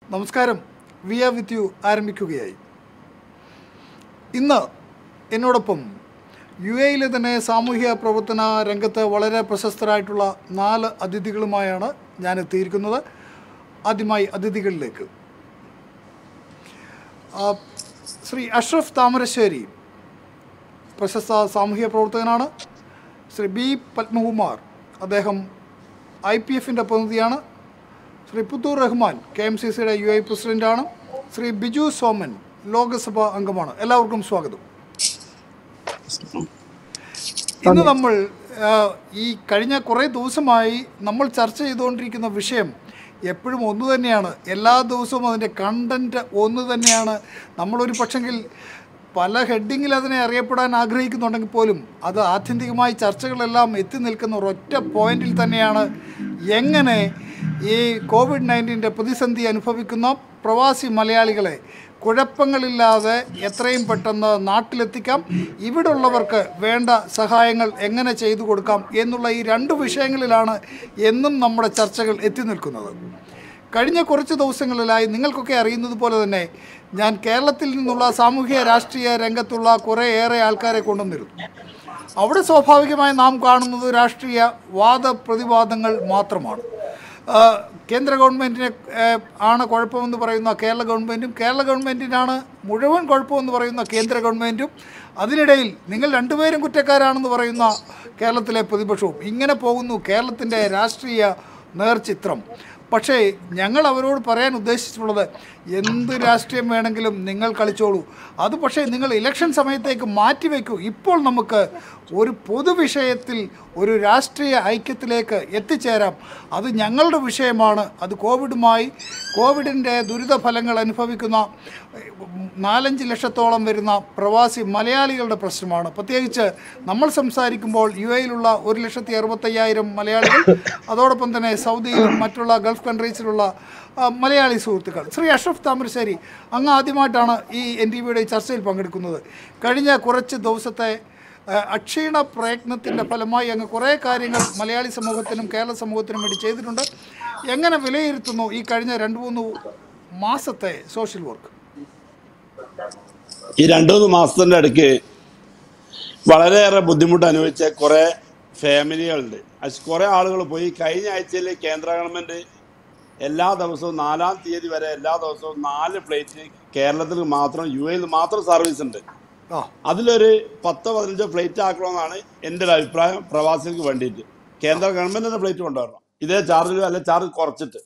നമസ്കാരം we are with you ആരംഭിക്കുകയായി ഇന്ന് എന്നോടൊപ്പം യു എയിലെ തന്നെ സാമൂഹിക പ്രവർത്തന രംഗത്ത് വളരെ പ്രശസ്തരായിട്ടുള്ള നാല് അതിഥികളുമായാണ് ഞാൻ എത്തിയിരിക്കുന്നത് ആദ്യമായി അതിഥികളിലേക്ക് ആ, ശ്രീ അഷ്റഫ് താമരശ്ശേരി പ്രശസ്ത സാമൂഹിക പ്രവർത്തകനാണ് ശ്രീ ബി പത്മകുമാർ അദ്ദേഹം ഐ പി എഫിൻ്റെ പ്രതിനിധിയാണ് Shri Puthur Rahman K M C സിയുടെ യു ഐ പ്രസിഡൻ്റാണ് ശ്രീ ബിജു സോമൻ ലോക്സഭാ അംഗമാണ് എല്ലാവർക്കും സ്വാഗതം ഇന്ന് നമ്മൾ ആ, ഈ കഴിഞ്ഞ കുറേ ദിവസമായി നമ്മൾ ചർച്ച ചെയ്തുകൊണ്ടിരിക്കുന്ന വിഷയം എപ്പോഴും ഒന്ന് തന്നെയാണ് എല്ലാ ദിവസവും അതിൻ്റെ കണ്ടൻറ്റ് ഒന്ന് തന്നെയാണ് നമ്മളൊരു പക്ഷെങ്കിൽ പല ഹെഡിങ്ങിൽ അതിനെ അറിയപ്പെടാൻ ആഗ്രഹിക്കുന്നുണ്ടെങ്കിൽ പോലും അത് ആത്യന്തികമായി ചർച്ചകളെല്ലാം എത്തി നിൽക്കുന്ന ഒരൊറ്റ പോയിന്റിൽ തന്നെയാണ് എങ്ങനെ ഈ കോവിഡ് നയൻറ്റീൻ്റെ പ്രതിസന്ധി അനുഭവിക്കുന്ന പ്രവാസി മലയാളികളെ കുഴപ്പങ്ങളില്ലാതെ എത്രയും പെട്ടെന്ന് നാട്ടിലെത്തിക്കാം ഇവിടെ ഉള്ളവർക്ക് വേണ്ട സഹായങ്ങൾ എങ്ങനെ ചെയ്തു കൊടുക്കാം എന്നുള്ള ഈ രണ്ട് വിഷയങ്ങളിലാണ് എന്നും നമ്മുടെ ചർച്ചകൾ എത്തി നിൽക്കുന്നത് കഴിഞ്ഞ കുറച്ച് ദിവസങ്ങളിലായി നിങ്ങൾക്കൊക്കെ അറിയുന്നത് പോലെ തന്നെ ഞാൻ കേരളത്തിൽ നിന്നുള്ള സാമൂഹിക രാഷ്ട്രീയ രംഗത്തുള്ള കുറേയേറെ ആൾക്കാരെ കൊണ്ടുവന്നിരുന്നു അവിടെ സ്വാഭാവികമായി നാം കാണുന്നത് രാഷ്ട്രീയ വാദപ്രതിവാദങ്ങൾ മാത്രമാണ് ആ, കേന്ദ്ര ഗവൺമെൻറ്റിനെ ആണ് കുഴപ്പമെന്ന് പറയുന്ന കേരള ഗവൺമെൻറ്റും കേരള ഗവൺമെൻറ്റിനാണ് മുഴുവൻ കുഴപ്പമെന്ന് പറയുന്ന കേന്ദ്ര ഗവൺമെൻറ്റും അതിനിടയിൽ നിങ്ങൾ രണ്ടുപേരും കുറ്റക്കാരാണെന്ന് പറയുന്ന കേരളത്തിലെ പ്രതിപക്ഷവും ഇങ്ങനെ പോകുന്നു കേരളത്തിൻ്റെ രാഷ്ട്രീയ നേർചിത്രം പക്ഷേ ഞങ്ങൾ അവരോട് പറയാൻ ഉദ്ദേശിച്ചിട്ടുള്ളത് എന്ത് രാഷ്ട്രീയം വേണമെങ്കിലും നിങ്ങൾ കളിച്ചോളൂ അത് പക്ഷേ നിങ്ങൾ ഇലക്ഷൻ സമയത്തേക്ക് മാറ്റിവെക്കൂ ഇപ്പോൾ നമുക്ക് ഒരു പൊതുവിഷയത്തിൽ ഒരു രാഷ്ട്രീയ ഐക്യത്തിലേക്ക് എത്തിച്ചേരാം അത് ഞങ്ങളുടെ വിഷയമാണ് അത് കോവിഡുമായി കോവിഡിൻ്റെ ദുരിതഫലങ്ങൾ അനുഭവിക്കുന്ന നാലഞ്ച് ലക്ഷത്തോളം വരുന്ന പ്രവാസി മലയാളികളുടെ പ്രശ്നമാണ് പ്രത്യേകിച്ച് നമ്മൾ സംസാരിക്കുമ്പോൾ യു എയിലുള്ള ഒരു ലക്ഷത്തി അറുപത്തയ്യായിരം മലയാളികൾ അതോടൊപ്പം തന്നെ സൗദിയിലും മറ്റുള്ള ഗൾഫ് കൺട്രീസിലുള്ള ആ, മലയാളി സുഹൃത്തുക്കൾ ശ്രീ അഷ്റഫ് താമരശ്ശേരി അങ്ങ് ആദ്യമായിട്ടാണ് ഈ എൻ ടി വിയുടെ ചർച്ചയിൽ പങ്കെടുക്കുന്നത് കഴിഞ്ഞ കുറച്ച് ദിവസത്തെ ആ, അക്ഷീണ പ്രയത്നത്തിൻ്റെ ഫലമായി അങ്ങ് കുറേ കാര്യങ്ങൾ മലയാളി സമൂഹത്തിനും കേരള സമൂഹത്തിനും വേണ്ടി ചെയ്തിട്ടുണ്ട് എങ്ങനെ വിലയിരുത്തുന്നു ഈ കഴിഞ്ഞ രണ്ട് മൂന്ന് മാസത്തെ സോഷ്യൽ വർക്ക് ഈ രണ്ടു മൂന്ന് മാസത്തിന്റെ ഇടയ്ക്ക് വളരെയേറെ ബുദ്ധിമുട്ട് അനുഭവിച്ച കുറെ ഫാമിലികളുണ്ട് അത് കുറെ ആളുകൾ പോയി കഴിഞ്ഞ ആഴ്ചയിൽ കേന്ദ്ര ഗവൺമെന്റ് എല്ലാ ദിവസവും നാലാം തീയതി വരെ എല്ലാ ദിവസവും നാല് ഫ്ലൈറ്റ് കേരളത്തിൽ മാത്രം യു എയിൽ മാത്രം സർവീസ് ഉണ്ട് ആ അതിലൊരു പത്തോ പതിനഞ്ചോ ഫ്ലൈറ്റ് ആക്കണമെന്നാണ് എൻ്റെ ഒരു അഭിപ്രായം പ്രവാസികൾക്ക് വേണ്ടിയിട്ട് കേന്ദ്ര ഗവൺമെന്റിന്റെ ഫ്ലൈറ്റ് കൊണ്ടുവരണം ഇതേ ചാർജിൽ അല്ലെ ചാർജ് കുറച്ചിട്ട്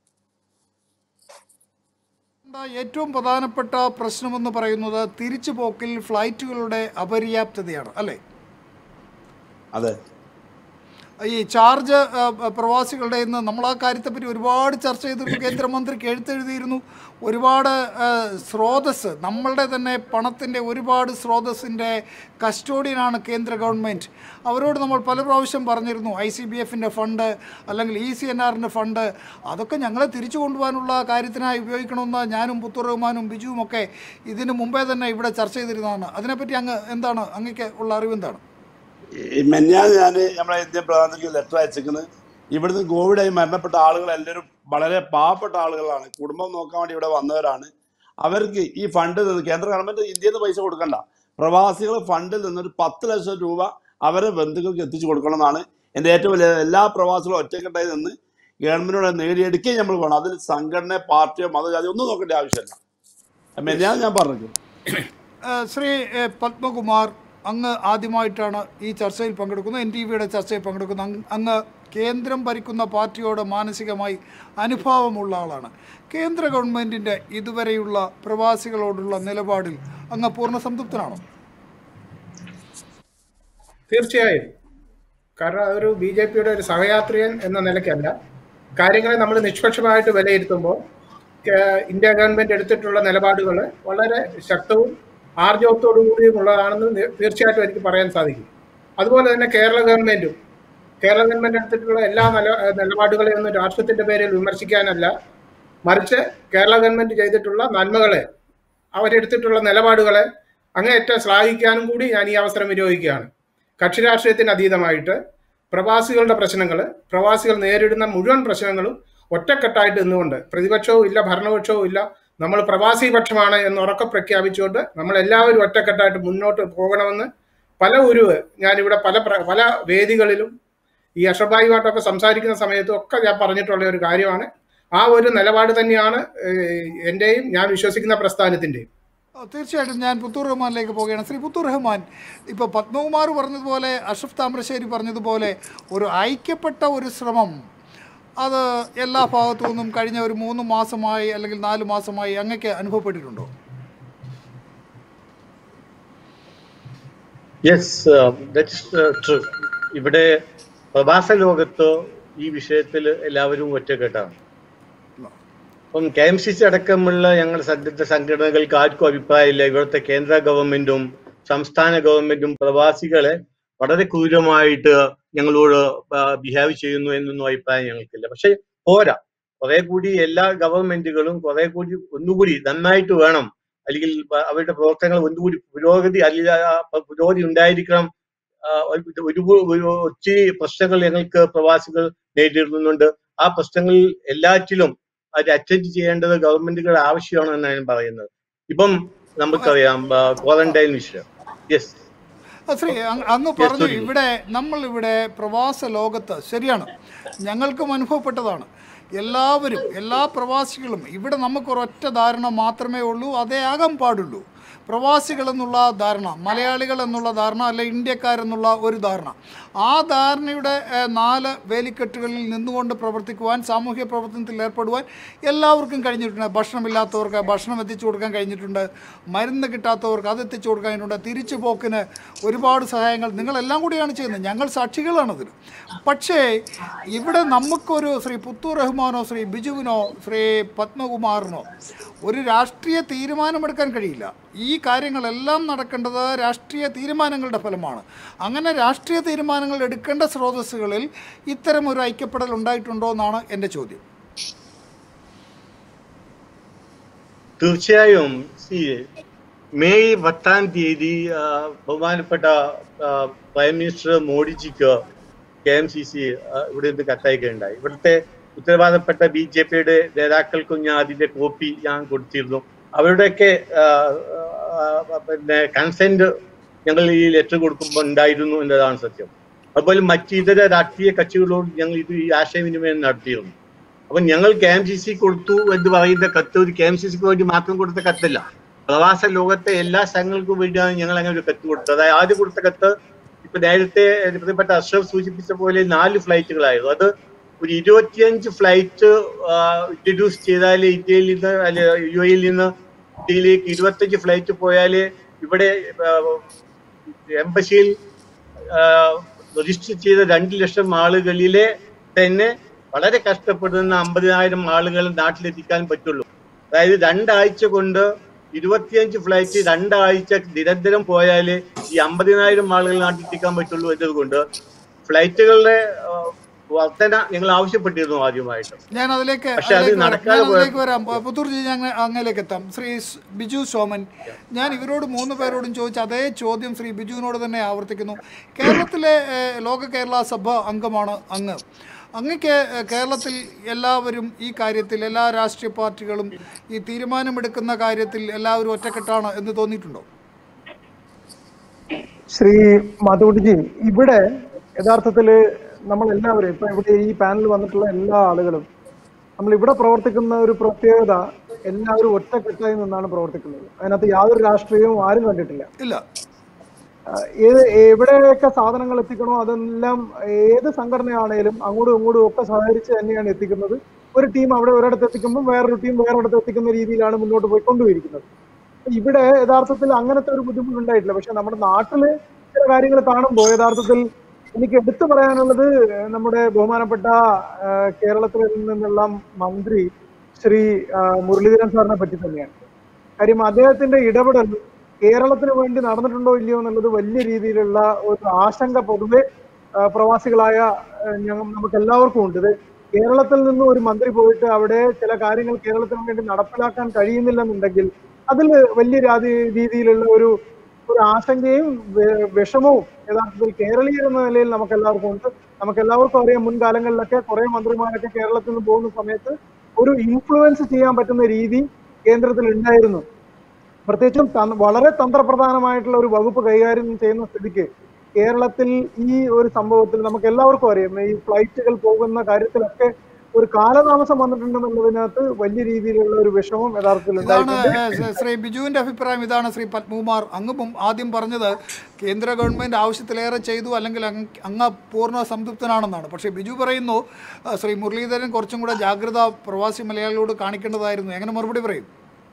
എന്താ ഏറ്റവും പ്രധാനപ്പെട്ട പ്രശ്നമെന്ന് പറയുന്നത് തിരിച്ചുപോക്കിൽ ഫ്ലൈറ്റുകളുടെ അപര്യാപ്തതയാണ് അല്ലേ അതെ ഈ ചാർജ് ആ, പ്രവാസികളുടെ ഇന്ന് നമ്മൾ ആ കാര്യത്തെപ്പറ്റി ഒരുപാട് ചർച്ച ചെയ്തിരുന്നു കേന്ദ്രമന്ത്രിക്ക് എഴുത്തെഴുതിയിരുന്നു ഒരുപാട് ആ, സ്രോതസ്സ് നമ്മളുടെ തന്നെ പണത്തിൻ്റെ ഒരുപാട് സ്രോതസ്സിൻ്റെ കസ്റ്റോഡിയനാണ് കേന്ദ്ര ഗവൺമെൻറ് അവരോട് നമ്മൾ പല പ്രാവശ്യം പറഞ്ഞിരുന്നു ഐ സി ബി എഫിൻ്റെ ഫണ്ട് അല്ലെങ്കിൽ ഇ സി എൻ ആറിൻ്റെ ഫണ്ട് അതൊക്കെ ഞങ്ങളെ തിരിച്ചു കൊണ്ടുപോകാനുള്ള കാര്യത്തിനായി ഉപയോഗിക്കണമെന്ന് ഞാനും പുത്തൂർ റഹ്മാനും ബിജുവും ഒക്കെ ഇതിന് മുമ്പേ തന്നെ ഇവിടെ ചർച്ച ചെയ്തിരുന്നതാണ് അതിനെപ്പറ്റി അങ്ങ് എന്താണ് അങ്ങക്ക് ഉള്ള അറിവ് എന്താണ് ഈ മെഞ്ഞാന്ന് ഞാൻ നമ്മളെ ഇന്ത്യൻ പ്രധാനമന്ത്രിക്ക് ലെറ്റർ അയച്ചിരിക്കുന്നത് ഇവിടുന്ന് കോവിഡായി മരണപ്പെട്ട ആളുകൾ എല്ലാവരും വളരെ പാവപ്പെട്ട ആളുകളാണ് കുടുംബം നോക്കാൻ വേണ്ടി ഇവിടെ വന്നവരാണ് അവർക്ക് ഈ ഫണ്ട് നിന്ന് കേന്ദ്ര ഗവൺമെന്റ് ഇന്ത്യയിൽ നിന്ന് പൈസ കൊടുക്കണ്ട പ്രവാസികൾ ഫണ്ടിൽ നിന്ന് ഒരു പത്ത് ലക്ഷം രൂപ അവരെ ബന്ധുക്കൾക്ക് എത്തിച്ചു കൊടുക്കണം എന്നാണ് എൻ്റെ ഏറ്റവും വലിയ എല്ലാ പ്രവാസികളും ഒറ്റക്കെട്ടായി നിന്ന് ഗവൺമെന്റിനോട് നേടിയെടുക്കുകയും നമ്മൾ വേണം അതിൽ സംഘടന പാർട്ടിയോ മതജാതി ഒന്നും നോക്കേണ്ട ആവശ്യമില്ല മെഞ്ഞാന്ന് ഞാൻ പറഞ്ഞത് ഏഹ് ശ്രീ ഏഹ് പത്മകുമാർ അങ്ങ് ആദ്യമായിട്ടാണ് ഈ ചർച്ചയിൽ പങ്കെടുക്കുന്നത് എൻ ടി വിയുടെ ചർച്ചയിൽ പങ്കെടുക്കുന്നത് അങ്ങ് അങ്ങ് കേന്ദ്രം ഭരിക്കുന്ന പാർട്ടിയോട് മാനസികമായി അനുഭാവമുള്ള ആളാണ് കേന്ദ്ര ഗവൺമെൻറ്റിൻ്റെ ഇതുവരെയുള്ള പ്രവാസികളോടുള്ള നിലപാടിൽ അങ്ങ് പൂർണ്ണ സംതൃപ്തനാണോ തീർച്ചയായും കാരണം അതൊരു ബി ജെ പിയുടെ ഒരു സഹയാത്രികൻ എന്ന നിലയ്ക്കല്ല കാര്യങ്ങളെ നമ്മൾ നിഷ്പക്ഷമായിട്ട് വിലയിരുത്തുമ്പോൾ കേ- ഇന്ത്യ ഗവൺമെന്റ് എടുത്തിട്ടുള്ള നിലപാടുകൾ വളരെ ശക്തവും ആർജവത്തോടു കൂടിയുമുള്ളതാണെന്ന് നി- തീർച്ചയായിട്ടും എനിക്ക് പറയാൻ സാധിക്കും അതുപോലെ തന്നെ കേരള ഗവൺമെന്റും കേരള ഗവൺമെന്റ് എടുത്തിട്ടുള്ള എല്ലാ നില നിലപാടുകളെയും ഒന്നും രാഷ്ട്രത്തിന്റെ പേരിൽ വിമർശിക്കാനല്ല മറിച്ച് കേരള ഗവൺമെന്റ് ചെയ്തിട്ടുള്ള നന്മകളെ അവരെടുത്തിട്ടുള്ള നിലപാടുകളെ അങ്ങേയറ്റം ശ്ലാഘിക്കാനും കൂടി ഞാൻ ഈ അവസരം വിനിയോഗിക്കുകയാണ് കക്ഷി രാഷ്ട്രീയത്തിന് അതീതമായിട്ട് പ്രവാസികളുടെ പ്രശ്നങ്ങൾ പ്രവാസികൾ നേരിടുന്ന മുഴുവൻ പ്രശ്നങ്ങളും ഒറ്റക്കെട്ടായിട്ട് നിന്നുകൊണ്ട് പ്രതിപക്ഷവും ഇല്ല ഭരണപക്ഷവും ഇല്ല നമ്മൾ പ്രവാസി പക്ഷമാണ് എന്ന് ഉറക്കെ പ്രഖ്യാപിച്ചുകൊണ്ട് നമ്മൾ എല്ലാവരും ഒറ്റക്കെട്ടായിട്ട് മുന്നോട്ട് പോകണമെന്ന് പല ഉരുവ് ഞാനിവിടെ പല പ്ര- പല വേദികളിലും ഈ അഷബായുമായിട്ടൊക്കെ സംസാരിക്കുന്ന സമയത്തും ഒക്കെ ഞാൻ പറഞ്ഞിട്ടുള്ള ഒരു കാര്യമാണ് ആ ഒരു നിലപാട് തന്നെയാണ് ഏഹ്, എന്റെയും ഞാൻ വിശ്വസിക്കുന്ന പ്രസ്ഥാനത്തിന്റെയും ആ, തീർച്ചയായിട്ടും ഞാൻ പുത്തൂർ റഹ്മാനിലേക്ക് പോവുകയാണ് ശ്രീ പുത്തൂർ റഹ്മാൻ ഇപ്പോൾ പത്മകുമാർ പറഞ്ഞതുപോലെ അഷ്റഫ് താമരശ്ശേരി പറഞ്ഞതുപോലെ ഒരു ഐക്യപ്പെട്ട ഒരു ശ്രമം അത് എല്ലാ ഭാഗത്തു നിന്നും കഴിഞ്ഞ ഒരു മൂന്ന് മാസമായി അല്ലെങ്കിൽ നാല് മാസമായി അങ്ങക്ക് അനുഭവപ്പെട്ടിട്ടുണ്ടോ യെസ് ദറ്റ്സ് ട്രൂ ഇവിടെ പ്രവാസ ലോകത്ത് ഈ വിഷയത്തിൽ എല്ലാവരും ഒറ്റക്കെട്ടാണ് അപ്പം കെ എം സി സി അടക്കമുള്ള ഞങ്ങളുടെ സന്നദ്ധ സംഘടനകൾക്ക് ആർക്കും അഭിപ്രായമില്ല ഇവിടുത്തെ കേന്ദ്ര ഗവൺമെന്റും സംസ്ഥാന ഗവൺമെന്റും പ്രവാസികളെ വളരെ ക്രൂരമായിട്ട് ഞങ്ങളോട് ബിഹേവ് ചെയ്യുന്നു എന്നൊന്നും അഭിപ്രായം ഞങ്ങൾക്കില്ല പക്ഷെ പോരാ കുറെ കൂടി എല്ലാ ഗവൺമെന്റുകളും കുറെ കൂടി ഒന്നുകൂടി നന്നായിട്ട് വേണം അല്ലെങ്കിൽ പ- അവരുടെ പ്രവർത്തനങ്ങൾ ഒന്നുകൂടി പുരോഗതി അല്ലെങ്കിൽ ആ പ- പുരോഗതി ഉണ്ടായിരിക്കണം ആ, ഒരു ഒരു- ഒരു ഒത്തിരി പ്രശ്നങ്ങൾ ഞങ്ങൾക്ക് പ്രവാസികൾ നേരിടുന്നുണ്ട് ആ പ്രശ്നങ്ങളിൽ എല്ലാറ്റിലും അത് അറ്റൻഡ് ചെയ്യേണ്ടത് ഗവൺമെന്റുകളുടെ ആവശ്യമാണ് എന്നാണ് ഞാൻ പറയുന്നത് ഇപ്പം നമുക്കറിയാം ക്വാറന്റൈൻ വിഷയം യെസ് ആ, ശ്രീ അങ് അങ്ങ് പറഞ്ഞു sorry. ഇവിടെ നമ്മളിവിടെ പ്രവാസ ലോകത്ത് ശരിയാണ് ഞങ്ങൾക്കും അനുഭവപ്പെട്ടതാണ് എല്ലാവരും എല്ലാ പ്രവാസികളും ഇവിടെ നമുക്കൊരൊറ്റ ധാരണ മാത്രമേ ഉള്ളൂ അതേ ആകാൻ പാടുള്ളൂ പ്രവാസികൾ എന്നുള്ള ധാരണ മലയാളികൾ എന്നുള്ള ധാരണ അല്ലെ ഇന്ത്യക്കാരെന്നുള്ള ഒരു ധാരണ ആ ധാരണയുടെ ഏഹ്, നാല് വേലിക്കെട്ടുകളിൽ നിന്നുകൊണ്ട് പ്രവർത്തിക്കുവാൻ സാമൂഹ്യ പ്രവർത്തനത്തിൽ ഏർപ്പെടുവാൻ എല്ലാവർക്കും കഴിഞ്ഞിട്ടുണ്ട് ഭക്ഷണമില്ലാത്തവർക്ക് ഭക്ഷണം എത്തിച്ചു കൊടുക്കാൻ കഴിഞ്ഞിട്ടുണ്ട് മരുന്ന് കിട്ടാത്തവർക്ക് അത് എത്തിച്ചു കൊടുക്കാൻ കഴിഞ്ഞിട്ടുണ്ട് തിരിച്ചു പോക്കിന് ഒരുപാട് സഹായങ്ങൾ നിങ്ങളെല്ലാം കൂടിയാണ് ചെയ്യുന്നത് ഞങ്ങൾ സാക്ഷികളാണതിന് പക്ഷേ ഇവിടെ നമുക്കൊരു ശ്രീ പുത്തൂർ റഹ്മാനോ ശ്രീ ബിജുവിനോ ശ്രീ പത്മകുമാറിനോ ഒരു രാഷ്ട്രീയ തീരുമാനമെടുക്കാൻ കഴിയില്ല ഈ കാര്യങ്ങളെല്ലാം നടക്കേണ്ടത് രാഷ്ട്രീയ തീരുമാനങ്ങളുടെ ഫലമാണ് അങ്ങനെ രാഷ്ട്രീയ തീരുമാനങ്ങൾ എടുക്കേണ്ട സ്രോതസ്സുകളിൽ ഇത്തരം ഒരു ഐക്യപ്പെടൽ ഉണ്ടായിട്ടുണ്ടോ എന്നാണ് എൻ്റെ ചോദ്യം തീർച്ചയായും see, മെയ് പത്താം തീയതി ആ, ബഹുമാനപ്പെട്ട ആ, പ്രൈം മിനിസ്റ്റർ മോഡിജിക്ക് കെ എം സി സി ഇവിടെ നിന്ന് കത്തയക്കുകയുണ്ടായി ഇവിടുത്തെ ഉത്തരവാദപ്പെട്ട ബി ജെ പിയുടെ നേതാക്കൾക്കും ഞാൻ അതിന്റെ കോപ്പി ഞാൻ കൊടുത്തിരുന്നു അവരുടെയൊക്കെ ആ, ആ, പിന്നെ കൺസെന്റ് ഞങ്ങൾ ഈ ലെറ്റർ കൊടുക്കുമ്പോൾ ഉണ്ടായിരുന്നു എന്നതാണ് സത്യം അതുപോലെ മറ്റ് ഇതര രാഷ്ട്രീയ കക്ഷികളോട് ഞങ്ങൾ ഇത് ഈ ആശയവിനിമയം നടത്തിയിരുന്നു അപ്പൊ ഞങ്ങൾ കെ എം സി സി കൊടുത്തു എന്ന് പറയുന്ന കത്ത് ഒരു കെ എം സി സിക്ക് വേണ്ടി മാത്രം കൊടുത്ത കത്തല്ല പ്രവാസ ലോകത്തെ എല്ലാ സംഘങ്ങൾക്കും വേണ്ടിയാണ് ഞങ്ങൾ അങ്ങനെ ഒരു കത്ത് കൊടുത്തത് അതായത് ആദ്യം കൊടുത്ത കത്ത് ഇപ്പൊ നേരത്തെ പ്രതിപ്പെട്ട അഷ്റഫ് സൂചിപ്പിച്ച പോലെ നാല് ഫ്ലൈറ്റുകളായിരുന്നു അത് ഒരു ഇരുപത്തിയഞ്ച് ഫ്ലൈറ്റ് ഇൻട്രൊഡ്യൂസ് ചെയ്താൽ ഇന്ത്യയിൽ നിന്ന് അല്ലെ യു എയിൽ നിന്ന് ഇന്ത്യയിലേക്ക് ഇരുപത്തഞ്ച് ഫ്ലൈറ്റ് പോയാൽ ഇവിടെ എംബസിയിൽ രജിസ്റ്റർ ചെയ്ത രണ്ട് ലക്ഷം ആളുകളിലെ തന്നെ വളരെ കഷ്ടപ്പെടുന്ന അമ്പതിനായിരം ആളുകൾ നാട്ടിലെത്തിക്കാൻ പറ്റുള്ളൂ അതായത് രണ്ടാഴ്ച കൊണ്ട് ഇരുപത്തിയഞ്ച് ഫ്ലൈറ്റ് രണ്ടാഴ്ച നിരന്തരം പോയാൽ ഈ അമ്പതിനായിരം ആളുകൾ നാട്ടിലെത്തിക്കാൻ പറ്റുള്ളൂ എന്നതുകൊണ്ട് ഫ്ലൈറ്റുകളുടെ ആ, വർധന ഞങ്ങൾ ആവശ്യപ്പെട്ടിരുന്നു ആദ്യമായിട്ട് ഞാൻ അതിലേക്ക് പക്ഷേ അത് അതിലേക്ക് വരാം. നടക്കാതെ ഞാൻ അതിലേക്ക് വരാം പുത്തൂർജി ഞാൻ അങ്ങയിലേക്ക് എത്താം ശ്രീ സ് ബിജു സോമൻ ഞാൻ ഇവരോട് മൂന്ന് പേരോടും ചോദിച്ച അതേ ചോദ്യം ശ്രീ ബിജുവിനോട് തന്നെ ആവർത്തിക്കുന്നു കേരളത്തിലെ ഏഹ്, ലോക കേരള സഭ അംഗമാണ് അങ്ങ് അങ്ങക്ക് ഏഹ്, കേരളത്തിൽ എല്ലാവരും ഈ കാര്യത്തിൽ എല്ലാ രാഷ്ട്രീയ പാർട്ടികളും ഈ തീരുമാനമെടുക്കുന്ന കാര്യത്തിൽ എല്ലാവരും ഒറ്റക്കെട്ടാണ് എന്ന് തോന്നിയിട്ടുണ്ടോ ശ്രീ മാധുകുട്ടിജി ഇവിടെ യഥാർത്ഥത്തില് നമ്മൾ എല്ലാവരും ഇപ്പൊ ഇവിടെ ഈ പാനലിൽ വന്നിട്ടുള്ള എല്ലാ ആളുകളും നമ്മൾ ഇവിടെ പ്രവർത്തിക്കുന്ന ഒരു പ്രത്യേകത എല്ലാവരും ഒറ്റക്കെട്ടായി നിന്നാണ് പ്രവർത്തിക്കുന്നത് അതിനകത്ത് യാതൊരു രാഷ്ട്രീയവും ആരും കണ്ടിട്ടില്ല ഇല്ല ആഹ് ഏത് എവിടെയൊക്കെ സാധനങ്ങൾ എത്തിക്കണോ അതെല്ലാം ഏത് സംഘടനയാണേലും അങ്ങോട്ടും ഇങ്ങോട്ടും ഒക്കെ സഹകരിച്ച് തന്നെയാണ് എത്തിക്കുന്നത് ഒരു ടീം അവിടെ ഒരിടത്ത് എത്തിക്കുമ്പോൾ വേറൊരു ടീം വേറൊരിടത്ത് എത്തിക്കുന്ന രീതിയിലാണ് മുന്നോട്ട് പോയിക്കൊണ്ടുപോയിരിക്കുന്നത് ഇവിടെ യഥാർത്ഥത്തിൽ അങ്ങനത്തെ ഒരു ബുദ്ധിമുട്ട് ഉണ്ടായിട്ടില്ല പക്ഷെ നമ്മുടെ നാട്ടില് ചില കാര്യങ്ങൾ കാണുമ്പോൾ യഥാർത്ഥത്തിൽ എനിക്ക് എടുത്തു പറയാനുള്ളത് നമ്മുടെ ബഹുമാനപ്പെട്ട ആഹ് കേരളത്തിൽ നിന്നുള്ള മന്ത്രി ശ്രീ ആഹ് മുരളീധരൻ സാറിനെ പറ്റി തന്നെയാണ് കാര്യം അദ്ദേഹത്തിന്റെ ഇടപെടൽ കേരളത്തിന് വേണ്ടി നടന്നിട്ടുണ്ടോ ഇല്ലയോ എന്നുള്ളത് വലിയ രീതിയിലുള്ള ഒരു ആശങ്ക പൊതുവെ ആ, പ്രവാസികളായ ആ, ഞങ്ങൾ നമുക്ക് എല്ലാവർക്കും ഉണ്ട് ഇത് കേരളത്തിൽ നിന്ന് ഒരു മന്ത്രി പോയിട്ട് അവിടെ ചില കാര്യങ്ങൾ കേരളത്തിന് വേണ്ടി നടപ്പിലാക്കാൻ കഴിയുന്നില്ലെന്നുണ്ടെങ്കിൽ അതിൽ വലിയ രാതി- രീതിയിലുള്ള ഒരു ഒരു ആശങ്കയും വെ- വിഷമവും യഥാർത്ഥത്തിൽ കേരളീയർ എന്ന നിലയിൽ നമുക്ക് എല്ലാവർക്കും ഉണ്ട് നമുക്ക് എല്ലാവർക്കും അറിയാം മുൻകാലങ്ങളിലൊക്കെ കുറെ മന്ത്രിമാരൊക്കെ കേരളത്തിൽ നിന്ന് പോകുന്ന സമയത്ത് ഒരു ഇൻഫ്ലുവൻസ് ചെയ്യാൻ പറ്റുന്ന രീതി കേന്ദ്രത്തിൽ ഉണ്ടായിരുന്നു പ്രത്യേകിച്ചും തൻ- വളരെ തന്ത്രപ്രധാനമായിട്ടുള്ള ഒരു വകുപ്പ് കൈകാര്യം ചെയ്യുന്ന സ്ഥിതിക്ക് കേരളത്തിൽ ഈ ഒരു സംഭവത്തിൽ നമുക്ക് എല്ലാവർക്കും അറിയാം ഈ ഫ്ലൈറ്റുകൾ പോകുന്ന കാര്യത്തിലൊക്കെ ഒരു കാലതാമസം വന്നിട്ടുണ്ടെന്നുള്ളതിനകത്ത് വലിയ രീതിയിലുള്ള ഒരു വിഷമം യഥാർത്ഥത്തിൽ ഇതാണ് ഉണ്ടായിട്ടുണ്ട് ഏഹ്, ശ്രീ ബിജുവിന്റെ അഭിപ്രായം ഇതാണ് ശ്രീ പത്മകുമാർ അങ്ങ് മും- ആദ്യം പറഞ്ഞത് കേന്ദ്ര ഗവൺമെന്റ് ആവശ്യത്തിലേറെ ചെയ്തു അല്ലെങ്കിൽ അങ്ങ് അങ്ങ് പൂർണ്ണ സംതൃപ്തനാണെന്നാണ് പക്ഷേ ബിജു പറയുന്നു ആ, ശ്രീ മുരളീധരൻ കുറച്ചും കൂടെ ജാഗ്രത പ്രവാസി മലയാളികളോട് കാണിക്കേണ്ടതായിരുന്നു എങ്ങനെ മറുപടി പറയും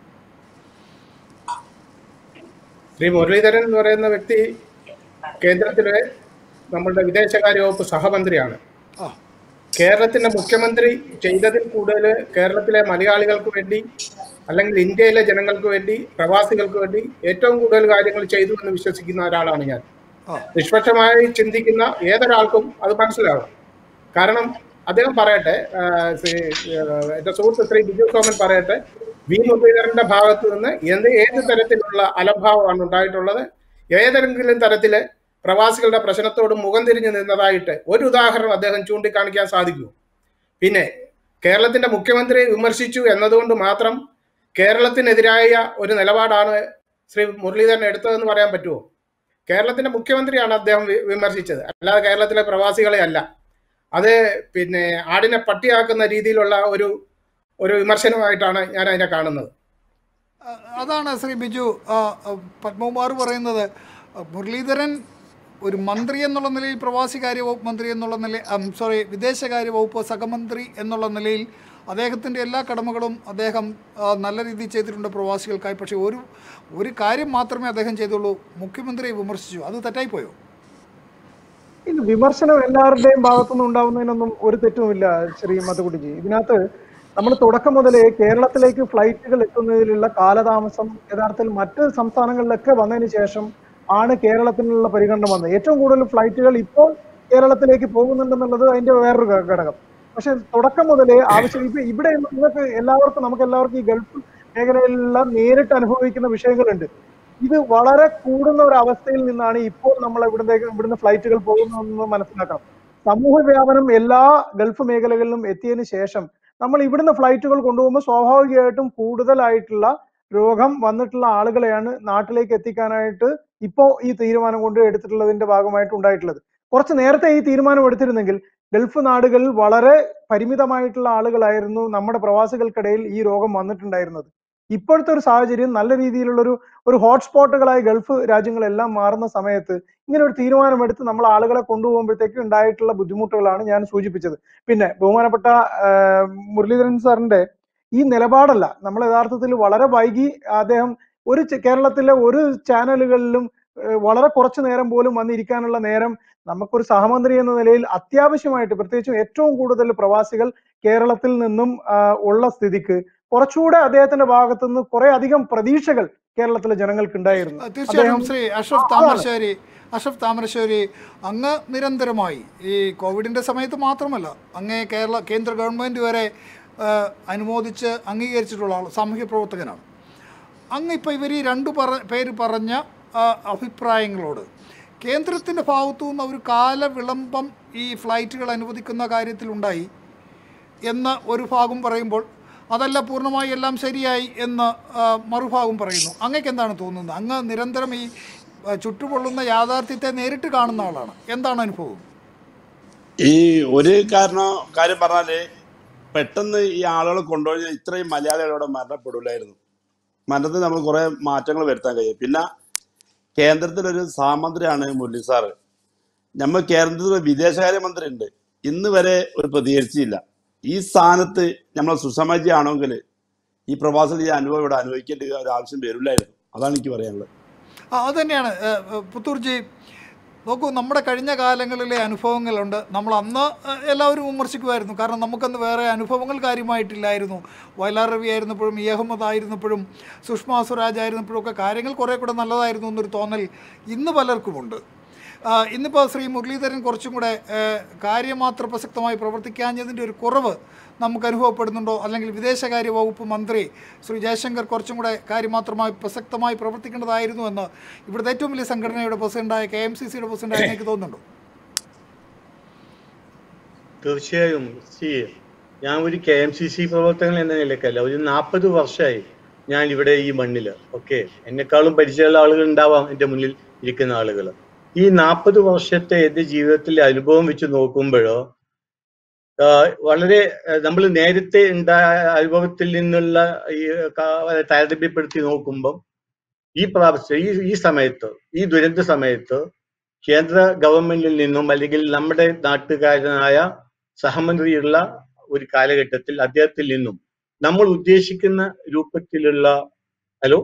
ശ്രീ മുരളീധരൻ എന്ന് പറയുന്ന വ്യക്തി കേന്ദ്രത്തിലെ നമ്മളുടെ വിദേശകാര്യ വകുപ്പ് സഹമന്ത്രിയാണ് ആ കേരളത്തിന്റെ മുഖ്യമന്ത്രി ചെയ്തതിൽ കൂടുതൽ കേരളത്തിലെ മലയാളികൾക്ക് വേണ്ടി അല്ലെങ്കിൽ ഇന്ത്യയിലെ ജനങ്ങൾക്ക് വേണ്ടി പ്രവാസികൾക്ക് വേണ്ടി ഏറ്റവും കൂടുതൽ കാര്യങ്ങൾ ചെയ്തു എന്ന് വിശ്വസിക്കുന്ന ഒരാളാണ് ഞാൻ ആ നിഷ്പക്ഷമായി ചിന്തിക്കുന്ന ഏതൊരാൾക്കും അത് മനസ്സിലാവും കാരണം അദ്ദേഹം പറയട്ടെ ആ, ശ്രീ- ആ, എന്റെ സുഹൃത്ത് ശ്രീ ബിജു സോമൻ പറയട്ടെ വി മുരളീധരന്റെ ഭാഗത്ത് നിന്ന് എന്ത് ഏത് തരത്തിലുള്ള അലംഭാവമാണ് ഉണ്ടായിട്ടുള്ളത് ഏതെങ്കിലും തരത്തില് പ്രവാസികളുടെ പ്രശ്നത്തോട് മുഖം തിരിഞ്ഞു നിന്നതായിട്ട് ഒരു ഉദാഹരണം അദ്ദേഹം ചൂണ്ടിക്കാണിക്കാൻ സാധിക്കൂ പിന്നെ കേരളത്തിന്റെ മുഖ്യമന്ത്രി വിമർശിച്ചു എന്നതുകൊണ്ട് മാത്രം കേരളത്തിനെതിരായ ഒരു നിലപാടാണ് ശ്രീ മുരളീധരൻ എടുത്തതെന്ന് പറയാൻ പറ്റുമോ കേരളത്തിന്റെ മുഖ്യമന്ത്രിയാണ് അദ്ദേഹം വി- വിമർശിച്ചത് അല്ലാതെ കേരളത്തിലെ പ്രവാസികളെ അല്ല അത് പിന്നെ ആടിനെ പട്ടിയാക്കുന്ന രീതിയിലുള്ള ഒരു ഒരു വിമർശനമായിട്ടാണ് ഞാൻ അതിനെ കാണുന്നത് ആ, അതാണ് ശ്രീ ബിജു ആ, ആ, പത്മകുമാർ പറയുന്നത് ആ, മുരളീധരൻ ഒരു മന്ത്രി എന്നുള്ള നിലയിൽ പ്രവാസികാര്യ വകുപ്പ് മന്ത്രി എന്നുള്ള നിലയിൽ സോറി വിദേശകാര്യ വകുപ്പ് സഹമന്ത്രി എന്നുള്ള നിലയിൽ അദ്ദേഹത്തിൻ്റെ എല്ലാ കടമകളും അദ്ദേഹം ആ, നല്ല രീതിയിൽ ചെയ്തിട്ടുണ്ട് പ്രവാസികൾക്കായി പക്ഷേ ഒരു ഒരു കാര്യം മാത്രമേ അദ്ദേഹം ചെയ്തുള്ളൂ മുഖ്യമന്ത്രിയെ വിമർശിച്ചു അത് തെറ്റായിപ്പോയോ ഇത് വിമർശനം എല്ലാവരുടെയും ഭാഗത്തുനിന്ന് ഉണ്ടാവുന്നതിനൊന്നും ഒരു തെറ്റുമില്ല ശ്രീ മധുകുട്ടിജി ഇതിനകത്ത് നമ്മൾ തുടക്കം മുതലേ കേരളത്തിലേക്ക് ഫ്ലൈറ്റുകൾ എത്തുന്നതിലുള്ള കാലതാമസം യഥാർത്ഥത്തിൽ മറ്റ് സംസ്ഥാനങ്ങളിലൊക്കെ വന്നതിന് ശേഷം ആണ് കേരളത്തിനുള്ള പരിഗണന വന്നത് ഏറ്റവും കൂടുതൽ ഫ്ലൈറ്റുകൾ ഇപ്പോൾ കേരളത്തിലേക്ക് പോകുന്നുണ്ടെന്നുള്ളത് അതിന്റെ വേറൊരു ഘ- ഘടകം പക്ഷെ തുടക്കം മുതലേ ആവശ്യം ഇപ്പൊ ഇവിടെ നിങ്ങൾക്ക് എല്ലാവർക്കും നമുക്ക് എല്ലാവർക്കും ഈ ഗൾഫ് മേഖലയിലുള്ള നേരിട്ട് അനുഭവിക്കുന്ന വിഷയങ്ങളുണ്ട് ഇത് വളരെ കൂടുന്ന ഒരു അവസ്ഥയിൽ നിന്നാണ് ഇപ്പോൾ നമ്മൾ ഇവിടുന്ന് ഇവിടുന്ന് ഫ്ലൈറ്റുകൾ പോകുന്നതെന്ന് മനസ്സിലാക്കണം സമൂഹ വ്യാപനം എല്ലാ ഗൾഫ് മേഖലകളിലും എത്തിയതിനു ശേഷം നമ്മൾ ഇവിടുന്ന് ഫ്ലൈറ്റുകൾ കൊണ്ടുപോകുമ്പോൾ സ്വാഭാവികമായിട്ടും കൂടുതലായിട്ടുള്ള രോഗം വന്നിട്ടുള്ള ആളുകളെയാണ് നാട്ടിലേക്ക് എത്തിക്കാനായിട്ട് ഇപ്പോ ഈ തീരുമാനം കൊണ്ട് എടുത്തിട്ടുള്ളതിന്റെ ഭാഗമായിട്ട് ഉണ്ടായിട്ടുള്ളത് കുറച്ച് നേരത്തെ ഈ തീരുമാനം എടുത്തിരുന്നെങ്കിൽ ഗൾഫ് നാടുകളിൽ വളരെ പരിമിതമായിട്ടുള്ള ആളുകളായിരുന്നു നമ്മുടെ പ്രവാസികൾക്കിടയിൽ ഈ രോഗം വന്നിട്ടുണ്ടായിരുന്നത് ഇപ്പോഴത്തെ ഒരു സാഹചര്യം നല്ല രീതിയിലുള്ള ഒരു ഒരു ഹോട്ട്സ്പോട്ടുകളായി ഗൾഫ് രാജ്യങ്ങളെല്ലാം മാറുന്ന സമയത്ത് ഇങ്ങനെ ഒരു തീരുമാനമെടുത്ത് നമ്മൾ ആളുകളെ കൊണ്ടുപോകുമ്പോഴത്തേക്ക് ഉണ്ടായിട്ടുള്ള ബുദ്ധിമുട്ടുകളാണ് ഞാൻ സൂചിപ്പിച്ചത് പിന്നെ ബഹുമാനപ്പെട്ട ആ, മുരളീധരൻ സാറിന്റെ ഈ നിലപാടല്ല നമ്മൾ യഥാർത്ഥത്തിൽ വളരെ വൈകി അദ്ദേഹം ഒരു ചെ- കേരളത്തിലെ ഒരു ചാനലുകളിലും ഏഹ്, വളരെ കുറച്ചു നേരം പോലും വന്നിരിക്കാനുള്ള നേരം നമുക്കൊരു സഹമന്ത്രി എന്ന നിലയിൽ അത്യാവശ്യമായിട്ട് പ്രത്യേകിച്ചും ഏറ്റവും കൂടുതൽ പ്രവാസികൾ കേരളത്തിൽ നിന്നും ആ, ഉള്ള സ്ഥിതിക്ക് കുറച്ചുകൂടെ അദ്ദേഹത്തിന്റെ ഭാഗത്തു നിന്ന് കുറെ അധികം പ്രതീക്ഷകൾ കേരളത്തിലെ ജനങ്ങൾക്ക് ഉണ്ടായിരുന്നു ആ, തീർച്ചയായും അദ്ദേഹം- ശ്രീ അഷ്റഫ് ആ, താമരശ്ശേരി അഷ്റഫ് താമരശ്ശേരി അങ്ങ് നിരന്തരമായി ഈ കോവിഡിൻ്റെ സമയത്ത് മാത്രമല്ല അങ്ങേ കേരള കേന്ദ്ര ഗവൺമെൻറ് വരെ ആ, അനുമോദിച്ച് അംഗീകരിച്ചിട്ടുള്ള ആൾ സാമൂഹ്യ പ്രവർത്തകനാണ് അങ്ങ് ഇപ്പോൾ ഇവർ ഈ രണ്ടു പറ പേര് പറഞ്ഞ ആ, അഭിപ്രായങ്ങളോട് കേന്ദ്രത്തിൻ്റെ ഭാഗത്തു നിന്ന് ഒരു കാലവിളംബം ഈ ഫ്ലൈറ്റുകൾ അനുവദിക്കുന്ന കാര്യത്തിലുണ്ടായി എന്ന് ഒരു ഭാഗം പറയുമ്പോൾ അതല്ല പൂർണ്ണമായി എല്ലാം ശരിയായി എന്ന് ആ, മറുഭാഗം പറയുന്നു അങ്ങക്ക് എന്താണ് തോന്നുന്നത് അങ്ങ് നിരന്തരം ഈ ആ, ചുട്ടുപൊള്ളുന്ന യാഥാർത്ഥ്യത്തെ നേരിട്ട് കാണുന്ന ആളാണ് എന്താണ് അനുഭവം ഈ ഒരു കാരണം കാര്യം പറഞ്ഞാല് പെട്ടെന്ന് ഈ ആളുകളെ കൊണ്ടുപോയി ഇത്രയും മലയാളികൾ അവിടെ മരണപ്പെടില്ലായിരുന്നു മരണത്തിൽ നമ്മൾ കുറെ മാറ്റങ്ങൾ വരുത്താൻ കഴിയും പിന്നെ കേന്ദ്രത്തിലൊരു സഹമന്ത്രിയാണ് മുരളി സാറ് നമ്മൾ കേന്ദ്രത്തിൽ ഒരു വിദേശകാര്യമന്ത്രി ഉണ്ട് ഇന്ന് വരെ ഒരു പ്രതികരിച്ചില്ല ഈ സ്ഥാനത്ത് നമ്മൾ സുഷമജി ആണെങ്കിൽ ഈ പ്രവാസികൾ ഈ അനുഭവം ഇവിടെ അനുഭവിക്കേണ്ട ഒരു ആവശ്യം വരില്ലായിരുന്നു അതാണ് എനിക്ക് പറയാനുള്ളത് ആ അത് തന്നെയാണ് ഏ, ഏ, പുത്തൂർജി നോക്കൂ നമ്മുടെ കഴിഞ്ഞ കാലങ്ങളിലെ അനുഭവങ്ങളുണ്ട് നമ്മൾ അന്ന് ഏ, എല്ലാവരും വിമർശിക്കുമായിരുന്നു കാരണം നമുക്കന്ന് വേറെ അനുഭവങ്ങൾ കാര്യമായിട്ടില്ലായിരുന്നു വയലാർ രവി ആയിരുന്നപ്പോഴും ഇ അഹമ്മദ് ആയിരുന്നപ്പോഴും സുഷമ സ്വരാജ് ആയിരുന്നപ്പോഴും ഒക്കെ കാര്യങ്ങൾ കുറേ കൂടെ നല്ലതായിരുന്നു എന്നൊരു തോന്നൽ ഇന്ന് പലർക്കുമുണ്ട് ആ, ഇന്നിപ്പോൾ ശ്രീ മുരളീധരൻ കുറച്ചും കൂടെ ഏ, കാര്യമാത്ര പ്രസക്തമായി പ്രവർത്തിക്കാഞ്ഞതിൻ്റെ ഒരു കുറവ് നമുക്ക് അനുഭവപ്പെടുന്നുണ്ടോ അല്ലെങ്കിൽ വിദേശകാര്യ വകുപ്പ് മന്ത്രി ശ്രീ ജയശങ്കർ കുറച്ചും കൂടെ കാര്യമാത്രമായി പ്രസക്തമായി പ്രവർത്തിക്കേണ്ടതായിരുന്നു എന്ന് ഇവിടുത്തെ ഏറ്റവും വലിയ സംഘടനയുടെ പ്രസിഡന്റായ കെ എം സി സിയുടെ പ്രസിഡന്റായ എനിക്ക് തോന്നുന്നുണ്ടോ തീർച്ചയായും സി ഞാൻ ഒരു കെ എം സി സി പ്രവർത്തകൻ എന്ന നിലയ്ക്കല്ല ഒരു നാൽപ്പത് വർഷമായി ഞാൻ ഇവിടെ ഈ മണ്ണിൽ ഓക്കെ എന്നെക്കാളും പരിചയമുള്ള ആളുകൾ ഉണ്ടാവാം എൻ്റെ മുന്നിൽ ഇരിക്കുന്ന ആളുകൾ ഈ നാൽപ്പത് വർഷത്തെ എൻ്റെ ജീവിതത്തിലെ അനുഭവം വെച്ച് നോക്കുമ്പോഴോ വളരെ നമ്മൾ നേരത്തെ ഉണ്ടായ അനുഭവത്തിൽ നിന്നുള്ള ഈ ക- താരതമ്യപ്പെടുത്തി നോക്കുമ്പം ഈ പ്രാവശ്യം ഈ ഈ സമയത്ത് ഈ ദുരന്ത സമയത്ത് കേന്ദ്ര ഗവൺമെന്റിൽ നിന്നും അല്ലെങ്കിൽ നമ്മുടെ നാട്ടുകാരനായ സഹമന്ത്രിയുള്ള ഒരു കാലഘട്ടത്തിൽ അദ്ദേഹത്തിൽ നിന്നും നമ്മൾ ഉദ്ദേശിക്കുന്ന രൂപത്തിലുള്ള ഹലോ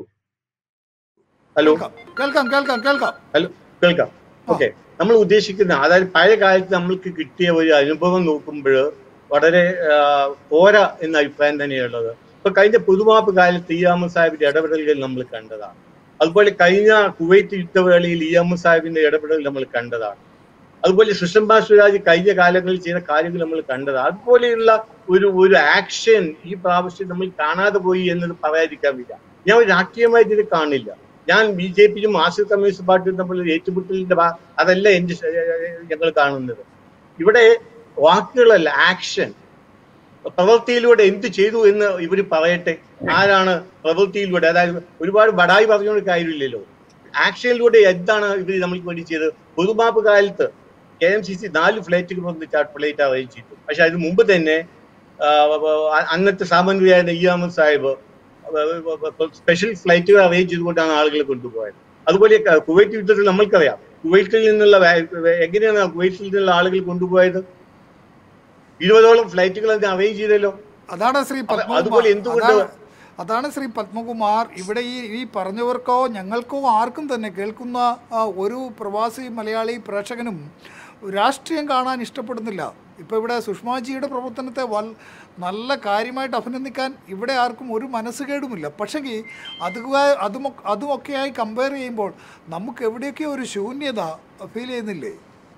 ഹലോ കേൾക്കാം കേൾക്കാം കേൾക്കാം ഹലോ കേൾക്കാം ഓക്കെ നമ്മൾ ഉദ്ദേശിക്കുന്ന അതായത് പഴയ കാലത്ത് നമ്മൾക്ക് കിട്ടിയ ഒരു അനുഭവം നോക്കുമ്പോൾ വളരെ ആ, പോരാ എന്ന അഭിപ്രായം തന്നെയുള്ളത് ഇപ്പൊ കഴിഞ്ഞ പൊതുമാപ്പ് കാലത്ത് ഇ അഹമ്മദ് സാഹിബിന്റെ ഇടപെടലുകൾ നമ്മൾ കണ്ടതാണ് അതുപോലെ കഴിഞ്ഞ കുവൈറ്റ് യുദ്ധവേളയിൽ ഇ അഹമ്മദ് സാഹിബിന്റെ ഇടപെടൽ നമ്മൾ കണ്ടതാണ് അതുപോലെ സുഷമ സ്വരാജ് കഴിഞ്ഞ കാലങ്ങളിൽ ചെയ്ത കാര്യങ്ങൾ നമ്മൾ കണ്ടതാണ് അതുപോലെയുള്ള ഒരു ഒരു ആക്ഷൻ ഈ പ്രാവശ്യം നമ്മൾ കാണാതെ പോയി എന്നത് പറയാതിരിക്കാൻ വയ്യ ഞാൻ ഒരു രാഷ്ട്രീയമായിട്ട് ഇത് കാണില്ല ഞാൻ ബി ജെ പിയും മാർക്സിസ്റ്റ് കമ്മ്യൂണിസ്റ്റ് പാർട്ടിയും തമ്മിൽ ഏറ്റുമുട്ടലിന്റെ ഭാ- അതല്ല എന്റെ ഞങ്ങൾ കാണുന്നത് ഇവിടെ വാക്കുകളല്ല ആക്ഷൻ പ്രവൃത്തിയിലൂടെ എന്ത് ചെയ്തു എന്ന് ഇവർ പറയട്ടെ ആരാണ് പ്രവൃത്തിയിലൂടെ അതായത് ഒരുപാട് ബടായി പറഞ്ഞുകൊണ്ട് കാര്യമില്ലല്ലോ ആക്ഷനിലൂടെ എന്താണ് ഇവർ നമ്മൾക്ക് വേണ്ടി ചെയ്തത് പൊതുമാപ്പ് കാലത്ത് കെ എം സി സി നാല് ഫ്ലൈറ്റുകൾ വന്ന് ഫ്ലൈറ്റ് അറേഞ്ച് ചെയ്തു പക്ഷെ അതിന് മുമ്പ് തന്നെ ആ, അ- അന്നത്തെ സാമന്ത്രിയായ ഇ അഹമ്മദ് സാഹിബ് സ്പെഷ്യൽ ഫ്ലൈറ്റുകൾ അറേഞ്ച് ചെയ്തുകൊണ്ടാണ് ആളുകളെ കൊണ്ടുപോയത് അതുപോലെ ക- കുവൈറ്റ് യുദ്ധത്തിൽ നമ്മൾക്കറിയാം കുവൈറ്റിൽ നിന്നുള്ള വേ- വേ- എങ്ങനെയാണ് കുവൈറ്റിൽ നിന്നുള്ള ആളുകൾ കൊണ്ടുപോയത് ഇരുപതോളം ഫ്ലൈറ്റുകൾ അതിന് അറേഞ്ച് ചെയ്തല്ലോ അതാണ് ശ്രീ അപ്പൊ പത്മകുമാർ അതുപോലെ എന്തുകൊണ്ട് അതാണ് അതാണ് ശ്രീ പത്മകുമാർ ഇവിടെ ഈ ഈ പറഞ്ഞവർക്കോ ഞങ്ങൾക്കോ ആർക്കും തന്നെ കേൾക്കുന്ന ആ, ഒരു പ്രവാസി മലയാളി പ്രേക്ഷകനും രാഷ്ട്രീയം കാണാൻ ഇഷ്ടപ്പെടുന്നില്ല ഇപ്പോൾ ഇവിടെ സുഷമാജിയുടെ പ്രവർത്തനത്തെ വൽ നല്ല കാര്യമായിട്ട് അഭിനന്ദിക്കാൻ ഇവിടെ ആർക്കും ഒരു മനസ്സുകേടുമില്ല പക്ഷെങ്കിൽ അത് അതും അതുമൊക്കെയായി കമ്പയർ ചെയ്യുമ്പോൾ നമുക്ക് എവിടെയൊക്കെ ഒരു ശൂന്യത ഫീൽ ചെയ്യുന്നില്ലേ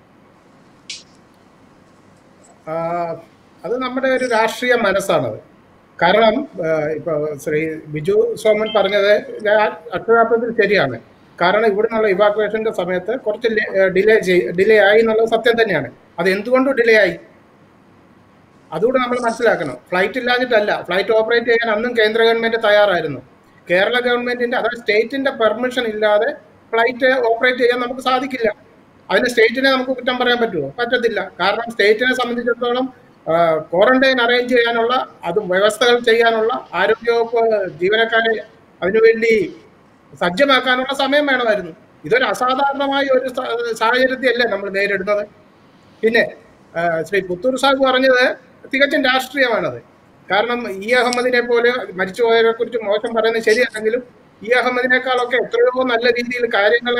ആ, അത് നമ്മുടെ ഒരു രാഷ്ട്രീയ മനസ്സാണത് കാരണം ആ, ഇപ്പൊ ശ്രീ ബിജു സോമൻ പറഞ്ഞത് ഞാൻ അക്ഷരാർത്ഥത്തിൽ ശരിയാണ് കാരണം ഇവിടെ നിന്നുള്ള ഇവാക്വേഷന്റെ സമയത്ത് കുറച്ച് ഡിലേ ഡിലേ ആയി എന്നുള്ളത് സത്യം തന്നെയാണ് അത് എന്തുകൊണ്ട് ഡിലേ ആയി അതുകൂടെ നമ്മൾ മനസ്സിലാക്കണം ഫ്ലൈറ്റ് ഇല്ലാഞ്ഞിട്ടല്ല ഫ്ലൈറ്റ് ഓപ്പറേറ്റ് ചെയ്യാൻ അന്നും കേന്ദ്ര ഗവൺമെന്റ് തയ്യാറായിരുന്നു കേരള ഗവൺമെന്റിന്റെ അതായത് സ്റ്റേറ്റിന്റെ പെർമിഷൻ ഇല്ലാതെ ഫ്ലൈറ്റ് ഓപ്പറേറ്റ് ചെയ്യാൻ നമുക്ക് സാധിക്കില്ല അതിന് സ്റ്റേറ്റിനെ നമുക്ക് കുറ്റം പറയാൻ പറ്റുമോ പറ്റത്തില്ല കാരണം സ്റ്റേറ്റിനെ സംബന്ധിച്ചിടത്തോളം ക്വാറന്റൈൻ അറേഞ്ച് ചെയ്യാനുള്ള അതും വ്യവസ്ഥകൾ ചെയ്യാനുള്ള ആരോഗ്യവകുപ്പ് ജീവനക്കാരെ അതിനുവേണ്ടി സജ്ജമാക്കാനുള്ള സമയം വേണമായിരുന്നു ഇതൊരു അസാധാരണമായ ഒരു സ- സാഹചര്യത്തെയല്ലേ നമ്മൾ നേരിടുന്നത് പിന്നെ ആ, ശ്രീ പുത്തൂർ സാഹിബ് പറഞ്ഞത് തികച്ചും രാഷ്ട്രീയമാണത് കാരണം ഇ അഹമ്മദിനെ പോലെ മരിച്ചുപോയവരെ കുറിച്ച് മോശം പറയുന്നത് ശരിയാണെങ്കിലും ഇ അഹമ്മദിനേക്കാളൊക്കെ എത്രയോ നല്ല രീതിയിൽ കാര്യങ്ങളെ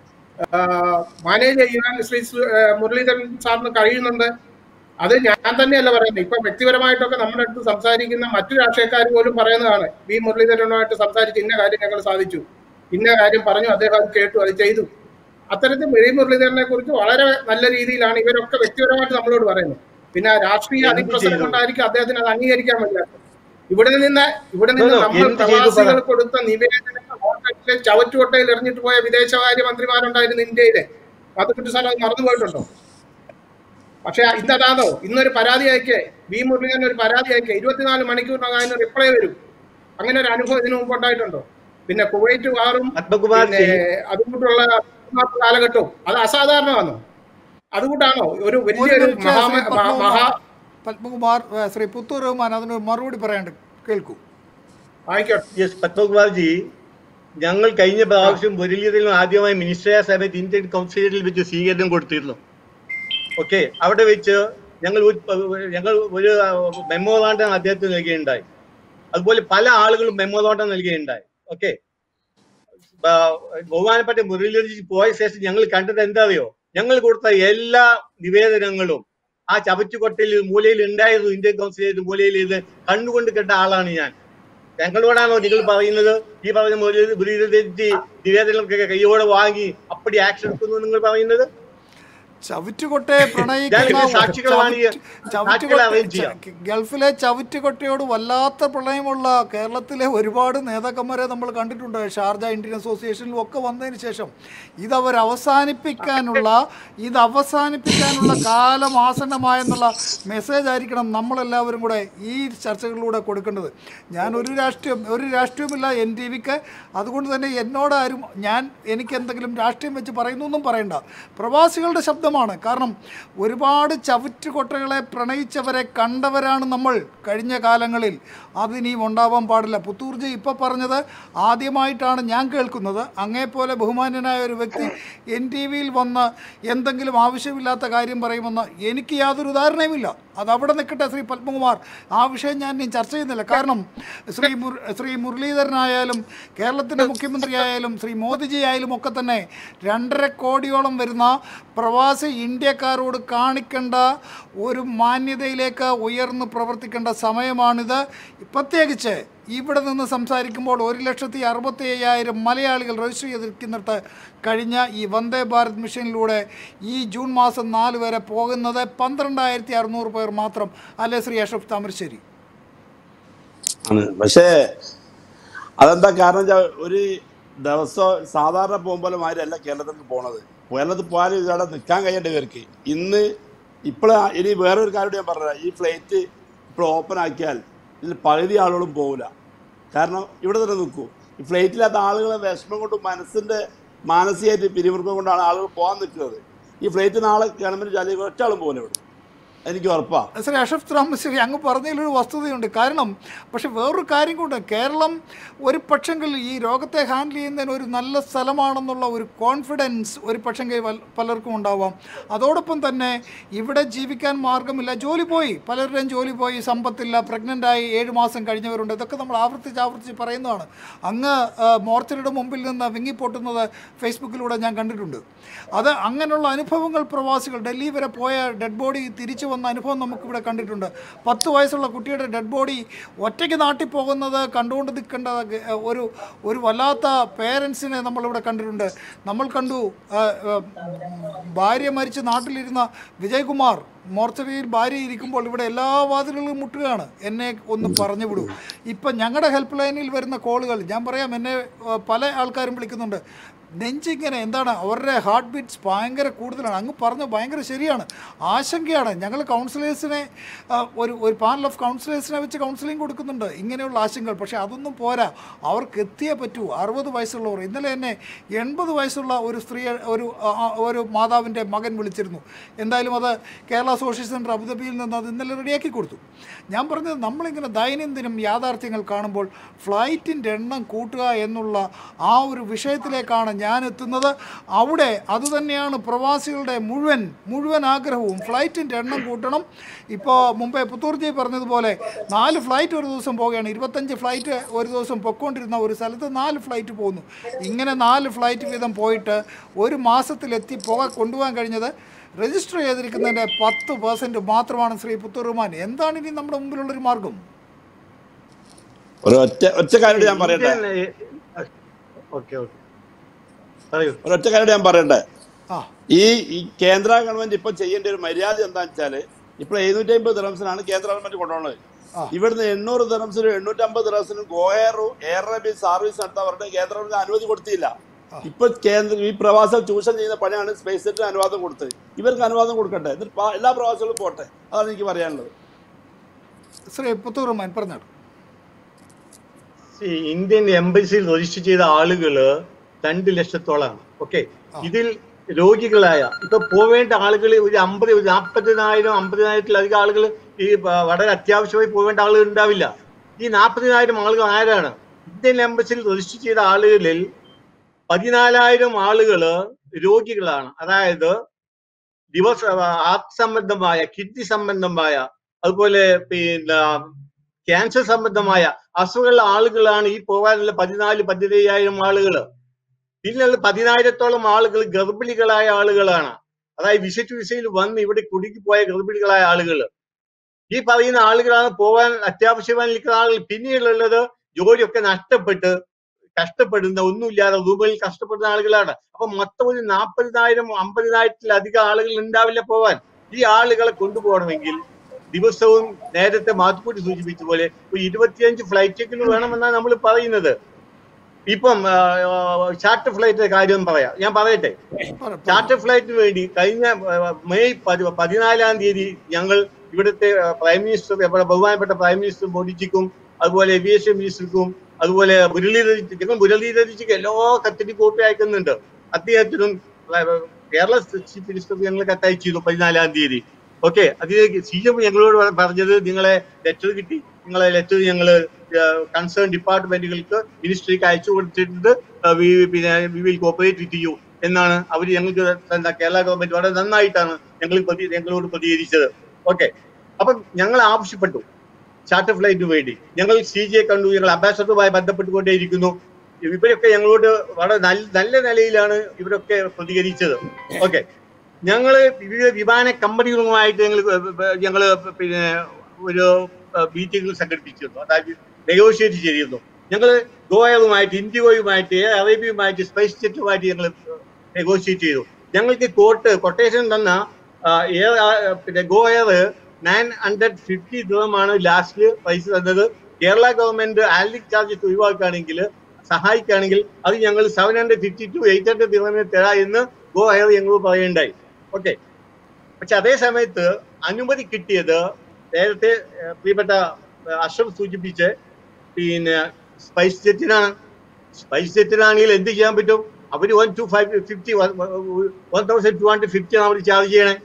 മാനേജ് ചെയ്യാൻ ശ്രീ സു- ആ, മുരളീധരൻ സാറിന് കഴിയുന്നുണ്ട് അത് ഞാൻ തന്നെയല്ല പറയുന്നത് ഇപ്പൊ വ്യക്തിപരമായിട്ടൊക്കെ നമ്മുടെ അടുത്ത് സംസാരിക്കുന്ന മറ്റു രാഷ്ട്രീയക്കാർ പോലും പറയുന്നതാണ് വി മുരളീധരനുമായിട്ട് സംസാരിച്ച് ഇന്ന കാര്യം ഞങ്ങൾ സാധിച്ചു ഇന്ന കാര്യം പറഞ്ഞു അദ്ദേഹം അത് കേട്ടു അത് ചെയ്തു അത്തരത്തിൽ വി മുരളീധരനെ കുറിച്ച് വളരെ നല്ല രീതിയിലാണ് ഇവരൊക്കെ വ്യക്തിപരമായിട്ട് നമ്മളോട് പറയുന്നത് പിന്നെ ആ രാഷ്ട്രീയ എന്ത് അതിപ്രസരം ചെയ്തു? കൊണ്ടായിരിക്കും അദ്ദേഹത്തിന് അത് അംഗീകരിക്കാൻ വയ്യാത്തത് ഇവിടെ നിന്ന് ഇവിടെ നിന്ന് No, no, നമ്മൾ എന്ത് ചെയ്തു പറ. പ്രവാസികൾ കൊടുത്ത നിവേദനങ്ങൾ ഹോട്ടലിലെ ചവറ്റുകൊട്ടയിൽ എറിഞ്ഞിട്ട് പോയ വിദേശകാര്യ മന്ത്രിമാരുണ്ടായിരുന്നു ഇന്ത്യയിലെ കാത്തുകുട്ടി സാർ അത് മറന്നുപോയിട്ടുണ്ടോ പക്ഷെ ഇന്നതാണോ ഇന്നൊരു പരാതി അയക്കേ വി മുരളീധരൻ ഒരു പരാതി അയക്കേ ഇരുപത്തിനാല് മണിക്കൂറിനകം അതിന് റിപ്ലൈ വരും അങ്ങനെ ഒരു അനുഭവം ഇതിനു മുമ്പ് ഉണ്ടായിട്ടുണ്ടോ പിന്നെ കുവൈറ്റ് വാറും പത്മകുമാർ പിന്നെ അതുകൊണ്ടുള്ള കാലഘട്ടവും അത് അസാധാരണമാണോ അതുകൊണ്ടാണോ ഒരു ഒരു വലിയൊരു മിനിറ്റ് മഹാ ശ്രീ മഹാ- മഹാ പത്മകുമാർ പത്മകുമാർ ഏ, ശ്രീ പുത്തൂർ റഹ്മാൻ അതിന് മറുപടി പറയാണ്ട് കേൾക്കൂ ആയിക്കോട്ടെ യെസ് പത്മകുമാർജി ഞങ്ങൾ കഴിഞ്ഞ പ്രാവശ്യം മുരളീധരനും ആദ്യമായി മിനിസ്റ്റർ സമയത്ത് ഇന്ത്യൻ കൗൺസിലിൽ വെച്ച് സ്വീകരണം കൊടുത്തിരുന്നു ഓക്കെ അവിടെ വെച്ച് ഞങ്ങൾ ഒരു ഞങ്ങൾ ഒരു മെമ്മോറാണ്ടം അദ്ദേഹത്തിന് നൽകുകയുണ്ടായി അതുപോലെ പല ആളുകളും മെമ്മോറാണ്ടം നൽകുകയുണ്ടായി ഓക്കെ ബഹുമാനപ്പെട്ട മുരളീധരജി പോയ ശേഷം ഞങ്ങൾ കണ്ടത് എന്താ അറിയോ ഞങ്ങൾ കൊടുത്ത എല്ലാ നിവേദനങ്ങളും ആ ചവറ്റുകൊട്ടയിൽ മൂലയിൽ ഉണ്ടായിരുന്നു ഇന്ത്യൻ കൗൺസിലേറ്റ് മൂലയിൽ ഇത് കണ്ണുകൊണ്ട് കേട്ട ആളാണ് ഞാൻ ഞങ്ങളോടാണോ നിങ്ങൾ പറയുന്നത് ഈ പറഞ്ഞ മുരളീധരജി നിവേദനങ്ങളൊക്കെ കൈയോടെ വാങ്ങി അപ്പടി ആക്ഷൻ എടുക്കുന്നു നിങ്ങൾ പറയുന്നത് ചവിറ്റുകൊട്ടയെ പ്രണയിക്കുന്ന ഞാനിങ്ങനെ സാക്ഷികളാണ് ഈ- ചവിറ്റ്- സാക്ഷികളെ ചവിറ്റുകൊട്ട arrange ചെയ്യാം. ച- ഗൾഫിലെ ചവിറ്റുകൊട്ടയോട് വല്ലാത്ത പ്രണയമുള്ള കേരളത്തിലെ ഒരുപാട് നേതാക്കന്മാരെ നമ്മൾ കണ്ടിട്ടുണ്ട് ഷാർജ ഇന്ത്യൻ അസോസിയേഷനിലും ഒക്കെ വന്നതിന് ശേഷം ഇതവർ അവസാനിപ്പിക്കാനുള്ള ഇത് അവസാനിപ്പിക്കാനുള്ള കാലം ആസന്നമായെന്നുള്ള മെസ്സേജ് ആയിരിക്കണം നമ്മളെല്ലാവരും കൂടെ ഈ ചർച്ചകളിലൂടെ കൊടുക്കേണ്ടത് ഞാൻ ഒരു രാഷ്ട്രീയം ഒരു രാഷ്ട്രീയമില്ല എൻ ടി വിക്ക് അതുകൊണ്ട് തന്നെ എന്നോട് ആരും ഞാൻ എനിക്ക് എന്തെങ്കിലും രാഷ്ട്രീയം വെച്ച് പറയുന്നു എന്നും പറയണ്ട പ്രവാസികളുടെ ശബ്ദമാണ് കാരണം ഒരുപാട് ചവിറ്റുകൊട്ടകളെ പ്രണയിച്ചവരെ കണ്ടവരാണ് നമ്മൾ കഴിഞ്ഞ കാലങ്ങളിൽ അതിനിയും ഉണ്ടാവാൻ പാടില്ല പുത്തൂർജി ഇപ്പോൾ പറഞ്ഞത് ആദ്യമായിട്ടാണ് ഞാൻ കേൾക്കുന്നത് അങ്ങേപ്പോലെ ബഹുമാന്യനായ ഒരു വ്യക്തി എൻ ടി വിയിൽ വന്ന് എന്തെങ്കിലും ആവശ്യമില്ലാത്ത കാര്യം പറയുമെന്ന് എനിക്ക് യാതൊരു ധാരണയുമില്ല അത് അവിടെ നിൽക്കട്ടെ ശ്രീ പത്മകുമാർ ആ വിഷയം ഞാൻ ഇനി ചർച്ച ചെയ്യുന്നില്ല കാരണം ശ്രീ മുർ ശ്രീ മുരളീധരനായാലും കേരളത്തിൻ്റെ മുഖ്യമന്ത്രിയായാലും ശ്രീ മോദിജി ആയാലും ഒക്കെ തന്നെ രണ്ടര കോടിയോളം വരുന്ന പ്രവാസി ഇന്ത്യക്കാരോട് കാണിക്കേണ്ട ഒരു മാന്യതയിലേക്ക് ഉയർന്ന് പ്രവർത്തിക്കേണ്ട സമയമാണിത് പ്രത്യേകിച്ച് ഇവിടെ നിന്ന് സംസാരിക്കുമ്പോൾ ഒരു ലക്ഷത്തി അറുപത്തി അയ്യായിരം മലയാളികൾ രജിസ്റ്റർ ചെയ്തിരിക്കുന്നിടത്ത് കഴിഞ്ഞ ഈ വന്ദേ ഭാരത് മിഷനിലൂടെ ഈ ജൂൺ മാസം നാല് വരെ പോകുന്നത് പന്ത്രണ്ടായിരത്തി അറുന്നൂറ് പേർ മാത്രം അല്ലേ ശ്രീ അഷഫ് താമരശ്ശേരി ആണ് പക്ഷേ അതെന്താ കാരണം വെച്ചാൽ ഒരു ദിവസം സാധാരണ പോകുമ്പോൾ മാതിരിയല്ല കേരളത്തിലേക്ക് പോണത് കേരളത്തിൽ പോയാലും ഇവിടെ നിൽക്കാൻ കഴിയേണ്ട ഇവർക്ക് ഇന്ന് ഇപ്പോൾ ഇനി വേറൊരു കാര്യം ഞാൻ പറഞ്ഞത് ഈ ഫ്ലൈറ്റ് ഇപ്പോൾ ഓപ്പൺ ആക്കിയാൽ ഇതിൽ പകുതി ആളുകളും പോകില്ല കാരണം ഇവിടെ തന്നെ നിൽക്കൂ ഈ ഫ്ലൈറ്റില്ലാത്ത ആളുകളെ വിഷമം കൊണ്ടും മനസ്സിൻ്റെ മാനസികമായിട്ട് പിരിമുറുക്കം കൊണ്ടാണ് ആളുകൾ പോകാൻ നിൽക്കുന്നത് ഈ ഫ്ലൈറ്റ് നാളെ ഗവൺമെൻറ് ചാലിയ ഒറ്റ ആളും പോകില്ല ഇവിടെ എനിക്ക് ഉറപ്പാണ് ശ്രീ അഷഫ് താമരശ്ശേരി അങ്ങ് പറഞ്ഞതിലൊരു വസ്തുതയുണ്ട് കാരണം പക്ഷെ വേറൊരു കാര്യം കൊണ്ട് കേരളം ഒരു പക്ഷെങ്കിൽ ഈ രോഗത്തെ ഹാൻഡിൽ ചെയ്യുന്നതിന് ഒരു നല്ല സ്ഥലമാണെന്നുള്ള ഒരു കോൺഫിഡൻസ് ഒരു പക്ഷെങ്കിൽ വൽ- പലർക്കും ഉണ്ടാവാം അതോടൊപ്പം തന്നെ ഇവിടെ ജീവിക്കാൻ മാർഗമില്ല ജോലി പോയി പലരുടെയും ജോലി പോയി സമ്പത്തില്ല pregnant ആയി ഏഴ് മാസം കഴിഞ്ഞവരുണ്ട് ഇതൊക്കെ നമ്മൾ ആവർത്തിച്ച് ആവർത്തിച്ച് പറയുന്നതാണ് അങ്ങ് ആ, മോർച്ചറിയുടെ മുമ്പിൽ നിന്ന് വിങ്ങിപ്പൊട്ടുന്നത് ഫേസ്ബുക്കിലൂടെ ഞാൻ കണ്ടിട്ടുണ്ട് അത് അങ്ങനെയുള്ള അനുഭവങ്ങൾ പ്രവാസികൾ ഡൽഹി വരെ പോയ ഡെഡ് ബോഡി തിരിച്ചു വന്ന അനുഭവം നമുക്കിവിടെ കണ്ടിട്ടുണ്ട് പത്ത് വയസ്സുള്ള കുട്ടിയുടെ ഡെഡ് ബോഡി ഒറ്റയ്ക്ക് നാട്ടിൽ പോകുന്നത് കണ്ടുകൊണ്ട് നിൽക്കേണ്ട ഗ- ഒരു ഒരു വല്ലാത്ത പേരൻസിനെ നമ്മളിവിടെ കണ്ടിട്ടുണ്ട് നമ്മൾ കണ്ടു ആ, ആ, ഭാര്യ മരിച്ച് നാട്ടിലിരുന്ന വിജയകുമാർ മോർച്ചറിയിൽ ഭാര്യ ഇരിക്കുമ്പോൾ ഇവിടെ എല്ലാ വാതിലുകളും മുട്ടുകയാണ് എന്നെ ഒന്ന് പറഞ്ഞു വിടൂ ഇപ്പം ഞങ്ങളുടെ ഹെൽപ്പ് ലൈനിൽ വരുന്ന കോളുകൾ ഞാൻ പറയാം എന്നെ ആ, പല ആൾക്കാരും വിളിക്കുന്നുണ്ട് നെഞ്ചിങ്ങനെ എന്താണ് അവരുടെ ഹാർട്ട് ബീറ്റ്സ് ഭയങ്കര കൂടുതലാണ് അങ്ങ് പറഞ്ഞു ഭയങ്കര ശരിയാണ് ആശങ്കയാണ് ഞങ്ങൾ കൗൺസിലേഴ്സിനെ ആ, ഒരു ഒരു പാനൽ ഓഫ് കൗൺസിലേഴ്സിനെ വെച്ച് കൗൺസിലിംഗ് കൊടുക്കുന്നുണ്ട് ഇങ്ങനെയുള്ള ആശങ്കകൾ പക്ഷേ അതൊന്നും പോരാ അവർക്ക് എത്തിയേ പറ്റൂ അറുപത് വയസ്സുള്ളവർ ഇന്നലെ എന്നെ എൺപത് വയസ്സുള്ള ഒരു സ്ത്രീ ഒരു ആ, ആ, ഒരു മാതാവിൻ്റെ മകൻ വിളിച്ചിരുന്നു എന്തായാലും അത് കേരള സോഷ്യൽ സെൻറ്റർ അബുദാബിയിൽ നിന്ന് അത് ഇന്നലെ റെഡിയാക്കി കൊടുത്തു ഞാൻ പറഞ്ഞത് നമ്മളിങ്ങനെ ദൈനംദിനം യാഥാർത്ഥ്യങ്ങൾ കാണുമ്പോൾ ഫ്ലൈറ്റിൻ്റെ എണ്ണം കൂട്ടുക എന്നുള്ള ആ ഒരു വിഷയത്തിലേക്കാണ് ഞാൻ എത്തുന്നത് അവിടെ അതുതന്നെയാണ് പ്രവാസികളുടെ മുഴുവൻ മുഴുവൻ ആഗ്രഹവും ഫ്ലൈറ്റിൻ്റെ എണ്ണം കൂട്ടണം ഇപ്പോൾ മുമ്പേ പുത്തൂർജി പറഞ്ഞതുപോലെ നാല് ഫ്ലൈറ്റ് ഒരു ദിവസം പോവുകയാണ് ഇരുപത്തഞ്ച് ഫ്ലൈറ്റ് ഒരു ദിവസം പൊയ്ക്കൊണ്ടിരുന്ന ഒരു സ്ഥലത്ത് നാല് ഫ്ലൈറ്റ് പോകുന്നു ഇങ്ങനെ നാല് ഫ്ലൈറ്റ് വീതം പോയിട്ട് ഒരു മാസത്തിലെത്തി പുക കൊണ്ടുപോകാൻ കഴിഞ്ഞത് രജിസ്റ്റർ ചെയ്തിരിക്കുന്നതിൻ്റെ പത്ത് പെർസെൻറ്റ് മാത്രമാണ് ശ്രീ പുത്തൂർ റഹ്മാൻ എന്താണ് ഇനി നമ്മുടെ മുമ്പിലുള്ളൊരു മാർഗം ഒരു ഒറ്റ ഒറ്റ കാര്യം ഞാൻ പറയട്ടെ ഓക്കെ ഓക്കെ പറയൂ ഒരൊറ്റ കാര്യം ഞാൻ പറയട്ടെ ആ ഈ ഈ കേന്ദ്ര ഗവൺമെന്റ് ഇപ്പൊ ചെയ്യേണ്ട ഒരു മര്യാദ എന്താണെന്ന് വെച്ചാല് ഇപ്പൊ എഴുന്നൂറ്റി അമ്പത് ദിറംസിനാണ് കേന്ദ്ര ഗവൺമെന്റ് കൊണ്ടുപോകുന്നത് ആ. ഇവിടുന്ന് എണ്ണൂറ് ദിറംസിനും എണ്ണൂറ്റമ്പത് ദിറംസിനും ഗോയറും എയർ അറേബ്യൻ സർവീസ് നടത്താൻ കേന്ദ്ര ഗവൺമെന്റ് അനുമതി കൊടുത്തില്ല ഇപ്പൊ കേന്ദ്ര ഈ പ്രവാസം ചൂഷണം ചെയ്യുന്ന പണിയാണ് സ്പേസ് സെറ്റിന് അനുവാദം കൊടുത്തത് ഇവർക്ക് അനുവാദം കൊടുക്കട്ടെ എന്നിട്ട് പ- എല്ലാ പ്രവാസികളും പോട്ടെ അതാണ് എനിക്ക് പറയാനുള്ളത് ശ്രീ പുത്തൂർ റഹ്മാൻ പറഞ്ഞോളൂ ഈ ഇന്ത്യൻ എംബസിയിൽ രജിസ്റ്റർ ചെയ്ത ആളുകള് രണ്ട് ലക്ഷത്തോളാണ് ഓക്കെ ഇതിൽ രോഗികളായ ഇപ്പൊ പോവേണ്ട ആളുകൾ ഒരു അമ്പത് ഒരു നാൽപ്പതിനായിരം അമ്പതിനായിരത്തിലധികം ആളുകൾ ഈ വ- വളരെ അത്യാവശ്യമായി പോവേണ്ട ആളുകൾ ഉണ്ടാവില്ല ഈ നാൽപ്പതിനായിരം ആളുകൾ ആരാണ് ഇന്ത്യൻ എംബസിയിൽ രജിസ്റ്റർ ചെയ്ത ആളുകളിൽ പതിനാലായിരം ആളുകള് രോഗികളാണ് അതായത് ദിവസ ഹാർട്ട് സംബന്ധമായ കിഡ്നി സംബന്ധമായ അതുപോലെ പിന്നെ ക്യാൻസർ സംബന്ധമായ അസുഖമുള്ള ആളുകളാണ് ഈ പോകാനുള്ള പതിനാല് പതിനയ്യായിരം ആളുകൾ പിന്നെയുള്ള പതിനായിരത്തോളം ആളുകൾ ഗർഭിണികളായ ആളുകളാണ് അതായത് വിസിറ്റ് വിസയിൽ വന്ന് ഇവിടെ കുടുങ്ങിപ്പോയ ഗർഭിണികളായ ആളുകൾ ഈ പറയുന്ന ആളുകളാണ് പോകാൻ അത്യാവശ്യമായി നിൽക്കുന്ന ആളുകൾ പിന്നീടുള്ളത് ജോലിയൊക്കെ നഷ്ടപ്പെട്ട് കഷ്ടപ്പെടുന്ന ഒന്നുമില്ലാതെ ദുബൈയിൽ കഷ്ടപ്പെടുന്ന ആളുകളാണ് അപ്പൊ മൊത്തം ഒരു നാൽപ്പതിനായിരം അമ്പതിനായിരത്തിലധികം ആളുകൾ ഉണ്ടാവില്ല പോവാൻ ഈ ആളുകളെ കൊണ്ടുപോകണമെങ്കിൽ ദിവസവും നേരത്തെ മാത്തുക്കുട്ടി സൂചിപ്പിച്ച പോലെ ഒരു ഇരുപത്തിയഞ്ച് ഫ്ലൈറ്റെങ്കിലും വേണമെന്നാണ് നമ്മൾ പറയുന്നത് ഇപ്പം ചാർട്ടർ ഫ്ലൈറ്റ് കാര്യം പറയാം ഞാൻ പറയട്ടെ പറ- ചാർട്ടർ ഫ്ലൈറ്റിന് വേണ്ടി കഴിഞ്ഞ ആ, മെയ് പതി പതിനാലാം തീയതി ഞങ്ങൾ ഇവിടുത്തെ ആ, പ്രൈം മിനിസ്റ്റർ നമ്മുടെ ബഹുമാനപ്പെട്ട പ്രൈം മിനിസ്റ്റർ മോഡിജിക്കും അതുപോലെ ഏവിയേഷൻ മിനിസ്റ്റർക്കും അതുപോലെ മുരളീധര ഞങ്ങൾ മുരളീധരജിക്ക് എല്ലാ കത്തിനും കോപ്പി അയക്കുന്നുണ്ട് അദ്ദേഹത്തിനും ആ, കേരള ചീഫ് മിനിസ്റ്റർ ഞങ്ങൾ കത്തയച്ചിരുന്നു പതിനാലാം തീയതി ഓക്കെ അതിലേക്ക് സി എം ഞങ്ങളോട് പറ- പറഞ്ഞത് നിങ്ങളെ ലെറ്റർ കിട്ടി നിങ്ങളെ ലെറ്റർ ഞങ്ങൾ കൺസേൺ ഡിപ്പാർട്ട്മെന്റുകൾക്ക് മിനിസ്ട്രിക്ക് അയച്ചു കൊടുത്തിട്ടുണ്ട് ആ, we- പിന്നെ we will cooperate with you എന്നാണ് അവർ ഞങ്ങൾക്ക് എന്താ കേരള ഗവൺമെന്റ് വളരെ നന്നായിട്ടാണ് ഞങ്ങൾ പ്രതി ഞങ്ങളോട് പ്രതികരിച്ചത് ഓക്കെ അപ്പം ഞങ്ങൾ ആവശ്യപ്പെട്ടു ചാർട്ടർ ഫ്ലൈറ്റിന് വേണ്ടി ഞങ്ങൾ സി ജി എ കണ്ടു ഞങ്ങൾ അംബാസഡറുമായി ബന്ധപ്പെട്ടുകൊണ്ടേയിരിക്കുന്നു ഇവരൊക്കെ ഞങ്ങളോട് വളരെ നല്ല നല്ല നിലയിലാണ് ഇവരൊക്കെ പ്രതികരിച്ചത് ഓക്കെ ഞങ്ങള് വിവിധ വിമാന കമ്പനികളുമായിട്ട് ഞങ്ങൾ ഞങ്ങൾ പിന്നെ ഒരു മീറ്റിംഗ് സംഘടിപ്പിച്ചിരുന്നു അതായത് നെഗോഷിയേറ്റ് ചെയ്തിരുന്നു ഞങ്ങൾ ഗോയറുമായിട്ട് ഇന്ത്യയുമായിട്ട് എയർ അറേബ്യയുമായിട്ട് സ്പൈസ് ജെറ്റുമായിട്ട് ഞങ്ങൾ നെഗോഷിയേറ്റ് ചെയ്തു ഞങ്ങൾക്ക് കോട്ട് കൊട്ടേഷൻ തന്ന ആ, എയർ ആ, പിന്നെ Go Air nine hundred fifty ആണ് ലാസ്റ്റ് പൈസ തന്നത് കേരള ഗവൺമെന്റ് ആൽഡിക് ചാർജസ് ഒഴിവാക്കുകയാണെങ്കിൽ സഹായിക്കുകയാണെങ്കിൽ അത് ഞങ്ങൾ seven hundred fifty to eight hundred ദിറമിന് തരാം എന്ന് ഗോ എയർ ഞങ്ങൾ പറയുണ്ടായി ഓക്കെ പക്ഷെ അതേ സമയത്ത് അനുമതി കിട്ടിയത് നേരത്തെ ഏഹ്, പ്രിയപ്പെട്ട ഏഹ്, അഷ്റഫ് സൂചിപ്പിച്ച് പിന്നെ സ്പൈസ് ജെറ്റിനാണ് സ്പൈസ് ജെറ്റിനാണെങ്കിൽ എന്ത് ചെയ്യാൻ പറ്റും അവർ one two five fifty one thousand two hundred fifty ആണ് അവർ ചാർജ് ചെയ്യണേ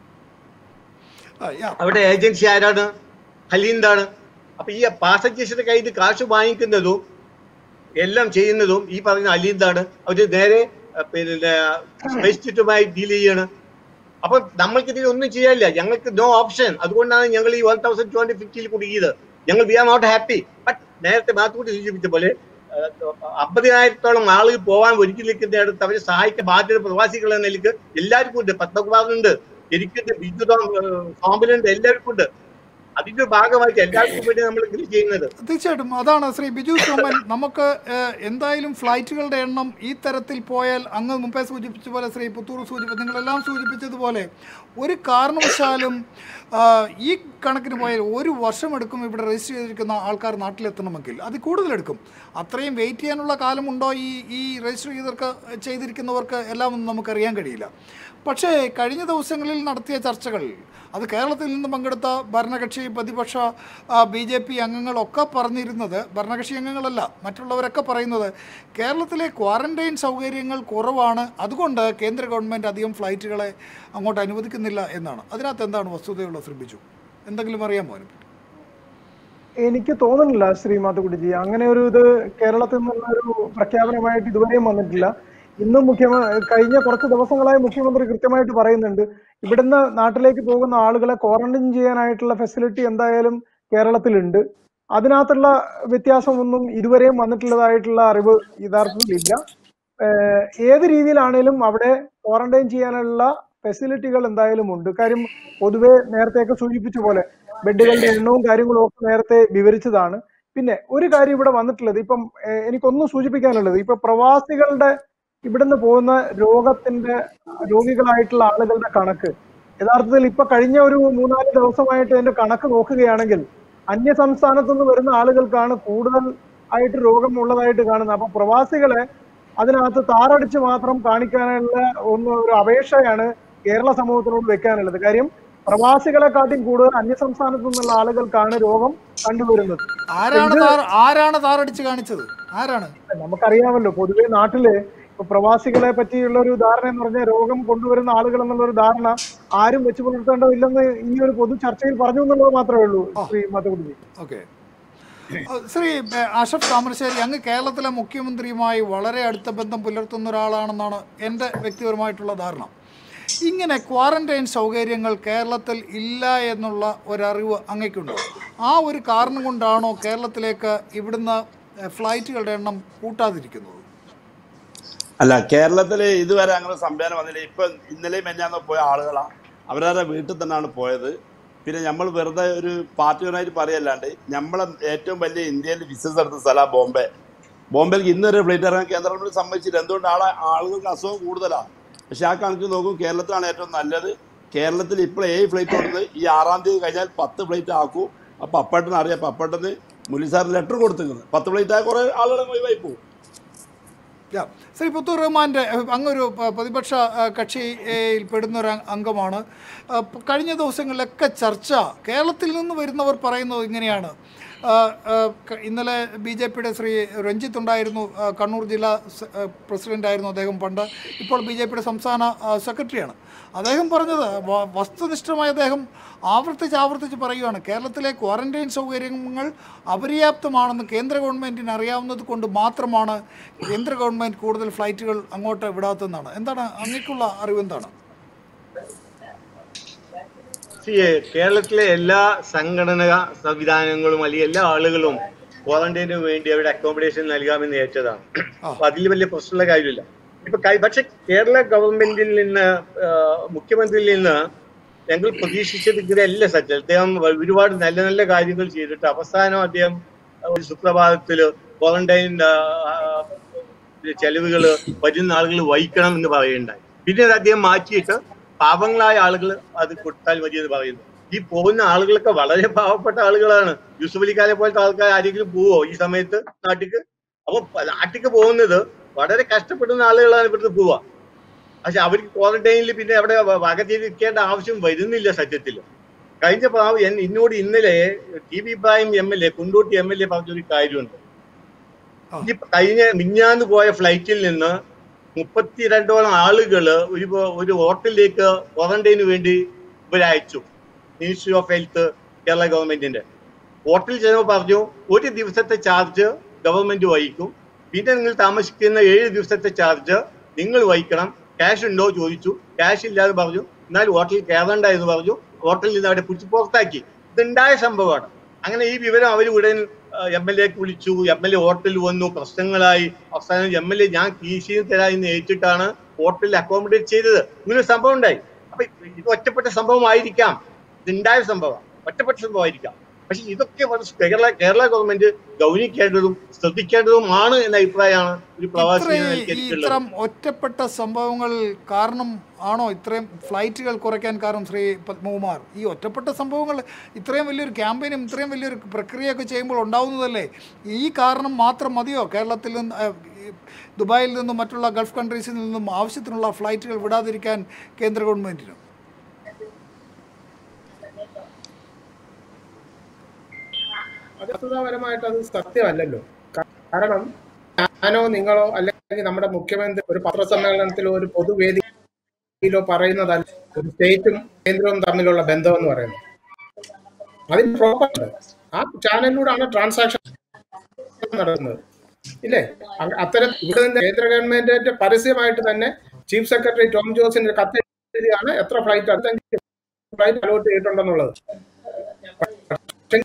ആ, യാ. അവിടെ ഏജൻസി ആരാണ് ഹലീന്താണ് അപ്പൊ ഈ പാസഞ്ചേഴ്സിന്റെ കയ്യിൽ നിന്ന് കാശ് വാങ്ങിക്കുന്നതും എല്ലാം ചെയ്യുന്നതും ഈ പറയുന്ന അലീന്താണ് അവര് നേരെ അഹ് പിന്നെ സ്പേസ് ജെറ്റുമായി ഡീൽ ചെയ്യാണ് അപ്പൊ നമ്മൾക്ക് ഇതിൽ ഒന്നും ചെയ്യാനില്ല ഞങ്ങൾക്ക് നോ ഓപ്ഷൻ അതുകൊണ്ടാണ് ഞങ്ങൾ ഈ വൺ തൗസൻഡ് ടു ഹൺഡ്രഡ് ഫിഫ്റ്റിയിൽ കുടുങ്ങിയത് ഞങ്ങൾ we are not happy but നേരത്തെ മാത്തുകൂട്ടി സൂചിപ്പിച്ച പോലെ അഹ് അമ്പതിനായിരത്തോളം ആളുകൾ പോകാൻ ഒരുക്കി നിൽക്കുന്ന അടുത്ത് അവരെ സഹായിക്കാൻ ബാധ്യത പ്രവാസികൾ എന്ന നിലയ്ക്ക് എല്ലാവർക്കും ഉണ്ട് പത്മകുമാറിനുണ്ട് എനിക്കുണ്ട് ബിജു സോമ്പലുണ്ട് എല്ലാവർക്കും ഉണ്ട് അതിന്റെ ഭാഗമായിട്ട് എല്ലാവർക്കും വേണ്ടി നമ്മൾ ഇത് ചെയ്യുന്നത് തീർച്ചയായിട്ടും അതാണ് ശ്രീ ബിജു സോമൻ നമുക്ക് ഏഹ്, എന്തായാലും ഫ്ലൈറ്റുകളുടെ എണ്ണം ഈ തരത്തിൽ പോയാൽ അങ്ങ് മുമ്പേ സൂചിപ്പിച്ച പോലെ ശ്രീ പുത്തൂർ സൂചിപ്പിച്ചു നിങ്ങളെല്ലാം സൂചിപ്പിച്ചതുപോലെ ഒരു കാരണവശാലും ആ, ഈ കണക്കിന് പോയാൽ ഒരു വർഷം എടുക്കും ഇവിടെ രജിസ്റ്റർ ചെയ്തിരിക്കുന്ന ആൾക്കാർ നാട്ടിലെത്തണമെങ്കിൽ അത് കൂടുതലെടുക്കും അത്രയും വെയിറ്റ് ചെയ്യാനുള്ള കാലമുണ്ടോ ഈ ഈ രജിസ്റ്റർ ചെയ്തവർക്ക് ചെയ്തിരിക്കുന്നവർക്ക് എല്ലാം ഒന്നും നമുക്കറിയാൻ കഴിയില്ല പക്ഷേ കഴിഞ്ഞ ദിവസങ്ങളിൽ നടത്തിയ ചർച്ചകൾ അത് കേരളത്തിൽ നിന്ന് പങ്കെടുത്ത ഭരണകക്ഷി പ്രതിപക്ഷ ബി ജെ പി അംഗങ്ങളൊക്കെ പറഞ്ഞിരുന്നത് ഭരണകക്ഷി അംഗങ്ങളല്ല മറ്റുള്ളവരൊക്കെ പറയുന്നത് കേരളത്തിലെ ക്വാറന്റൈൻ സൗകര്യങ്ങൾ കുറവാണ് അതുകൊണ്ട് കേന്ദ്ര ഗവൺമെൻറ് അധികം ഫ്ലൈറ്റുകളെ അങ്ങോട്ട് അനുവദിക്കുന്നില്ല എന്നാണ് അതിനകത്ത് എന്താണ് വസ്തുതയുള്ളത് ശ്രദ്ധിച്ചു എന്തെങ്കിലും അറിയാമോ അതിനെപ്പറ്റി എനിക്ക് തോന്നുന്നില്ല ശ്രീ മാത്തുക്കുട്ടിജി അങ്ങനെ ഒരു ഇത് കേരളത്തിൽ നിന്നുള്ള ഒരു പ്രഖ്യാപനമായിട്ട് ഇതുവരെയും വന്നിട്ടില്ല ഇന്നും മുഖ്യമന്ത്രി കഴിഞ്ഞ കുറച്ച് ദിവസങ്ങളായി മുഖ്യമന്ത്രി കൃത്യമായിട്ട് പറയുന്നുണ്ട് ഇവിടുന്ന് നാട്ടിലേക്ക് പോകുന്ന ആളുകളെ ക്വാറന്റൈൻ ചെയ്യാനായിട്ടുള്ള ഫെസിലിറ്റി എന്തായാലും കേരളത്തിലുണ്ട് അതിനകത്തുള്ള വ്യത്യാസമൊന്നും ഇതുവരെയും വന്നിട്ടുള്ളതായിട്ടുള്ള അറിവ് യഥാർത്ഥത്തിൽ ഇല്ല ഏഹ് ഏത് രീതിയിലാണേലും അവിടെ ക്വാറന്റൈൻ ചെയ്യാനുള്ള ഫെസിലിറ്റികൾ എന്തായാലും ഉണ്ട് കാര്യം പൊതുവെ നേരത്തെയൊക്കെ സൂചിപ്പിച്ച പോലെ ബെഡുകളുടെ എണ്ണവും കാര്യങ്ങളും ഒക്കെ നേരത്തെ വിവരിച്ചതാണ് പിന്നെ ഒരു കാര്യം ഇവിടെ വന്നിട്ടുള്ളത് ഇപ്പം ഏഹ് എനിക്കൊന്നും സൂചിപ്പിക്കാനുള്ളത് ഇപ്പൊ പ്രവാസികളുടെ ഇവിടുന്ന് പോകുന്ന രോഗത്തിന്റെ രോഗികളായിട്ടുള്ള ആളുകളുടെ കണക്ക് യഥാർത്ഥത്തിൽ ഇപ്പൊ കഴിഞ്ഞ ഒരു മൂന്നാല് ദിവസമായിട്ട് അതിന്റെ കണക്ക് നോക്കുകയാണെങ്കിൽ അന്യ സംസ്ഥാനത്തു നിന്ന് വരുന്ന ആളുകൾക്കാണ് കൂടുതൽ ആയിട്ട് രോഗം ഉള്ളതായിട്ട് കാണുന്നത് അപ്പൊ പ്രവാസികളെ അതിനകത്ത് താറടിച്ച് മാത്രം കാണിക്കാനുള്ള ഒന്ന് ഒരു അപേക്ഷയാണ് കേരള സമൂഹത്തിനോട് വെക്കാനുള്ളത് കാര്യം പ്രവാസികളെക്കാട്ടിയും കൂടുതൽ അന്യ സംസ്ഥാനത്തു നിന്നുള്ള ആളുകൾക്കാണ് രോഗം കണ്ടുവരുന്നത് ആരാണ് താർ ആരാണ് താറടിച്ച് കാണിച്ചത് ആരാണ് നമുക്കറിയാമല്ലോ പൊതുവെ നാട്ടില് ഇപ്പൊ പ്രവാസികളെ പറ്റിയുള്ള ഒരു ധാരണ എന്ന് പറഞ്ഞാൽ രോഗം കൊണ്ടുവരുന്ന ആളുകൾ എന്നുള്ള ഒരു ധാരണ ആരും വെച്ച് പുലർത്തേണ്ടതില്ലെന്ന് ഈ ഒരു പൊതു ചർച്ചയിൽ പറഞ്ഞു എന്നുള്ളത് മാത്രമേ ഉള്ളൂ ശ്രീ മാത്തകുട്ടി ഓക്കെ ശ്രീ ഏ, അഷഫ് താമരശ്ശേരി അങ്ങ് കേരളത്തിലെ മുഖ്യമന്ത്രിയുമായി വളരെ അടുത്ത ബന്ധം പുലർത്തുന്ന ഒരാളാണെന്നാണ് എൻ്റെ വ്യക്തിപരമായിട്ടുള്ള ധാരണ ഇങ്ങനെ ക്വാറന്റൈൻ സൗകര്യങ്ങൾ കേരളത്തിൽ ഇല്ല എന്നുള്ള ഒരറിവ് അങ്ങേക്കുണ്ടോ ആ ഒരു കാരണം കൊണ്ടാണോ കേരളത്തിലേക്ക് ഇവിടുന്ന് ഏ, ഫ്ലൈറ്റുകളുടെ എണ്ണം കൂട്ടാതിരിക്കുന്നത് അല്ല കേരളത്തില് ഇതുവരെ അങ്ങനെ സംവിധാനം വന്നില്ല ഇപ്പൊ ഇന്നലെ മെഞ്ഞാന്ന് പോയ ആളുകളാ അവരവരുടെ വീട്ടിൽ തന്നെയാണ് പോയത് പിന്നെ നമ്മൾ വെറുതെ ഒരു പാർട്ടിപരമായിട്ട് പറയല്ലാണ്ട് നമ്മളെ ഏറ്റവും വലിയ ഇന്ത്യയിൽ ബിസിനസ് നടത്തുന്ന സ്ഥലമാണ് ബോംബെ ബോംബെയിലേക്ക് ഇന്ന് വരെ ഫ്ലൈറ്റ് ഇറങ്ങാൻ കേന്ദ്ര ഗവൺമെന്റ് സമ്മതിച്ചില്ല എന്തുകൊണ്ട് ആളെ ആളുകൾക്ക് അസുഖം കൂടുതലാണ് പക്ഷെ ആ കണക്ക് നോക്കും കേരളത്തിലാണ് ഏറ്റവും നല്ലത് കേരളത്തിൽ ഇപ്പോൾ ഏഴ് ഫ്ലൈറ്റ് ഓടുന്നത് ഈ ആറാം തീയതി കഴിഞ്ഞാൽ പത്ത് ഫ്ലൈറ്റ് ആക്കും അപ്പം പപ്പേട്ടന് അറിയാം പപ്പേട്ടന് മുരളി സാർ ലെറ്റർ കൊടുത്തിരിക്കുന്നത് പത്ത് ഫ്ലൈറ്റ് ആയ കുറേ ആളുകൾ ഒഴിവായി പോകും യാ. ശ്രീ പുത്തൂർ റഹ്മാൻ്റെ അഹ് അങ്ങൊരു പ- പ്രതിപക്ഷ അഹ്, കക്ഷിയിൽ പെടുന്ന ഒരു അ- അംഗമാണ് അഹ്, പ- കഴിഞ്ഞ ദിവസങ്ങളിലൊക്കെ ചർച്ച കേരളത്തിൽ നിന്ന് വരുന്നവർ പറയുന്നത് ഇങ്ങനെയാണ് അഹ്, അഹ്, ക- ഇന്നലെ ബി ജെ പിയുടെ ശ്രീ രഞ്ജിത്ത് ഉണ്ടായിരുന്നു അഹ്, കണ്ണൂർ ജില്ലാ സ- അഹ്, പ്രസിഡൻ്റായിരുന്നു അദ്ദേഹം പണ്ട് ഇപ്പോൾ ബി ജെ പിയുടെ സംസ്ഥാന അഹ്, സെക്രട്ടറിയാണ് അദ്ദേഹം പറഞ്ഞത് വ- വസ്തുനിഷ്ഠമായി അദ്ദേഹം ആവർത്തിച്ച് ആവർത്തിച്ച് പറയുകയാണ് കേരളത്തിലെ ക്വാറന്റൈൻ സൗകര്യങ്ങൾ അപര്യാപ്തമാണെന്ന് കേന്ദ്ര ഗവൺമെൻറ്റിന് അറിയാവുന്നത് കൊണ്ട് മാത്രമാണ് കേന്ദ്ര ഗവൺമെൻറ് കൂടുതൽ ഫ്ലൈറ്റുകൾ അങ്ങോട്ട് വിടാത്തതെന്നാണ് എന്താണ് അങ്ങേക്കുള്ള അറിവ് എന്താണ് See, കേരളത്തിലെ എല്ലാ സംഘടന സംവിധാനങ്ങളും അല്ലെങ്കിൽ എല്ലാ ആളുകളും ക്വാറന്റൈനു വേണ്ടി അവരുടെ അക്കോമഡേഷൻ നൽകാമെന്ന് ഏറ്റതാണ് ആ. അപ്പൊ അതിൽ വലിയ പ്രശ്നമുള്ള കാര്യമില്ല ഇപ്പൊ കൈ- പക്ഷെ കേരള ഗവൺമെന്റിൽ നിന്ന് ആ, മുഖ്യമന്ത്രിയിൽ നിന്ന് ഞങ്ങൾ പ്രതീക്ഷിച്ചത് ഇങ്ങനെയല്ല സജ്ജ അദ്ദേഹം ഒരുപാട് നല്ല നല്ല കാര്യങ്ങൾ ചെയ്തിട്ട് അവസാനം അദ്ദേഹം ഒരു സുപ്രഭാതത്തില് ക്വാറന്റൈൻ ചെലവുകൾ വരുന്ന ആളുകൾ വഹിക്കണം എന്ന് പറയുണ്ടായി പിന്നെ അത് അദ്ദേഹം മാറ്റിയിട്ട് പാവങ്ങളായ ആളുകൾ അത് കൊടുത്താൽ മതി എന്ന് പറയുന്നു ഈ പോകുന്ന ആളുകളൊക്കെ വളരെ പാവപ്പെട്ട ആളുകളാണ് യൂസുഫ് അലിക്കാരെ പോലത്തെ ആൾക്കാർ ആരെങ്കിലും പോവോ ഈ സമയത്ത് നാട്ടിക്ക് അപ്പൊ പ- നാട്ടിക്ക് പോകുന്നത് വളരെ കഷ്ടപ്പെടുന്ന ആളുകളാണ് ഇവിടുന്ന് പോവുക പക്ഷെ അവർക്ക് ക്വാറന്റൈനിൽ പിന്നെ അവിടെ വ- വകതിരിക്കേണ്ട ആവശ്യം വരുന്നില്ല സത്യത്തിൽ കഴിഞ്ഞ പ്രാവ് എൻ- എന്നോട് ഇന്നലെ T V Ibrahim M L A Kondotty M L A പറഞ്ഞൊരു കാര്യമുണ്ട് ആ. ഈ കഴിഞ്ഞ മിഞ്ഞാന്ന് പോയ ഫ്ലൈറ്റിൽ നിന്ന് മുപ്പത്തിരണ്ടോളം ആളുകള് ഒരു പോ- ഒരു ഹോട്ടലിലേക്ക് ക്വാറന്റൈന് വേണ്ടി ഇവരയച്ചു മിനിസ്ട്രി ഓഫ് ഹെൽത്ത് കേരള ഗവൺമെന്റിന്റെ ഹോട്ടലിൽ ചെന്നപ്പോൾ പറഞ്ഞു ഒരു ദിവസത്തെ ചാർജ് ഗവൺമെന്റ് വഹിക്കും പിന്നെ നിങ്ങൾ താമസിക്കുന്ന ഏഴ് ദിവസത്തെ ചാർജ് നിങ്ങൾ വഹിക്കണം ക്യാഷ് ഉണ്ടോ ചോദിച്ചു ക്യാഷ് ഇല്ലാതെ പറഞ്ഞു എന്നാൽ ഹോട്ടലിൽ കയറണ്ട എന്ന് പറഞ്ഞു ഹോട്ടലിൽ നിന്ന് അവിടെ പിടിച്ച് പുറത്താക്കി ഇതുണ്ടായ സംഭവമാണ് അങ്ങനെ ഈ വിവരം അവർ ഉടൻ എം എൽ എക്ക് വിളിച്ചു എം എൽ എ ഹോട്ടലിൽ വന്നു പ്രശ്നങ്ങളായി അവസാനം എം എൽ എ ഞാൻ കീശിയിൽ തരാ എന്ന് ഏറ്റിട്ടാണ് ഹോട്ടലിൽ അക്കോമഡേറ്റ് ചെയ്തത് ഇങ്ങനെ ഒരു സംഭവം ഉണ്ടായി അപ്പൊ ഇത് ഒറ്റപ്പെട്ട സംഭവമായിരിക്കാം ഇതുണ്ടായ സംഭവം ഒറ്റപ്പെട്ട സംഭവമായിരിക്കാം പക്ഷെ ഇതൊക്കെ വളരെ കേരള കേരള ഗവൺമെന്റ് ഗൗനിക്കേണ്ടതും ശ്രദ്ധിക്കേണ്ടതുമാണ് എന്ന അഭിപ്രായമാണ് ഒരു പ്രവാസി ഇത്രയും എന്ന ഈ നിലയ്ക്ക് എനിക്കുള്ളത് ഇത്തരം ഒറ്റപ്പെട്ട സംഭവങ്ങൾ കാരണം ആണോ ഇത്രയും ഫ്ലൈറ്റുകൾ കുറയ്ക്കാൻ കാരണം ശ്രീ പത്മകുമാർ ഈ ഒറ്റപ്പെട്ട സംഭവങ്ങൾ ഇത്രയും വലിയൊരു ക്യാമ്പയിനും ഇത്രയും വലിയൊരു പ്രക്രിയയൊക്കെ ചെയ്യുമ്പോൾ ഉണ്ടാവുന്നതല്ലേ ഈ കാരണം മാത്രം മതിയോ കേരളത്തിൽ നിന്ന് ഏഹ്, ഈ ദുബായിൽ നിന്നും മറ്റുള്ള ഗൾഫ് കൺട്രീസിൽ നിന്നും ആവശ്യത്തിനുള്ള ഫ്ലൈറ്റുകൾ വിടാതിരിക്കാൻ കേന്ദ്ര ഗവൺമെൻറ്റിന് അത് വസ്തുതാപരമായിട്ട് അത് സത്യമല്ലല്ലോ കാരണം ഞാനോ നിങ്ങളോ അല്ലെങ്കിൽ നമ്മുടെ മുഖ്യമന്ത്രി ഒരു പത്രസമ്മേളനത്തിലോ ഒരു പൊതുവേദിയിലോ പറയുന്നതല്ല ഒരു സ്റ്റേറ്റും കേന്ദ്രവും തമ്മിലുള്ള ബന്ധം എന്ന് പറയുന്നത് അതിന് പ്രോപ്പർ ഉണ്ട് ആ ചാനലിലൂടെയാണ് ട്രാൻസാക്ഷൻ നടക്കുന്നത് ഇല്ലേ അ- അത്തരം ഇവിടെ നിന്ന് കേന്ദ്ര ഗവൺമെന്റിന്റെ പരസ്യമായിട്ട് തന്നെ ചീഫ് സെക്രട്ടറി ടോം ജോസിന്റെ കത്ത് എഴുതിയാണ് എത്ര ഫ്ലൈറ്റ് അടുത്തെങ്കിൽ ഫ്ലൈറ്റ് അലോട്ട് ചെയ്തിട്ടുണ്ടെന്നുള്ളത് പക്ഷേ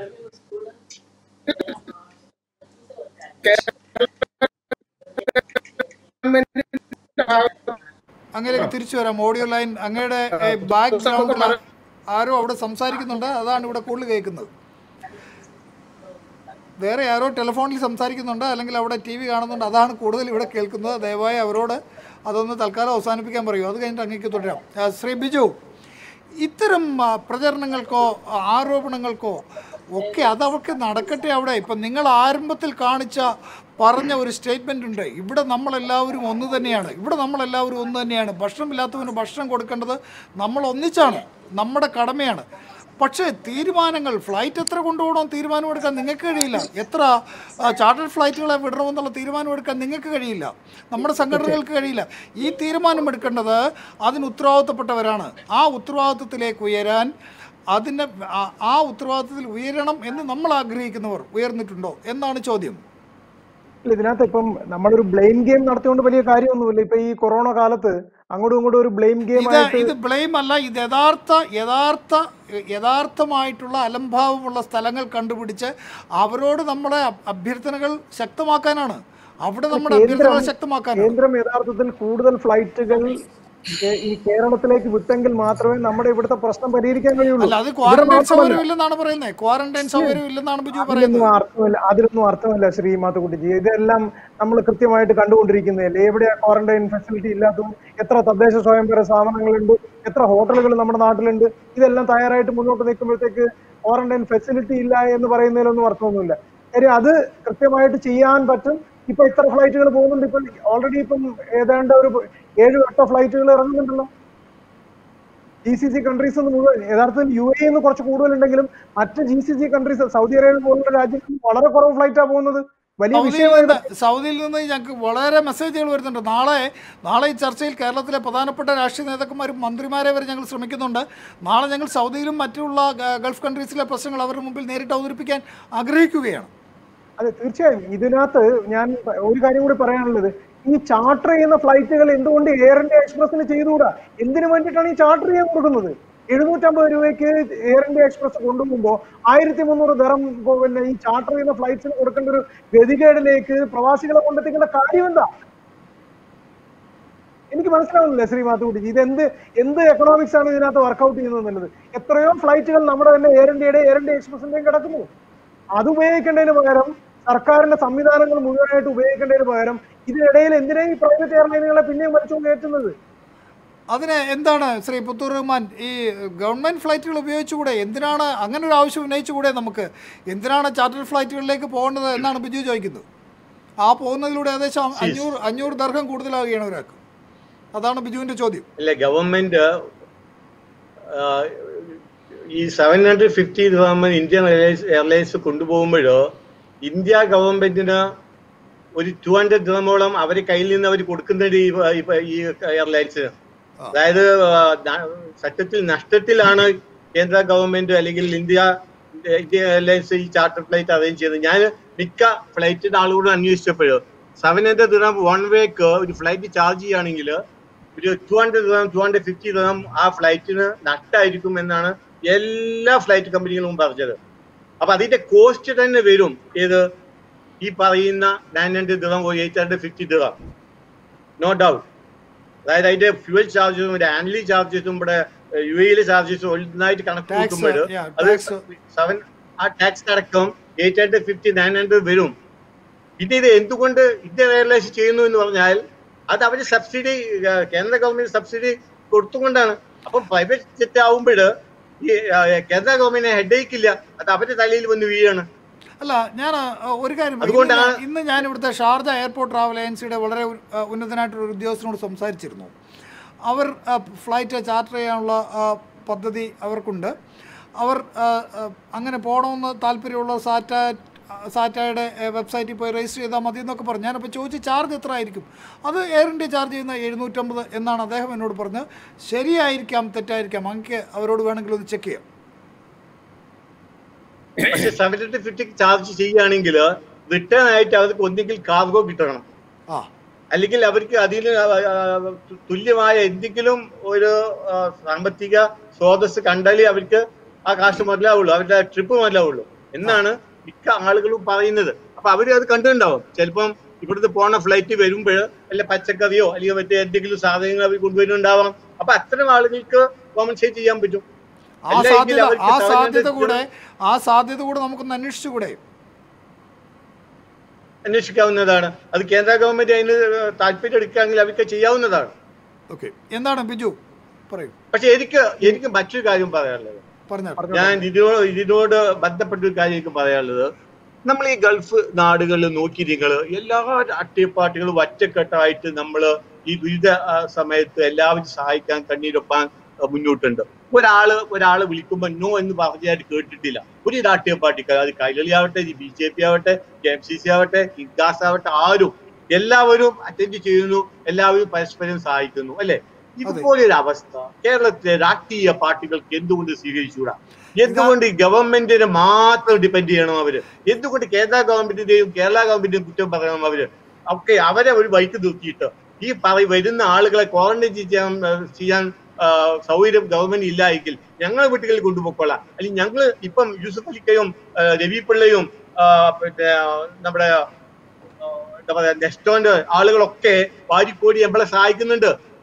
ഗവൺമെന്റിന്റെ ഭാഗത്ത് അങ്ങനെയൊക്കെ തിരിച്ചു വരാം ഓഡിയോ ലൈൻ അങ്ങയുടെ ബാക്ക്ഗ്രൗണ്ടിൽ ആരോ അവിടെ സംസാരിക്കുന്നുണ്ട് അതാണ് ഇവിടെ കൂടുതൽ കേൾക്കുന്നത് വേറെ ആരോ ടെലിഫോണിൽ സംസാരിക്കുന്നുണ്ട് അല്ലെങ്കിൽ അവിടെ ടി വി കാണുന്നുണ്ട് അതാണ് കൂടുതൽ ഇവിടെ കേൾക്കുന്നത് ദയവായി അവരോട് അതൊന്ന് തൽക്കാലം അവസാനിപ്പിക്കാൻ പറയൂ അത് കഴിഞ്ഞിട്ട് അങ്ങേക്ക് തുടരാം ആ, ശ്രീ ബിജു ഇത്തരം ആ, പ്രചരണങ്ങൾക്കോ ആ, ആരോപണങ്ങൾക്കോ ഒക്കെ അതവർക്ക് നടക്കട്ടെ അവിടെ ഇപ്പം നിങ്ങൾ ആരംഭത്തിൽ കാണിച്ച പറഞ്ഞ ഒരു സ്റ്റേറ്റ്മെൻ്റ് ഉണ്ട് ഇവിടെ നമ്മളെല്ലാവരും ഒന്ന് തന്നെയാണ് ഇവിടെ നമ്മളെല്ലാവരും ഒന്ന് തന്നെയാണ് ഭക്ഷണമില്ലാത്തവന് ഭക്ഷണം കൊടുക്കേണ്ടത് നമ്മൾ ഒന്നിച്ചാണ് നമ്മുടെ കടമയാണ് പക്ഷേ തീരുമാനങ്ങൾ ഫ്ലൈറ്റ് എത്ര കൊണ്ടുപോകണം തീരുമാനമെടുക്കാൻ നിങ്ങൾക്ക് കഴിയില്ല എത്ര ചാർട്ടർ ഫ്ലൈറ്റുകളെ വിടണമെന്നുള്ള തീരുമാനമെടുക്കാൻ നിങ്ങൾക്ക് കഴിയില്ല നമ്മുടെ സംഘടനകൾക്ക് കഴിയില്ല ഈ തീരുമാനമെടുക്കേണ്ടത് അതിന് ഉത്തരവാദിത്തപ്പെട്ടവരാണ് ആ ഉത്തരവാദിത്തത്തിലേക്ക് ഉയരാൻ അതിൻ്റെ ആ- ആ ഉത്തരവാദിത്തത്തിൽ ഉയരണം എന്ന് നമ്മൾ ആഗ്രഹിക്കുന്നവർ ഉയർന്നിട്ടുണ്ടോ എന്നാണ് ചോദ്യം ഇല്ല, ഇതിനകത്ത് ഇപ്പം നമ്മളൊരു ബ്ലെയിം ഗെയിം നടത്തിയോണ്ട് വലിയ കാര്യമൊന്നുമില്ല ഇപ്പൊ ഈ കൊറോണ കാലത്ത് അങ്ങോട്ടും ഇങ്ങോട്ടും ഒരു ബ്ലെയിം ഗെയിം ഇത് ആയിട്ട് ഇത് ബ്ലെയിം അല്ല ഇത് യഥാർത്ഥ യഥാർത്ഥ യഥാർത്ഥമായിട്ടുള്ള അലംഭാവമുള്ള സ്ഥലങ്ങൾ കണ്ടുപിടിച്ച് അവരോട് നമ്മുടെ അഭ്- അഭ്യർത്ഥനകൾ ശക്തമാക്കാനാണ് അവിടെ നമ്മുടെ കേന്ദ്രം അഭ്യർത്ഥനകൾ ശക്തമാക്കാനാണ് കേന്ദ്രം യഥാർത്ഥത്തിൽ കൂടുതൽ ഫ്ലൈറ്റുകൾ കേ- ഈ കേരളത്തിലേക്ക് വിട്ടെങ്കിൽ മാത്രമേ നമ്മുടെ ഇവിടുത്തെ പ്രശ്നം പരിഹരിക്കാൻ കഴിയുള്ളൂ അല്ല അത് ഇവിടെ ക്വാറന്റൈൻ മാത്രമല്ല സൗകര്യം ഇല്ലെന്നാണ് പറയുന്നത് ക്വാറന്റൈൻ സൗകര്യം ഇല്ലെന്നാണ് ബിജു അതിലൊന്നും പറയുന്നത് അർത്ഥമില്ല അതിലൊന്നും അർത്ഥമില്ല ശ്രീ മാത്തുക്കുട്ടിജി ഇതെല്ലാം നമ്മൾ കൃത്യമായിട്ട് കണ്ടുകൊണ്ടിരിക്കുന്നതല്ലേ എവിടെയാ ക്വാറന്റൈൻ ഫെസിലിറ്റി ഇല്ലാത്തതും എത്ര തദ്ദേശ സ്വയംഭരണ സ്ഥാപനങ്ങളുണ്ട് എത്ര ഹോട്ടലുകൾ നമ്മുടെ നാട്ടിലുണ്ട് ഇതെല്ലാം തയ്യാറായിട്ട് മുന്നോട്ട് നിൽക്കുമ്പോഴത്തേക്ക് ക്വാറന്റൈൻ ഫെസിലിറ്റി ഇല്ല എന്ന് പറയുന്നതിലൊന്നും അർത്ഥമൊന്നുമില്ല കാര്യം അത് കൃത്യമായിട്ട് ചെയ്യാൻ പറ്റും ഇപ്പൊ ഇത്ര ഫ്ലൈറ്റുകൾ പോകുന്നുണ്ട് ഇപ്പൊ ഓൾറെഡി ഇപ്പം ഏതാണ്ട് ഒരു ഏഴ് എട്ടോ ഫ്ലൈറ്റുകൾ ഇറങ്ങുന്നുണ്ടല്ലോ ജി സി സി കൺട്രീസ് മുഴുവൻ യഥാർത്ഥത്തിൽ യു എ നിന്ന് കുറച്ച് കൂടുതലുണ്ടെങ്കിലും മറ്റ് ജി സി സി കൺട്രീസ് സൗദി അറേബ്യ പോലുള്ള രാജ്യങ്ങളിൽ വളരെ കുറവ് ഫ്ലൈറ്റാ പോകുന്നത് വലിയ സൗദിയിൽ വിഷയമായിട്ട് നിന്ന് സൗദിയിൽ നിന്ന് ഞങ്ങൾക്ക് വളരെ മെസ്സേജുകൾ വരുന്നുണ്ട് നാളെ നാളെ ഈ ചർച്ചയിൽ കേരളത്തിലെ പ്രധാനപ്പെട്ട രാഷ്ട്രീയ നേതാക്കന്മാരും മന്ത്രിമാരെ വരെ ഞങ്ങൾ ശ്രമിക്കുന്നുണ്ട് നാളെ ഞങ്ങൾ സൗദിയിലും മറ്റുള്ള ഗ- ഗൾഫ് കൺട്രീസിലെ പ്രശ്നങ്ങൾ അവരുടെ മുമ്പിൽ നേരിട്ട് അവതരിപ്പിക്കാൻ ആഗ്രഹിക്കുകയാണ് അതെ തീർച്ചയായും ഇതിനകത്ത് ഞാൻ ഒരു കാര്യം കൂടി പറയാനുള്ളത് ഈ ചാർട്ടർ ചെയ്യുന്ന ഫ്ലൈറ്റുകൾ എന്തുകൊണ്ട് എയർ ഇന്ത്യ എക്സ്പ്രസിന് ചെയ്തുകൂടാ എന്തിനു വേണ്ടിയിട്ടാണ് ഈ ചാർട്ടർ ചെയ്യാൻ കൊടുക്കുന്നത് എഴുന്നൂറ്റമ്പത് രൂപയ്ക്ക് എയർ ഇന്ത്യ എക്സ്പ്രസ് കൊണ്ടുപോകുമ്പോൾ ആയിരത്തി മുന്നൂറ് ദറം പിന്നെ ഈ ചാർട്ടർ ചെയ്യുന്ന ഫ്ലൈറ്റ്സിന് കൊടുക്കേണ്ട ഒരു ഗതികേടിലേക്ക് പ്രവാസികളെ കൊണ്ടെത്തിക്കേണ്ട കാര്യം എന്താ എനിക്ക് മനസ്സിലാവുന്നില്ല ശ്രീ മാത്തുക്കുട്ടി ഇത് എന്ത് എന്ത് എക്കണോമിക്സ് ആണ് ഇതിനകത്ത് വർക്കൗട്ട് ചെയ്യുന്നത് എന്നുള്ളത് എത്രയോ ഫ്ലൈറ്റുകൾ നമ്മുടെ തന്നെ എയർ ഇന്ത്യയുടെ എയർ ഇന്ത്യ എക്സ്പ്രസിന്റെയും കിടക്കുന്നു അത് ഉപയോഗിക്കേണ്ടതിന് പകരം സർക്കാരിന്റെ സംവിധാനങ്ങൾ മുഴുവനായിട്ട് ഉപയോഗിക്കേണ്ടതിന് പകരം ഇതിനിടയിൽ എന്തിനാ ഈ പ്രൈവറ്റ് എയർലൈനുകളെ പിന്നെയും വലിച്ചു കയറ്റുന്നത് അതിന് എന്താണ് ശ്രീ പുത്തൂർ റഹ്മാൻ ഈ ഗവൺമെൻറ് ഫ്ലൈറ്റുകൾ ഉപയോഗിച്ചുകൂടെ എന്തിനാണ് അങ്ങനെ ഒരു ആവശ്യം ഉന്നയിച്ചുകൂടെ നമുക്ക് എന്തിനാണ് ചാർട്ടർ ഫ്ലൈറ്റുകളിലേക്ക് പോകേണ്ടത് എന്നാണ് ബിജു ചോദിക്കുന്നത് ആ പോകുന്നതിലൂടെ ഏകദേശം അഞ്ഞൂറ് അഞ്ഞൂറ് ദർഹം കൂടുതലാവുകയാണ് ഒരാൾക്ക് അതാണ് ബിജുവിൻ്റെ ചോദ്യം അല്ല ഗവൺമെന്റ് ഈ seven hundred fifty Indian Airlines Airlines കൊണ്ടുപോകുമ്പോഴോ ഇന്ത്യ ഗവൺമെന്റിന് ഒരു ടു ഹൺഡ്രഡ് ദ്രമോളം അവരെ കയ്യിൽ നിന്ന് അവർ കൊടുക്കുന്നുണ്ട് ഈ ഈ- ഈ എയർലൈൻസിന് അതായത് ആ, ന- സത്യത്തിൽ നഷ്ടത്തിലാണ് കേന്ദ്ര ഗവൺമെന്റ് അല്ലെങ്കിൽ ഇന്ത്യ ഇന്ത്യ എയർലൈൻസ് ഈ ചാർട്ടർ ഫ്ലൈറ്റ് അറേഞ്ച് ചെയ്തത് ഞാൻ മിക്ക ഫ്ലൈറ്റിന്റെ ആളുകളോട് അന്വേഷിച്ചപ്പോഴോ സെവൻ ഹൺഡ്രഡ് ദിനം വൺ വേക്ക് ഒരു ഫ്ലൈറ്റ് ചാർജ് ചെയ്യുകയാണെങ്കിൽ ഒരു ടു ഹൺഡ്രഡ് ദിനം ടു ഹൺഡ്രഡ് ഫിഫ്റ്റി ദിനം ആ ഫ്ലൈറ്റിന് നഷ്ടമായിരിക്കും എന്നാണ് എല്ലാ ഫ്ലൈറ്റ് കമ്പനികളും പറഞ്ഞത് അപ്പൊ അതിന്റെ കോസ്റ്റ് തന്നെ വരും ഏത് ഈ പറയുന്ന nine hundred dirham eight hundred fifty dirham no doubt അതായത് അതിന്റെ ഫ്യൂവൽ ചാർജസും ആനുവലി ചാർജസും ഇവിടെ യു എയിലെ ചാർജസും ഒന്നായിട്ട് കണക്ക് Tax, കൂട്ടുമ്പോൾ yeah, അത് tax. സെവൻ ആ ടാക്സ് അടക്കം eight hundred fifty nine hundred വരും പിന്നെ ഇത് എന്തുകൊണ്ട് ഇന്ത്യൻ എയർലൈൻസ് ചെയ്യുന്നു എന്ന് പറഞ്ഞാൽ അത് അവര് സബ്സിഡി കേന്ദ്ര ഗവൺമെന്റ് സബ്സിഡി കൊടുത്തുകൊണ്ടാണ് അപ്പം പ്രൈവറ്റ് ജെറ്റ് ആവുമ്പോൾ ഈ ആ, കേന്ദ്ര ഗവൺമെന്റ് ഹെഡേക്ക് ഇല്ല അത് അവരുടെ തലയിൽ വന്ന് വീഴാണ് അല്ല ഞാൻ ഒരു കാര്യം പറയാം. അതുകൊണ്ടാണ് ഇന്ന് ഞാൻ- ഇന്ന് ഞാൻ ഇവിടുത്തെ ഷാർജ എയർപോർട്ട് ട്രാവൽ ഏജൻസിയുടെ വളരെ ഉ- ആ, ഉന്നതനായിട്ടൊരു ഒരു ഉദ്യോഗസ്ഥനോട് സംസാരിച്ചിരുന്നു അവർ ആ, ഫ്ലൈറ്റ് ചാർട്ടർ ചെയ്യാനുള്ള ആ, പദ്ധതി അവർക്കുണ്ട് അവർ ആ, ആ, അങ്ങനെ പോകണമെന്ന് താല്പര്യമുള്ള സാറ്റ സാറ്റയുടെ വെബ്സൈറ്റിൽ പോയി രജിസ്റ്റർ ചെയ്താൽ മതി എന്നൊക്കെ പറഞ്ഞു ഞാനപ്പോൾ ചോദിച്ചു ചാർജ് എത്ര ആയിരിക്കും അത് എയർ ഇന്ത്യ ചാർജ് ചെയ്യുന്ന എഴുന്നൂറ്റമ്പത് എന്നാണ് അദ്ദേഹം എന്നോട് പറഞ്ഞത് ശരിയായിരിക്കാം തെറ്റായിരിക്കാം അങ്ങക്ക് അവരോട് വേണമെങ്കിൽ ഒന്ന് ചെക്ക് ചെയ്യാം പക്ഷെ സെവൻ ഹൺഡ്രഡ് ഫിഫ്റ്റി ചാർജ് ചെയ്യുകയാണെങ്കിൽ റിട്ടേൺ ആയിട്ട് അവർക്ക് ഒന്നെങ്കിൽ കാർഗോ കിട്ടണം ആ അല്ലെങ്കിൽ അവർക്ക് അതിൽ തുല്യമായ എന്തെങ്കിലും ഒരു ആ, സാമ്പത്തിക സ്രോതസ് കണ്ടാലേ അവർക്ക് ആ കാശ് മുതലാവുള്ളൂ അവരുടെ ട്രിപ്പ് മുതലാവുള്ളൂ എന്നാണ് മിക്ക ആളുകളും പറയുന്നത് അപ്പൊ അവര് അത് കണ്ടിട്ടുണ്ടാവും ചിലപ്പം ഇവിടുന്ന് പോണ ഫ്ലൈറ്റ് വരുമ്പോൾ വല്ല പച്ചക്കറിയോ അല്ലെങ്കിൽ മറ്റേ എന്തെങ്കിലും സാധനങ്ങൾ അവർ കൊണ്ടുവരുന്നുണ്ടാവാം അപ്പൊ അത്തരം ആളുകൾക്ക് കോമ്പൻസേറ്റ് ചെയ്യാൻ പറ്റും ആ അല്ലെങ്കിൽ സാധ്യത അവർക്ക് ആ 700 സാധ്യത കൂടെ ആ സാധ്യത കൂടെ നമുക്കൊന്ന് അന്വേഷിച്ചുകൂടെ അന്വേഷിക്കാവുന്നതാണ് അത് കേന്ദ്ര ഗവൺമെന്റ് അതിന് താല്പര്യം എടുക്കുകയാണെങ്കിൽ അവർക്ക് ചെയ്യാവുന്നതാണ് ഓക്കെ എന്താണ് ബിജു പറയൂ പക്ഷെ എനിക്ക് എനിക്ക് മറ്റൊരു കാര്യം പറയാനുള്ളത് പറഞ്ഞാൽ ഞാൻ ഇതിനോട് ഇതിനോട് ബന്ധപ്പെട്ട ഒരു കാര്യം എനിക്ക് പറയാനുള്ളത് നമ്മൾ ഈ ഗൾഫ് നാടുകളിൽ നോക്കി നിങ്ങൾ എല്ലാ രാഷ്ട്രീയ പാർട്ടികളും ഒറ്റക്കെട്ടായിട്ട് നമ്മൾ ഈ ദുരിത ആ, സമയത്ത് എല്ലാവരും സഹായിക്കാൻ കണ്ണീരൊപ്പാൻ ആ, മുന്നോട്ടുണ്ട് ഒരാള് ഒരാള് വിളിക്കുമ്പോൾ നോ എന്ന് പറഞ്ഞാൽ കേട്ടിട്ടില്ല ഒരു രാഷ്ട്രീയ പാർട്ടിക്കാർ അത് കൈരളി ആവട്ടെ ബി ജെ പി ആവട്ടെ കെ എം സി സി ആവട്ടെ ഇഗ്ഗാസ് ആവട്ടെ ആരും എല്ലാവരും അറ്റൻഡ് ചെയ്യുന്നു എല്ലാവരും പരസ്പരം സഹായിക്കുന്നു അല്ലെ ഇതുപോലെ ഒരു അവസ്ഥ കേരളത്തിലെ രാഷ്ട്രീയ പാർട്ടികൾക്ക് എന്തുകൊണ്ട് സ്വീകരിച്ചുകൂടാ എന്തുകൊണ്ട് ഈ ഗവൺമെന്റിനെ മാത്രം ഡിപ്പെൻഡ് ചെയ്യണം അവര് എന്തുകൊണ്ട് കേന്ദ്ര ഗവൺമെന്റിന്റെയും കേരള ഗവൺമെന്റിന്റെയും കുറ്റം പറയണം അവര് ഒക്കെ അവരെ ഒരു വഴിക്ക് നിർത്തിയിട്ട് ഈ പറ വരുന്ന ആളുകളെ ക്വാറന്റൈൻ ചെയ്യാൻ ആ, ചെയ്യാൻ ആ, സൗകര്യം ഗവൺമെന്റ് ഇല്ല എങ്കിൽ ഞങ്ങൾ വീട്ടുകളിൽ കൊണ്ടുപോയിക്കൊള്ളാം അല്ലെങ്കിൽ ഞങ്ങൾ ഇപ്പം യൂസുഫ് അലിക്കയും ആ, രവി പിള്ളയും ആ, പിന്നെ ആ, നമ്മുടെ ആ, എന്താ പറയാ നെസ്റ്റോന്റെ ആളുകളൊക്കെ വാരിക്കോടി നമ്മളെ സഹായിക്കുന്നുണ്ട്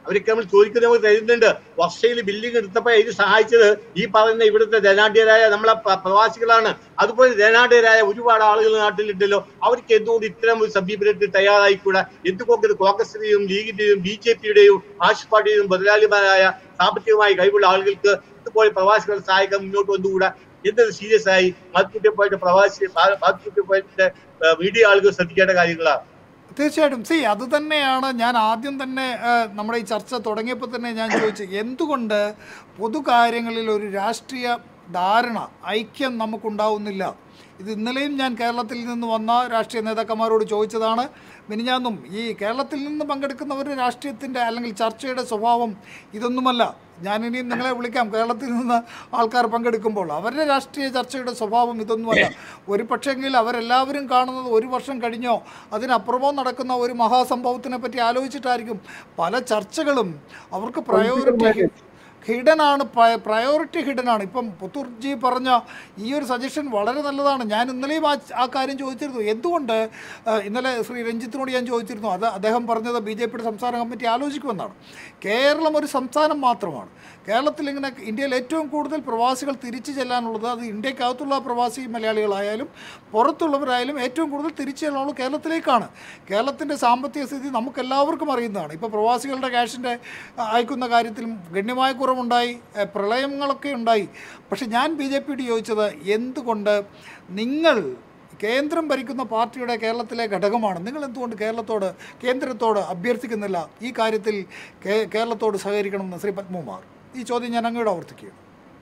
അവരൊക്കെ നമ്മൾ ചോദിക്കുന്നത് നമുക്ക് തരുന്നുണ്ട് വർഷയിൽ ബില്ലിംഗ് എടുത്തപ്പോൾ ഇത് സഹായിച്ചത് ഈ പറയുന്ന ഇവിടുത്തെ ധനാഢ്യരായ നമ്മളെ പ്ര- പ്രവാസികളാണ് അതുപോലെ ധനാഢ്യരായ ഒരുപാട് ആളുകൾ നാട്ടിലുണ്ടല്ലോ അവർക്ക് എന്തുകൊണ്ട് ഇത്തരം ഒരു സമീപനത്തിൽ തയ്യാറായിക്കൂടാ എന്തുകൊണ്ട് കോൺഗ്രസിന്റെയും ലീഗിന്റെയും ബി ജെ പിയുടെയും ആഷ് പാർട്ടിയുടെയും മുതലാളിമാരായ സാമ്പത്തികമായി കഴിവുള്ള ആളുകൾക്ക് ഇതുപോലെ പ്രവാസികളെ സഹായിക്കാൻ മുന്നോട്ട് വന്നുകൂടാ എന്നത് സീരിയസ് ആയി മാത്തുക്കുട്ടിയെ പോയിട്ട് പ്രവാസി മാത്തുക്കുട്ടിയെ പോയിട്ട് മീഡിയ ആളുകൾ ശ്രദ്ധിക്കേണ്ട കാര്യങ്ങളാണ് തീർച്ചയായിട്ടും സി അത് തന്നെയാണ് ഞാൻ ആദ്യം തന്നെ ആ, നമ്മുടെ ഈ ചർച്ച തുടങ്ങിയപ്പോൾ തന്നെ ഞാൻ ചോദിച്ചു എന്തുകൊണ്ട് പൊതുകാര്യങ്ങളിൽ ഒരു രാഷ്ട്രീയ ധാരണ ഐക്യം നമുക്കുണ്ടാവുന്നില്ല ഇത് ഇന്നലെയും ഞാൻ കേരളത്തിൽ നിന്ന് വന്ന രാഷ്ട്രീയ നേതാക്കന്മാരോട് ചോദിച്ചതാണ് മിനിഞ്ഞാന്നും ഈ കേരളത്തിൽ നിന്ന് പങ്കെടുക്കുന്നവർ രാഷ്ട്രീയത്തിൻ്റെ അല്ലെങ്കിൽ ചർച്ചയുടെ സ്വഭാവം ഇതൊന്നുമല്ല ഞാനിനിയും നിങ്ങളെ വിളിക്കാം കേരളത്തിൽ നിന്ന് ആൾക്കാർ പങ്കെടുക്കുമ്പോൾ അവരുടെ രാഷ്ട്രീയ ചർച്ചയുടെ സ്വഭാവം ഇതൊന്നുമല്ല ഒരു പക്ഷെങ്കിൽ അവരെല്ലാവരും കാണുന്നത് ഒരു വർഷം കഴിഞ്ഞോ അതിനപ്പുറമോ നടക്കുന്ന ഒരു മഹാസംഭവത്തിനെ പറ്റി ആലോചിച്ചിട്ടായിരിക്കും പല ചർച്ചകളും അവർക്ക് പ്രയോറിറ്റി ഹിഡൻ ആണ് പ്രയോറിറ്റി ഹിഡൻ ആണ് ഇപ്പം പുത്തൂർജി പറഞ്ഞ ഈ ഒരു സജഷൻ വളരെ നല്ലതാണ് ഞാൻ ഇന്നലെയും ആ ആ കാര്യം ചോദിച്ചിരുന്നു എന്തുകൊണ്ട് ആ, ഇന്നലെ ശ്രീ രഞ്ജിത്തിനോട് ഞാൻ ചോദിച്ചിരുന്നു അത് അദ്ദേഹം പറഞ്ഞത് ബി ജെ പിയുടെ സംസ്ഥാന കമ്മിറ്റി ആലോചിക്കുമെന്നാണ് കേരളം ഒരു സംസ്ഥാനം മാത്രമാണ് കേരളത്തിൽ ഇങ്ങനെ ഇന്ത്യയിൽ ഏറ്റവും കൂടുതൽ പ്രവാസികൾ തിരിച്ചു ചെല്ലാനുള്ളത് അത് ഇന്ത്യക്കകത്തുള്ള പ്രവാസി മലയാളികളായാലും പുറത്തുള്ളവരായാലും ഏറ്റവും കൂടുതൽ തിരിച്ചു ചെല്ലാനുള്ളത് കേരളത്തിലേക്കാണ് കേരളത്തിൻ്റെ സാമ്പത്തിക സ്ഥിതി നമുക്കെല്ലാവർക്കും അറിയുന്നതാണ് ഇപ്പോൾ പ്രവാസികളുടെ ക്യാഷിൻ്റെ അയക്കുന്ന കാര്യത്തിലും ഗണ്യമായ കുറവുണ്ടായി ഏഹ് പ്രളയങ്ങളൊക്കെ ഉണ്ടായി പക്ഷെ ഞാൻ ബി ജെ പിയോട് ചോദിച്ചത് എന്തുകൊണ്ട് നിങ്ങൾ കേന്ദ്രം ഭരിക്കുന്ന പാർട്ടിയുടെ കേരളത്തിലെ ഘടകമാണ് നിങ്ങൾ എന്തുകൊണ്ട് കേരളത്തോട് കേന്ദ്രത്തോട് അഭ്യർത്ഥിക്കുന്നില്ല ഈ കാര്യത്തിൽ കേ- കേരളത്തോട് സഹകരിക്കണമെന്ന് ശ്രീ പത്മകുമാർ ഈ ചോദ്യം ഞാൻ അങ്ങോട്ട് ആവർത്തിക്കുകയാണ്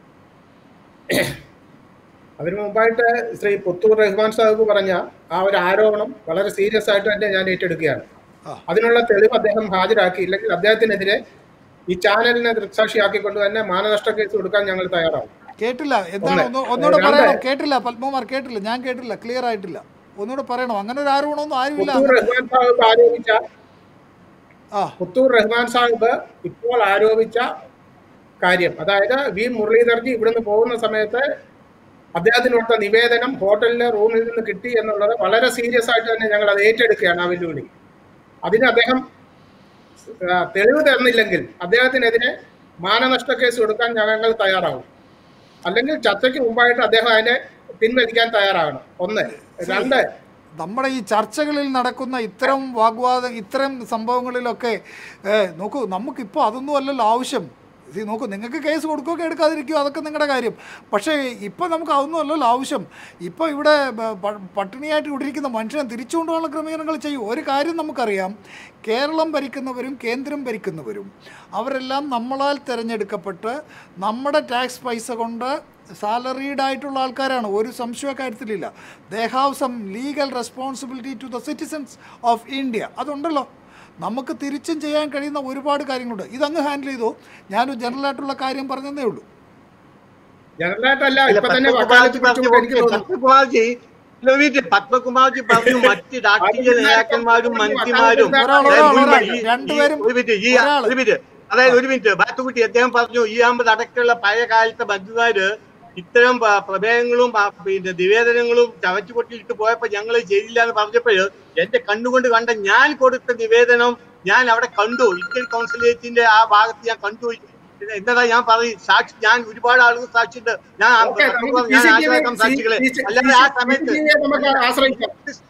അതിനു മുമ്പായിട്ട് ശ്രീ പുത്തൂർ റഹ്മാൻ സാഹിബ് പറഞ്ഞ ആ ഒരു ആരോപണം വളരെ സീരിയസ് ആയിട്ട് തന്നെ ഞാൻ ഏറ്റെടുക്കുകയാണ് ആ. അതിനുള്ള തെളിവ് അദ്ദേഹം ഹാജരാക്കി ഇല്ലെങ്കിൽ അദ്ദേഹത്തിനെതിരെ ഈ ചാനലിനെ ദൃക്സാക്ഷിയാക്കിക്കൊണ്ട് തന്നെ മാനനഷ്ട കേസ് കൊടുക്കാൻ ഞങ്ങൾ തയ്യാറാവും കേട്ടില്ല എന്താണ് ഒന്ന്. ഒന്ന് ഒന്നുകൂടെ രണ്ട്. പറയണം കേട്ടില്ല പത്മകുമാർ കേട്ടില്ല ഞാൻ കേട്ടില്ല ക്ലിയർ ആയിട്ടില്ല ഒന്നുകൂടെ പറയണം അങ്ങനെ ഒരു ആരോപണമൊന്നും ആരുമില്ല പുത്തൂർ റഹ്മാൻ സാഹിബ് ആരോപിച്ച ആ പുത്തൂർ റഹ്മാൻ സാഹിബ് ഇപ്പോൾ ആരോപിച്ച കാര്യം അതായത് വി മുരളീധർജി ഇവിടുന്ന് പോകുന്ന സമയത്ത് അദ്ദേഹത്തിന് കൊടുത്ത നിവേദനം ഹോട്ടലിലെ റൂമിൽ നിന്ന് കിട്ടി എന്നുള്ളത് വളരെ സീരിയസ് ആയിട്ട് തന്നെ ഞങ്ങൾ അത് ഏറ്റെടുക്കുകയാണ് ആ വെല്ലുവിളി അതിന് അദ്ദേഹം ആ, തെളിവ് തന്നില്ലെങ്കിൽ അദ്ദേഹത്തിനെതിരെ മാനനഷ്ട കേസ് കൊടുക്കാൻ ഞങ്ങൾ തയ്യാറാവും അല്ലെങ്കിൽ ചർച്ചയ്ക്ക് മുമ്പായിട്ട് അദ്ദേഹം അതിനെ പിൻവലിക്കാൻ തയ്യാറാകണം ഒന്ന് രണ്ട് നമ്മുടെ ഈ ചർച്ചകളിൽ നടക്കുന്ന ഇത്തരം വാഗ്വാദം ഇത്തരം സംഭവങ്ങളിലൊക്കെ ഏ, നോക്കൂ നമുക്കിപ്പോൾ അതൊന്നും അല്ലല്ലോ ആവശ്യം ഇത് നോക്കൂ നിങ്ങൾക്ക് കേസ് കൊടുക്കുകയൊക്കെ എടുക്കാതിരിക്കുകയോ അതൊക്കെ നിങ്ങളുടെ കാര്യം പക്ഷേ ഇപ്പോൾ നമുക്ക് അതൊന്നും അല്ലല്ലോ ആവശ്യം ഇപ്പോൾ ഇവിടെ ബ- പ- പട്ടിണിയായിട്ട് ഇവിടെ ഇരിക്കുന്ന മനുഷ്യനെ തിരിച്ചുകൊണ്ടുള്ള ക്രമീകരണങ്ങൾ ചെയ്യും ഒരു കാര്യം നമുക്കറിയാം കേരളം ഭരിക്കുന്നവരും കേന്ദ്രം ഭരിക്കുന്നവരും അവരെല്ലാം നമ്മളാൽ തിരഞ്ഞെടുക്കപ്പെട്ട് നമ്മുടെ ടാക്സ് പൈസ കൊണ്ട് സാലറീഡ് ആയിട്ടുള്ള ആൾക്കാരാണ് ഒരു സംശയ കാര്യത്തിലില്ല they have some legal responsibility to the citizens of India അതുണ്ടല്ലോ നമുക്ക് തിരിച്ചും ചെയ്യാൻ കഴിയുന്ന ഒരുപാട് കാര്യങ്ങളുണ്ട് ഇതങ്ങ് ഹാൻഡിൽ ചെയ്തോ ഞാനൊരു ജനറൽ ആയിട്ടുള്ള കാര്യം പറഞ്ഞതേ ഉള്ളൂ ജനറലായിട്ടല്ല അല്ല, ഇപ്പൊ തന്നെ പത്മകുമാർജി വക്കാലത്ത് പറഞ്ഞു പിടിച്ചുകൊണ്ട് എനിക്ക് തോന്നുന്നു പത്മകുമാർജി ലോഹിത് പത്മകുമാർജി പറഞ്ഞു മറ്റ് രാഷ്ട്രീയ നേതാക്കന്മാരും മന്ത്രിമാരും ഒരാൾ, അതായത് ഒരാൾ, മുൻപ് ഒരാൾ. ഈ- രണ്ടുപേരും ഈ- ഒരു മിനിറ്റ് ഈ ഒരാൾ. ഒരു മിനിറ്റ് അതായത് ഒരു മിനിറ്റ് ബാത്തുകുട്ടി അദ്ദേഹം പറഞ്ഞു ഈ ആമ്പത് അടക്കമുള്ള പഴയ കാലത്തെ മന്ത്രിമാര് ഇത്തരം പ- പ്രമേയങ്ങളും പ- പിന്നെ നിവേദനങ്ങളും ചവറ്റുകൊട്ടിയിട്ട് പോയപ്പോ ഞങ്ങൾ ചെയ്തില്ല എന്ന് പറഞ്ഞപ്പോൾ എന്റെ കണ്ണുകൊണ്ട് കണ്ട ഞാൻ കൊടുത്ത നിവേദനം ഞാൻ അവിടെ കണ്ടു ഇന്ത്യൻ കൗൺസിലേറ്റിന്റെ ആ ഭാഗത്ത് ഞാൻ കണ്ടു പിന്നെ എന്നതാ ഞാൻ പറയും സാക്ഷി ഞാൻ ഒരുപാട് ആളുകൾ സാക്ഷിയുണ്ട് ഞാൻ ആ- ഓക്കേ, നമുക്ക് ഞാൻ CCTV ആശ്വാസം സാക്ഷികളെ CCTV അല്ലാതെ ആ സമയത്ത് CCTV നമുക്ക് ആശ്രയിക്കാം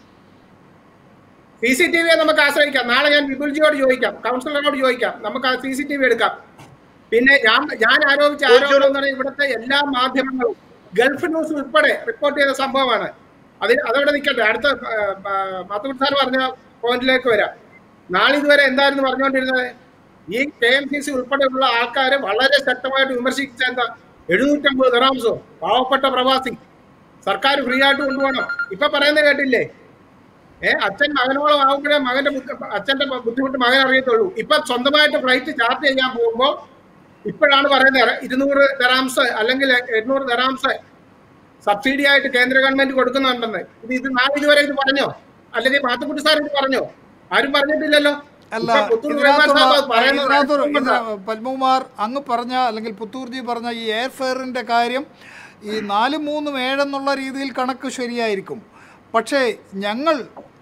സി സി ടി വിയെ നമുക്ക് ആശ്രയിക്കാം നാളെ ഞാൻ വിപുൽജിയോട് ചോദിക്കാം കൗൺസിലറോട് ചോദിക്കാം നമുക്ക് ആ സി സി ടി വി എടുക്കാം പിന്നെ ഞാൻ ഞാൻ ആരോപിച്ച ആരോപണം എന്ന് പറഞ്ഞാൽ ഇവിടുത്തെ എല്ലാ മാധ്യമങ്ങളും ഗൾഫ് ന്യൂസ് ഉൾപ്പെടെ റിപ്പോർട്ട് ചെയ്ത സംഭവമാണ് അതിന് അതവിടെ നിൽക്കട്ടെ അടുത്ത മാത്തുക്കുട്ടി സാർ പറഞ്ഞ പോയിന്റിലേക്ക് വരാം നാളിതുവരെ എന്തായിരുന്നു പറഞ്ഞുകൊണ്ടിരുന്നത് ഈ കെ എം സി സി ഉൾപ്പെടെയുള്ള ആൾക്കാർ വളരെ ശക്തമായിട്ട് വിമർശിച്ച എന്താ എഴുന്നൂറ്റമ്പത് ദറാംസോ പാവപ്പെട്ട പ്രവാസി സർക്കാർ ഫ്രീ ആയിട്ട് കൊണ്ടുപോകണം ഇപ്പൊ പറയുന്നത് കേട്ടില്ലേ ഏ അച്ഛൻ മകനോളം ആകുമ്പോഴേ മകന്റെ ബുദ്ധി- അച്ഛന്റെ ബുദ്ധിമുട്ട് മകൻ അറിയത്തുള്ളൂ ഇപ്പൊ സ്വന്തമായിട്ട് ഫ്ലൈറ്റ് ചാർട്ട് ചെയ്യാൻ പോകുമ്പോൾ ഇപ്പോഴാണ് പറയുന്നത് ഇരുന്നൂറ് ദറാംസ് അല്ലെങ്കിൽ എണ്ണൂറ് ദറാംസ് സബ്സിഡി ആയിട്ട് കേന്ദ്ര ഗവൺമെന്റ് കൊടുക്കുന്നുണ്ടെന്ന് ഇത് ഇത് നാളെ ഇതുവരെ ഇത് പറഞ്ഞോ അല്ലെങ്കിൽ മാത്തുക്കുട്ടി സാർ ഇത് പറഞ്ഞോ ആരും പറഞ്ഞിട്ടില്ലല്ലോ അല്ല ഇപ്പൊ പുത്തൂർ റഹ്മാൻ ഇതിനകത്തുള്ള സാഹിബ് പറയുന്നത് ഇതിനകത്തൊരു ഇത് കേൾക്കുന്നുണ്ടോ? പത്മകുമാർ അങ്ങ് പറഞ്ഞ അല്ലെങ്കിൽ പുത്തൂർജി പറഞ്ഞ ഈ എയർ ഫെയറിൻ്റെ കാര്യം ഈ നാലും മൂന്നും ഏഴെന്നുള്ള രീതിയിൽ കണക്ക് ശരിയായിരിക്കും പക്ഷേ ഞങ്ങൾ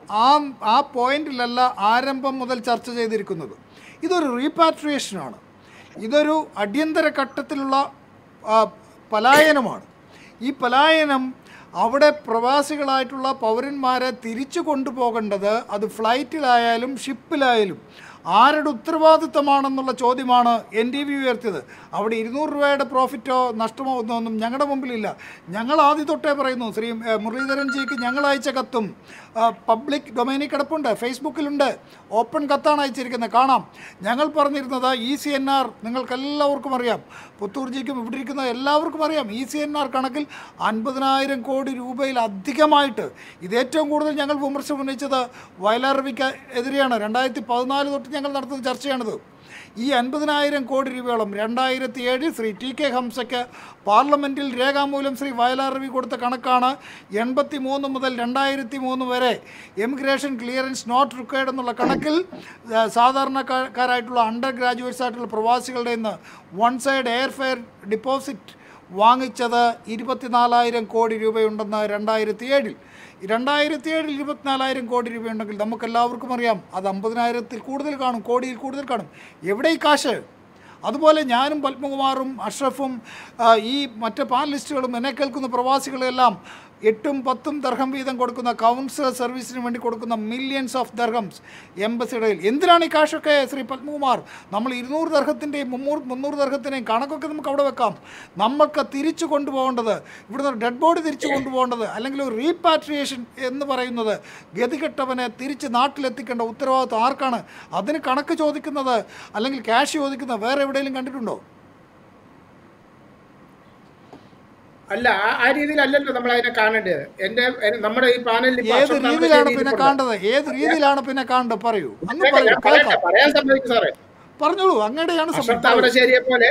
ആ ആ പോയിന്റിലല്ല ആരംഭം മുതൽ ചർച്ച ചെയ്തിരിക്കുന്നത് ഇതൊരു റീപാട്രിയേഷനാണ് ഇതൊരു അടിയന്തര ഘട്ടത്തിലുള്ള ആ, പലായനമാണ് ഈ പലായനം അവിടെ പ്രവാസികളായിട്ടുള്ള പൗരന്മാരെ തിരിച്ചു കൊണ്ടുപോകേണ്ടത് അത് ഫ്ലൈറ്റിലായാലും ഷിപ്പിലായാലും ആരുടെ ഉത്തരവാദിത്തമാണെന്നുള്ള ചോദ്യമാണ് എൻ ടി വി ഉയർത്തിയത് അവിടെ ഇരുന്നൂറ് രൂപയുടെ പ്രോഫിറ്റോ നഷ്ടമോ ഒന്നും ഒന്നും ഞങ്ങളുടെ മുമ്പിലില്ല ഞങ്ങൾ ആദ്യം തൊട്ടേ പറയുന്നു ശ്രീ ഏ, മുരളീധരൻ ജിക്ക് ഞങ്ങൾ അയച്ച കത്തും ആ, പബ്ലിക് ഡൊമൈനിൽ കിടപ്പുണ്ട് ഫേസ്ബുക്കിലുണ്ട് ഓപ്പൺ കത്താണ് അയച്ചിരിക്കുന്നത് കാണാം ഞങ്ങൾ പറഞ്ഞിരുന്നത് ഇ സി എൻ ആർ നിങ്ങൾക്കെല്ലാവർക്കും അറിയാം പുത്തൂർജിക്കും ഇവിടെ ഇരിക്കുന്ന എല്ലാവർക്കും അറിയാം ഇ സി എൻ ആർ കണക്കിൽ അൻപതിനായിരം കോടി രൂപയിൽ അധികമായിട്ട് ഇത് ഏറ്റവും കൂടുതൽ ഞങ്ങൾ വിമർശനം ഉന്നയിച്ചത് വയലാർ രവിക്ക് എതിരെയാണ് രണ്ടായിരത്തി പതിനാല് തൊട്ട് ഞങ്ങൾ നടത്തുന്ന ചർച്ചയാണിത് ഈ അൻപതിനായിരം കോടി രൂപയോളം രണ്ടായിരത്തി ഏഴിൽ ശ്രീ ടി കെ ഹംസയ്ക്ക് പാർലമെൻറ്റിൽ രേഖാമൂലം ശ്രീ വയലാർ രവി കൊടുത്ത കണക്കാണ് എൺപത്തി മൂന്ന് മുതൽ രണ്ടായിരത്തി മൂന്ന് വരെ എമിഗ്രേഷൻ ക്ലിയറൻസ് നോട്ട് റിക്വയർഡ് എന്നുള്ള കണക്കിൽ ആ, സാധാരണക്കാരായിട്ടുള്ള അണ്ടർ ഗ്രാജുവേറ്റ്സ് ആയിട്ടുള്ള പ്രവാസികളുടെ നിന്ന് one side air fare deposit വാങ്ങിച്ചത് ഇരുപത്തിനാലായിരം കോടി രൂപയുണ്ടെന്ന് രണ്ടായിരത്തി ഏഴിൽ രണ്ടായിരത്തി ഏഴിൽ ഇരുപത്തിനാലായിരം കോടി രൂപയുണ്ടെങ്കിൽ നമുക്കെല്ലാവർക്കും അറിയാം അത് അമ്പതിനായിരത്തിൽ കൂടുതൽ കാണും കോടിയിൽ കൂടുതൽ കാണും എവിടെ ഈ കാശ് അതുപോലെ ഞാനും പത്മകുമാറും അഷ്റഫും ആ, ഈ മറ്റ് പാനലിസ്റ്റുകളും എന്നെ കേൾക്കുന്ന പ്രവാസികളെല്ലാം എട്ടും പത്തും ദർഹം വീതം കൊടുക്കുന്ന കൗൺസിലർ സർവീസിന് വേണ്ടി കൊടുക്കുന്ന മില്യൺസ് ഓഫ് ദർഹംസ് എംബസിയുടെ കയ്യിൽ. എന്തിനാണ് ഈ കാശൊക്കെ ശ്രീ പത്മകുമാർ നമ്മൾ ഇരുന്നൂറ് ദർഹത്തിൻ്റെയും മുന്നൂറ് മുന്നൂറ് ദർഹത്തിൻ്റെയും കണക്കൊക്കെ നമുക്ക് അവിടെ വെക്കാം നമ്മൾക്ക് തിരിച്ചു കൊണ്ടുപോകേണ്ടത് ഇവിടുന്ന് ഡെഡ് ബോഡി തിരിച്ചു കൊണ്ടുപോകേണ്ടത് അല്ലെങ്കിൽ ഒരു റീപാട്രിയേഷൻ എന്ന് പറയുന്നത് ഗതികെട്ടവനെ തിരിച്ച് നാട്ടിലെത്തിക്കേണ്ട ഉത്തരവാദിത്വം ആർക്കാണ് അതിന് കണക്ക് ചോദിക്കുന്നത് അല്ലെങ്കിൽ ക്യാഷ് ചോദിക്കുന്നത് വേറെ എവിടെയെങ്കിലും കണ്ടിട്ടുണ്ടോ അല്ല ആ- ആ രീതിയിലല്ലല്ലോ നമ്മൾ അതിനെ കാണേണ്ടത് എന്റെ എ- നമ്മുടെ ഈ പാനലിൽ ഇപ്പൊ ഏത് അശ്വത്ഥാമ രീതിയിലാണ് ശരി പിന്നെ ഇരിപ്പുണ്ട്. കാണേണ്ടത് ഏത് രീതിയിലാണ് പിന്നെ കാണേണ്ടത് പറയൂ അങ്ങ് കേൾക്കാം, പറയൂ ഞാൻ പറയട്ടെ, കേൾക്കാം പറയാൻ സമ്മതിക്കും സാറേ പറഞ്ഞോളൂ അങ്ങടെയാണ് അഷഫ് സംഭവം താമരശ്ശേരിയെ പോലെ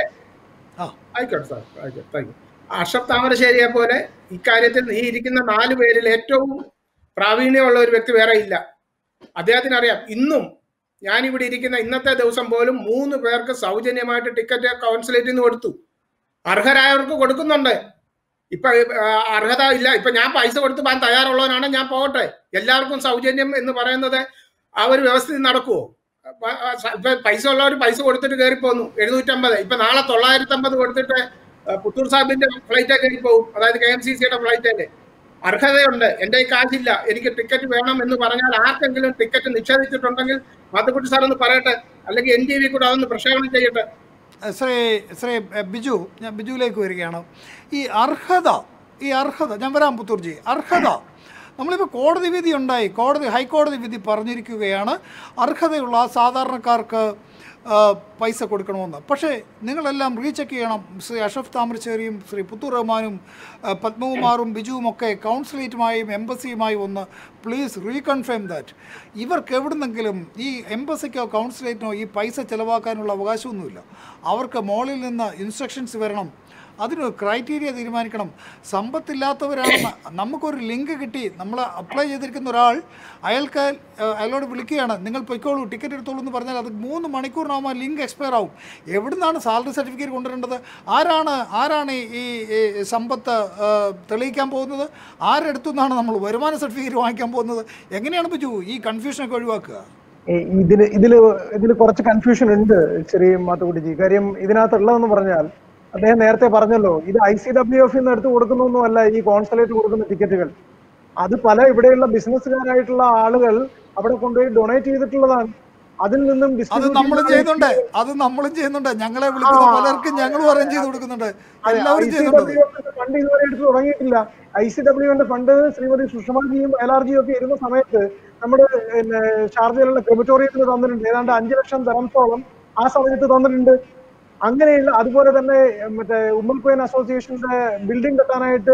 ആ ആയിക്കോട്ടെ സാർ ആയിക്കോട്ടെ താങ്ക് യു അഷഫ് താമരശ്ശേരിയെ പോലെ ഇക്കാര്യത്തിൽ ഈ ഇരിക്കുന്ന നാല് പേരിൽ ഏറ്റവും പ്രാവീണ്യമുള്ള ഒരു വ്യക്തി വേറെ ഇല്ല അദ്ദേഹത്തിന് അറിയാം ഇന്നും ഞാനിവിടെ ഇരിക്കുന്ന ഇന്നത്തെ ദിവസം പോലും മൂന്ന് പേർക്ക് സൗജന്യമായിട്ട് ടിക്കറ്റ് കൗൺസിലേറ്റിൽ നിന്ന് കൊടുത്തു അർഹരായവർക്ക് കൊടുക്കുന്നുണ്ട് ഇപ്പൊ ആ, അർഹത ഇല്ല ഇപ്പൊ ഞാൻ പൈസ കൊടുത്ത് പോകാൻ തയ്യാറുള്ളവനാണ് ഞാൻ പോകട്ടെ എല്ലാവർക്കും സൗജന്യം എന്ന് പറയുന്നത് ആ ഒരു വ്യവസ്ഥയിൽ നടക്കുവോ പ- ആ, സ- ഇപ്പൊ പൈസ ഉള്ളവർ പൈസ കൊടുത്തിട്ട് കയറി പോന്നു എഴുന്നൂറ്റമ്പത് ഇപ്പൊ നാളെ തൊള്ളായിരത്തി അമ്പത് കൊടുത്തിട്ട് ആ, പുത്തൂർ സാഹിബിന്റെ ഫ്ലൈറ്റ് കയറി പോകും അതായത് കെ എം സി സിയുടെ ഫ്ലൈറ്റ് അർഹതയുണ്ട് എന്റെ കയ്യിൽ കാശില്ല എനിക്ക് ടിക്കറ്റ് വേണം എന്ന് പറഞ്ഞാൽ ആർക്കെങ്കിലും ടിക്കറ്റ് നിഷേധിച്ചിട്ടുണ്ടെങ്കിൽ മാത്തുക്കുട്ടി സാർ ഒന്ന് പറയട്ടെ അല്ലെങ്കിൽ എൻ ടി വി കൂടെ അതൊന്ന് പ്രക്ഷേപണം ചെയ്യട്ടെ ശ്രീ ശ്രീ എ, ബിജു ഞാൻ ബിജുവിലേക്ക് വരികയാണ് ഈ അർഹത ഈ അർഹത ഞാൻ വരാം പുത്തൂർജി അർഹത നമ്മളിപ്പോൾ കോടതി വിധി ഉണ്ടായി കോടതി ഹൈക്കോടതി വിധി പറഞ്ഞിരിക്കുകയാണ് അർഹതയുള്ള സാധാരണക്കാർക്ക് ആ, പൈസ കൊടുക്കണമെന്ന് പക്ഷേ നിങ്ങളെല്ലാം റീചെക്ക് ചെയ്യണം ശ്രീ അഷഫ് താമരശ്ശേരിയും ശ്രീ പുത്തൂർ റഹ്മാനും ആ, പത്മകുമാറും ബിജുവും ഒക്കെ കൗൺസിലേറ്റുമായും എംബസിയുമായും ഒന്ന് പ്ലീസ് റീകൺഫേം ദാറ്റ് ഇവർക്ക് എവിടുന്നെങ്കിലും ഈ എംബസിക്കോ കൗൺസിലേറ്റിനോ ഈ പൈസ ചിലവാക്കാനുള്ള അവകാശമൊന്നുമില്ല അവർക്ക് മോളിൽ നിന്ന് ഇൻസ്ട്രക്ഷൻസ് വരണം അതിനൊരു ക്രൈറ്റീരിയ തീരുമാനിക്കണം സമ്പത്തില്ലാത്തവരാണെന്ന് നമുക്കൊരു ലിങ്ക് കിട്ടി നമ്മൾ അപ്ലൈ ചെയ്തിരിക്കുന്ന ഒരാൾ അയാൾക്ക് ഏഹ്, അയാളോട് വിളിക്കുകയാണ് നിങ്ങൾ പൊയ്ക്കോളൂ ടിക്കറ്റ് എടുത്തോളൂ എന്ന് പറഞ്ഞാൽ അത് മൂന്ന് മണിക്കൂറിനാകുമ്പോൾ ലിങ്ക് എക്സ്പയർ ആവും എവിടുന്നാണ് സാലറി സർട്ടിഫിക്കറ്റ് കൊണ്ടുവരേണ്ടത് ആരാണ് ആരാണ് ഈ ഈ സമ്പത്ത് ഏഹ്, തെളിയിക്കാൻ പോകുന്നത് ആരെടുത്തു നിന്നാണ് നമ്മൾ വരുമാന സർട്ടിഫിക്കറ്റ് വാങ്ങിക്കാൻ പോകുന്നത് എങ്ങനെയാണ് ബിജു ഈ കൺഫ്യൂഷനൊക്കെ ഒഴിവാക്കുക ഈ- ഇതില് ഇതില് ഇതില് കുറച്ച് കൺഫ്യൂഷൻ ഉണ്ട് ശ്രീ മാത്തുക്കുട്ടിജി കാര്യം ഇതിനകത്തുള്ളതെന്ന് പറഞ്ഞാൽ അദ്ദേഹം നേരത്തെ പറഞ്ഞല്ലോ ഇത് ഐ സി ഡബ്ല്യു എഫ് എടുത്ത് കൊടുക്കുന്നൊന്നും അല്ല ഈ കോൺസുലേറ്റ് കൊടുക്കുന്ന ടിക്കറ്റുകൾ അത് പല ഇവിടെയുള്ള ബിസിനസ്സുകാരായിട്ടുള്ള ആളുകൾ അവിടെ കൊണ്ടുപോയി ഡൊണേറ്റ് ചെയ്തിട്ടുള്ളതാണ് അതിൽ നിന്നും അത് distribute നമ്മളും ചെയ്യുന്ന ചെയ്യുന്നുണ്ട് അത് നമ്മളും ചെയ്യുന്നുണ്ട് ഞങ്ങളെ വിളിക്കുന്ന ആ. പലർക്കും ഞങ്ങളും അറേഞ്ച് ചെയ്ത് കൊടുക്കുന്നുണ്ട് അതെ, എല്ലാവരും ICW ചെയ്യുന്നുണ്ട് യുടെ ഫണ്ട് ഇതുവരെ എടുത്ത് തുടങ്ങിയിട്ടില്ല ഐ സി ഡബ്ല്യുവിന്റെ ഫണ്ട് ശ്രീമതി സുഷമാജിയും എൽ ആർ ജിയും ഒക്കെ ഇരുന്ന സമയത്ത് നമ്മുടെ പിന്നെ ഷാർജയിലുള്ള ക്രിമറ്റോറിയത്തിന് തന്നിട്ടുണ്ട് ഏതാണ്ട് അഞ്ചു ലക്ഷം ദറംസോളം ആ സമയത്ത് തന്നിട്ടുണ്ട് അങ്ങനെയുള്ള അതുപോലെ തന്നെ ഏ, മറ്റേ ഉമ്മൽക്കോയൻ അസോസിയേഷന്റെ ബിൽഡിംഗ് കെട്ടാനായിട്ട്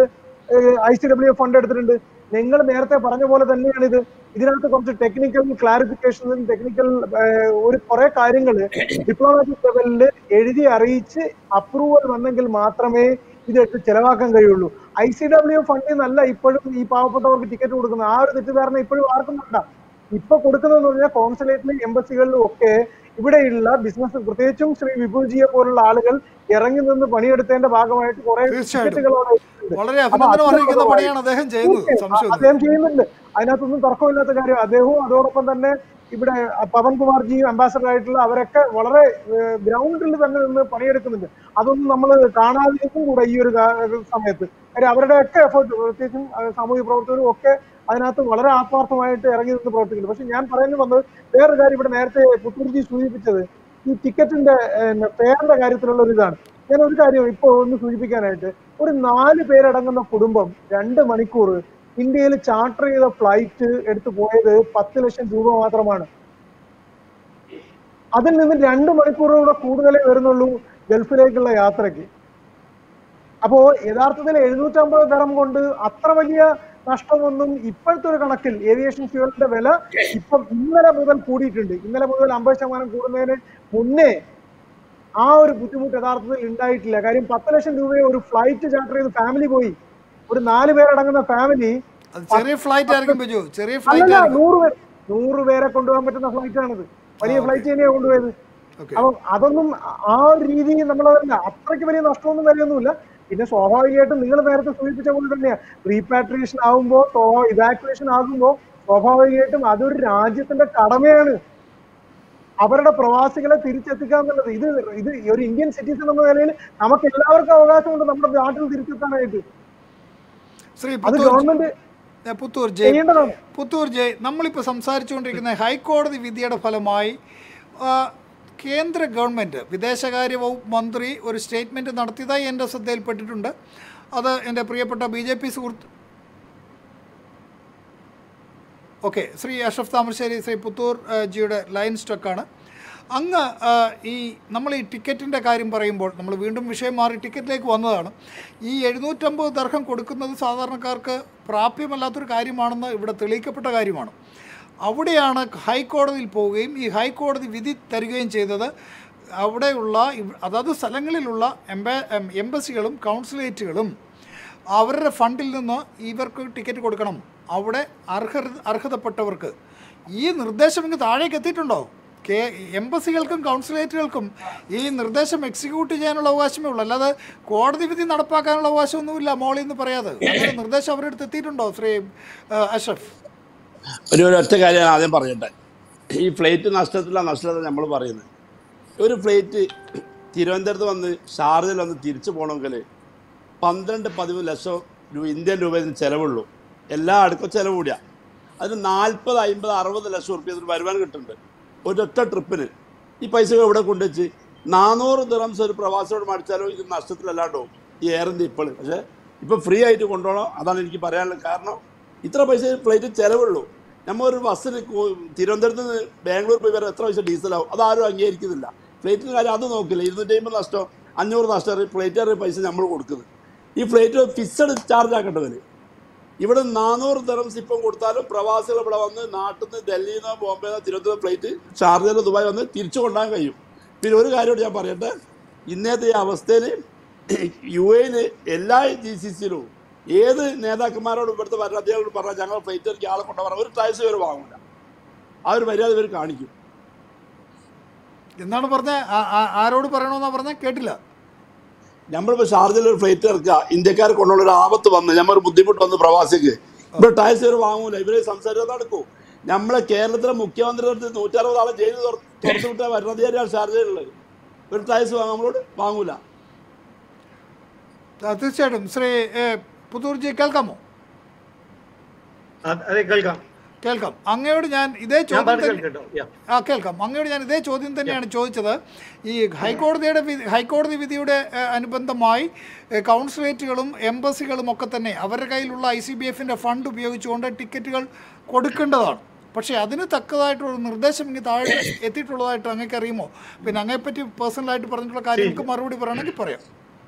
ഐ സി ഡബ്ല്യു ഫണ്ട് എടുത്തിട്ടുണ്ട് നിങ്ങൾ നേരത്തെ പറഞ്ഞ പോലെ തന്നെയാണ് ഇത് ഇതിനകത്ത് കുറച്ച് ടെക്നിക്കൽ ക്ലാരിഫിക്കേഷനും ടെക്നിക്കൽ ഒരു കുറെ കാര്യങ്ങൾ ഡിപ്ലോമാറ്റിക് ലെവലിൽ എഴുതി അറിയിച്ച് അപ്രൂവൽ വന്നെങ്കിൽ മാത്രമേ ഇതെടുത്ത് ചെലവാക്കാൻ കഴിയുള്ളൂ ഐ സി ഡബ്ല്യു ഫണ്ടിൽ നിന്നല്ല ഇപ്പോഴും ഈ പാവപ്പെട്ടവർക്ക് ടിക്കറ്റ് കൊടുക്കുന്നത് ആ ഒരു തെറ്റിദ്ധാരണ ഇപ്പോഴും ആർക്കും വേണ്ട ഇപ്പൊ കൊടുക്കുന്നതെന്ന് പറഞ്ഞാൽ കോൺസുലേറ്റിലും എംബസികളിലും ഒക്കെ ഇവിടെയുള്ള ബിസിനസ് പ്രത്യേകിച്ചും ശ്രീ വിപുൽജിയെ പോലുള്ള ആളുകൾ ഇറങ്ങി നിന്ന് പണിയെടുത്തതിന്റെ ഭാഗമായിട്ട് കുറെ തീർച്ചയായിട്ടും. ടിക്കറ്റുകളോടെ ഉണ്ട്. വളരെ അപ്പൊ അഭിനന്ദനം അതിനുള്ള അറിയിക്കുന്ന പണിയാണ് അദ്ദേഹം ചെയ്യുന്നത് തീർച്ചയായും. സംശയം അദ്ദേഹം ചെയ്യുന്നുണ്ട് അതിനകത്തൊന്നും തർക്കമില്ലാത്ത കാര്യം അദ്ദേഹവും അതോടൊപ്പം തന്നെ ഇവിടെ പവൻ കുമാർജിയും അംബാസഡർ ആയിട്ടുള്ള അവരൊക്കെ വളരെ ഗ്രൗണ്ടിൽ തന്നെ നിന്ന് പണിയെടുക്കുന്നുണ്ട് അതൊന്നും നമ്മൾ കാണാതിരിക്കും കൂടെ ഈ ഒരു കാ- സമയത്ത് കാര്യം അവരുടെയൊക്കെ എഫേർട്ട് പ്രത്യേകിച്ചും അഹ് സാമൂഹ്യ പ്രവർത്തകരും ഒക്കെ അതിനകത്ത് വളരെ ആത്മാർത്ഥമായിട്ട് ഇറങ്ങി നിന്ന് പ്രവർത്തിക്കുന്നുണ്ട് പക്ഷെ ഞാൻ പറയുന്നത് വന്നത് വേറൊരു കാര്യം ഇവിടെ നേരത്തെ പുത്തൂർജി സൂചിപ്പിച്ചത് ഈ ടിക്കറ്റിന്റെ ഫെയറിന്റെ കാര്യത്തിലുള്ള ഒരു ഇതാണ് ഞാൻ ഒരു കാര്യം ഇപ്പോൾ ഒന്ന് സൂചിപ്പിക്കാനായിട്ട് ഒരു നാല് പേരടങ്ങുന്ന കുടുംബം രണ്ട് മണിക്കൂർ ഇന്ത്യയിൽ ചാർട്ടർ ചെയ്ത ഫ്ലൈറ്റ് എടുത്തു പോയത് പത്ത് ലക്ഷം രൂപ മാത്രമാണ് അതിൽ നിന്ന് രണ്ട് മണിക്കൂറുകൂടെ കൂടുതലേ വരുന്നുള്ളൂ ഗൾഫിലേക്കുള്ള യാത്രയ്ക്ക് അപ്പോ യഥാർത്ഥത്തിൽ എഴുന്നൂറ്റമ്പത് തരം കൊണ്ട് അത്ര വലിയ നഷ്ടമൊന്നും ഇപ്പോഴത്തെ ഒരു കണക്കിൽ ഏവിയേഷൻ ഫ്യൂവലിന്റെ വില ഇപ്പം ഇന്നലെ മുതൽ കൂടിയിട്ടുണ്ട് ഇന്നലെ മുതൽ അമ്പത് ശതമാനം കൂടുന്നതിന് മുന്നേ ആ ഒരു ബുദ്ധിമുട്ട് യഥാർത്ഥത്തിൽ ഉണ്ടായിട്ടില്ല കാര്യം പത്ത് ലക്ഷം രൂപയെ ഒരു ഫ്ലൈറ്റ് ചാർട്ടർ ചെയ്ത് ഫാമിലി പോയി ഒരു നാല് പേരടങ്ങുന്ന ഫാമിലി അത് ചെറിയ ഫ്ലൈറ്റ് ആയിരിക്കും ബിജു ചെറിയ ഫ്ലൈറ്റ് അല്ലല്ല ആയിരിക്കും നൂറ് പേര് നൂറ് പേരെ കൊണ്ടുപോകാൻ പറ്റുന്ന ഫ്ലൈറ്റ് ആണിത് വലിയ ഫ്ലൈറ്റ് തന്നെയാണ് കൊണ്ടുപോയത് ഓക്കെ അപ്പം അതൊന്നും ആ ഒരു രീതി നമ്മളതല്ല അത്രയ്ക്ക് വലിയ നഷ്ടമൊന്നും വരെയൊന്നുമില്ല പിന്നെ സ്വാഭാവികമായിട്ടും നിങ്ങൾ നേരത്തെ സൂചിപ്പിച്ച പോലെ തന്നെയാണ് റീപാട്രിയേഷൻ ആകുമ്പോൾ ഇവാക്യുവേഷൻ ആകുമ്പോൾ സ്വാഭാവികമായിട്ടും അതൊരു രാജ്യത്തിന്റെ കടമയാണ് അവരുടെ പ്രവാസികളെ തിരിച്ചെത്തിക്കുക എന്നുള്ളത് ഇത് ഇത് ഒരു ഇന്ത്യൻ സിറ്റിസൺ എന്ന നിലയിൽ നമുക്ക് എല്ലാവർക്കും അവകാശമുണ്ട് നമ്മുടെ നാട്ടിൽ തിരിച്ചെത്താനായിട്ട് ശ്രീ അത് പുത്തൂർ ഗവൺമെന്റ് ഏ, പുത്തൂർ ജയ് ചെയ്യേണ്ടതാണ് പുത്തൂർ ജയ് നമ്മളിപ്പോൾ സംസാരിച്ചുകൊണ്ടിരിക്കുന്ന ഹൈക്കോടതി വിധിയുടെ ഫലമായി ആ, കേന്ദ്ര ഗവൺമെൻറ് വിദേശകാര്യ വകുപ്പ് മന്ത്രി ഒരു സ്റ്റേറ്റ്മെൻറ്റ് നടത്തിയതായി എൻ്റെ ശ്രദ്ധയിൽപ്പെട്ടിട്ടുണ്ട് അത് എൻ്റെ പ്രിയപ്പെട്ട ബി ജെ പി സുഹൃത്ത് ഓക്കെ ശ്രീ അഷ്റഫ് താമരശ്ശേരി ശ്രീ പുത്തൂർ ആ, ജിയുടെ ലൈൻ സ്റ്റക്കാണ് അങ്ങ് ആ, ഈ നമ്മൾ ഈ ടിക്കറ്റിൻ്റെ കാര്യം പറയുമ്പോൾ നമ്മൾ വീണ്ടും വിഷയം മാറി ടിക്കറ്റിലേക്ക് വന്നതാണ് ഈ എഴുന്നൂറ്റമ്പത് ദർഹം കൊടുക്കുന്നത് സാധാരണക്കാർക്ക് പ്രാപ്യമല്ലാത്തൊരു കാര്യമാണെന്ന് ഇവിടെ തെളിയിക്കപ്പെട്ട കാര്യമാണ് അവിടെയാണ് ഹൈക്കോടതിയിൽ പോവുകയും ഈ ഹൈക്കോടതി വിധി തരികയും ചെയ്തത് അവിടെയുള്ള ഇവ്- അതത് സ്ഥലങ്ങളിലുള്ള എംബ എം- എംബസികളും കൗൺസിലേറ്റുകളും അവരുടെ ഫണ്ടിൽ നിന്ന് ഇവർക്ക് ടിക്കറ്റ് കൊടുക്കണം അവിടെ അർഹ അർഹതപ്പെട്ടവർക്ക് ഈ നിർദ്ദേശം ഇങ്ങ് താഴേക്ക് എത്തിയിട്ടുണ്ടോ കെ എംബസികൾക്കും കൗൺസിലേറ്റുകൾക്കും ഈ നിർദ്ദേശം എക്സിക്യൂട്ട് ചെയ്യാനുള്ള അവകാശമേ ഉള്ളൂ അല്ലാതെ കോടതി വിധി നടപ്പാക്കാനുള്ള അവകാശമൊന്നുമില്ല മോളിൽ നിന്ന് പറയാതെ അങ്ങനെ നിർദ്ദേശം അവരുടെ അടുത്ത് എത്തിയിട്ടുണ്ടോ ശ്രീ ആ, അഷ്റഫ് ഒരു ഒരു ഒറ്റ കാര്യം ഞാൻ ആദ്യം പറയട്ടെ ഈ ഫ്ലൈറ്റ് നഷ്ടത്തില്ല നഷ്ടത്തില്ല നമ്മൾ പറയുന്നത് ഒരു ഫ്ലൈറ്റ് തിരുവനന്തപുരത്ത് വന്ന് ഷാർജയിൽ വന്ന് തിരിച്ചു പോകണമെങ്കിൽ പന്ത്രണ്ട് പതിമൂന്ന് ലക്ഷം രൂപ ഇന്ത്യൻ രൂപ ഇതിന് ചിലവുള്ളൂ എല്ലാ അടുക്ക ചിലവ് കൂടിയാ അതിന് നാൽപ്പത് അമ്പത് അറുപത് ലക്ഷം റുപ്യ ഇതിന് വരുമാനം കിട്ടുന്നുണ്ട് ഒരൊറ്റ ട്രിപ്പിന് ഈ പൈസ ഇവിടെ കൊണ്ടുവച്ച് നാനൂറ് ദിറംസ് ഒരു പ്രവാസിയോട് മടിച്ചാലും ഇത് നഷ്ടത്തിലല്ലാണ്ടോ ഈ എയർ ഇന്ത്യ ഇപ്പോൾ പക്ഷേ ഇപ്പോൾ ഫ്രീ ആയിട്ട് കൊണ്ടുപോകണം അതാണ് എനിക്ക് പറയാനുള്ള കാരണം ഇത്ര പൈസ ഫ്ലൈറ്റ് ചിലവുള്ളൂ നമ്മൾ ഒരു ബസ്സിന് കോ- തിരുവനന്തപുരത്ത് നിന്ന് ബാംഗ്ലൂർ പോയി വരെ എത്ര പൈസ ഡീസലാവും അതാരും അംഗീകരിക്കുന്നില്ല ഫ്ലൈറ്റിന് കാര്യം അത് നോക്കില്ല ഇരുന്നൂറ്റി അമ്പത് നഷ്ടം അഞ്ഞൂറ് നഷ്ടം ഫ്ലൈറ്റ് പൈസ നമ്മൾ കൊടുക്കുന്നത് ഈ ഫ്ലൈറ്റ് ഫിക്സഡ് ചാർജ് ആക്കേണ്ടവര് ഇവിടെ നാനൂറ് ദിറംസ് ഇപ്പം കൊടുത്താലും പ്രവാസികൾ ഇവിടെ വന്ന് നാട്ടിൽ നിന്ന് ഡൽഹിയിൽ നിന്ന് ബോംബെ നിന്ന് തിരുവനന്തപുരം ഫ്ലൈറ്റ് ഷാർജയിൽ ദുബായ് വന്ന് തിരിച്ചു കൊണ്ടുപോകാൻ കഴിയും പിന്നെ ഒരു കാര്യമായിട്ട് ഞാൻ പറയട്ടെ ഇന്നത്തെ ഈ അവസ്ഥയിൽ യു എയിൽ എല്ലാ ജി സി സിയിലും ഏത് നേതാക്കന്മാരോടും ഇവിടുത്തെ ഭരണാധികാരികളോട് പറഞ്ഞാൽ ഞങ്ങൾ ഫ്ലൈറ്റ് ഇറക്കി ആളെ കൊണ്ടുപോകാൻ ഒരു ടാക്സ് ഇവർ വാങ്ങില്ല ആ ഒരു മര്യാദ ഇവർ കാണിക്കും എന്താണ് പറഞ്ഞ ആരോട് പറയണമെന്നാ പറഞ്ഞ കേട്ടില്ല നമ്മളിപ്പോൾ ഷാർജയിൽ ഒരു ഫ്ലൈറ്റ് ഇറക്കുക ഇന്ത്യക്കാർ കൊണ്ടുള്ള ഒരു ആപത്ത് വന്ന് നമ്മൾ ഒരു ബുദ്ധിമുട്ട് വന്ന് പ്രവാസിക്ക് ഇവിടെ ടാക്സ് ഇവർ വാങ്ങൂല ഇവര് സംസാരിച്ചാൽ നടക്കൂ നമ്മളെ കേരളത്തിലെ മുഖ്യമന്ത്രി അടുത്ത് നൂറ്ററുപത് ആളെ ജയിലിൽ തുറ- തുറച്ചു വിട്ട ഭരണാധികാരിയാണ് ഷാർജയിലുള്ളത് ഒരു ടാക്സ് വാങ്ങാൻ നമ്മളോട് വാങ്ങൂല ആ, തീർച്ചയായിട്ടും ശ്രീ ഏ, പുത്തൂർജി കേൾക്കാമോ അത് അതെ കേൾക്കാം കേൾക്കാം അങ്ങയോട് ഞാൻ ഇതേ ഞാൻ ചോദ്യം പാട്ട് തന്നെ- കേൾക്കട്ടോ യാ ആ കേൾക്കാം അങ്ങയോട് ഞാൻ ഇതേ ചോദ്യം തന്നെയാണ് ചോദിച്ചത് ഈ ഹൈക്കോടതിയുടെ വിധി ഹൈക്കോടതി വിധിയുടെ ഏ, അനുബന്ധമായി ഏ, കൗൺസിലേറ്റുകളും എംബസികളും ഒക്കെ തന്നെ അവരുടെ കയ്യിലുള്ള ഐ സി ബി എഫിൻ്റെ ഫണ്ട് ഉപയോഗിച്ചുകൊണ്ട് ടിക്കറ്റുകൾ കൊടുക്കേണ്ടതാണ് പക്ഷേ അതിന് തക്കതായിട്ടുള്ള നിർദ്ദേശം ഇനി താഴെ എത്തിയിട്ടുള്ളതായിട്ട് അങ്ങേക്ക് അറിയുമോ പിന്നെ അങ്ങയെപ്പറ്റി പേഴ്സണലായിട്ട് പറഞ്ഞിട്ടുള്ള കാര്യങ്ങൾക്ക് മറുപടി പറയണമെങ്കിൽ പറയാം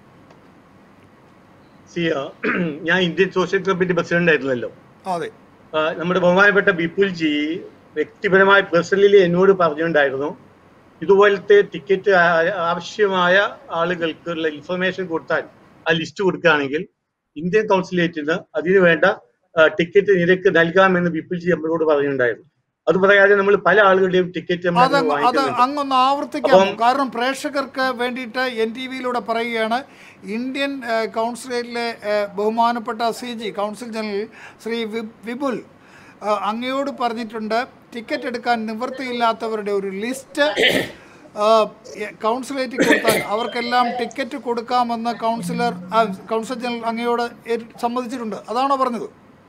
സി ഞാൻ ഇന്ത്യൻ സോഷ്യൽ ക്ലബിന്റെ പ്രസിഡന്റ് ആയിരുന്നല്ലോ ആ, അതെ ആ, നമ്മുടെ ബഹുമാനപ്പെട്ട വിപുൽജി വ്യക്തിപരമായി പേഴ്സണലി എന്നോട് പറഞ്ഞിട്ടുണ്ടായിരുന്നു ഇതുപോലത്തെ ടിക്കറ്റ് ആ- ആവശ്യമായ ആളുകൾക്കുള്ള ഇൻഫർമേഷൻ കൊടുത്താൽ ആ ലിസ്റ്റ് കൊടുക്കുകയാണെങ്കിൽ ഇന്ത്യൻ കൗൺസിലേറ്റിന് അതിന് വേണ്ട ആ, ടിക്കറ്റ് നിരക്ക് നൽകാമെന്ന് വിപുൽജി നമ്മളോട് പറഞ്ഞിട്ടുണ്ടായിരുന്നു അത് പ്രകാരം നമ്മൾ പല ആളുകളുടെയും ടിക്കറ്റ് നമ്മൾ അത് അത് വാങ്ങിക്കുന്നുണ്ട് അങ്ങൊന്ന് ആവർത്തിക്കാമോ അപ്പം- കാരണം പ്രേക്ഷകർക്ക് വേണ്ടിയിട്ട് എൻ ടി വിയിലൂടെ പറയുകയാണ് ഇന്ത്യൻ ഏഹ്, കൗൺസിലേറ്റിലെ ഏഹ്, ബഹുമാനപ്പെട്ട C G council general Shri വി- വിപുൽ ഏഹ്, അങ്ങയോട് പറഞ്ഞിട്ടുണ്ട് ടിക്കറ്റ് എടുക്കാൻ നിവൃത്തിയില്ലാത്തവരുടെ ഒരു ലിസ്റ്റ് ഏഹ്, എ- കൗൺസിലേറ്റിൽ കൊടുത്താൽ അവർക്കെല്ലാം ടിക്കറ്റ് കൊടുക്കാമെന്ന് കൗൺസിലർ ആ, കൗൺസിൽ ജനറൽ അങ്ങയോട് ഏറ്റ് സമ്മതിച്ചിട്ടുണ്ട് അതാണോ പറഞ്ഞത്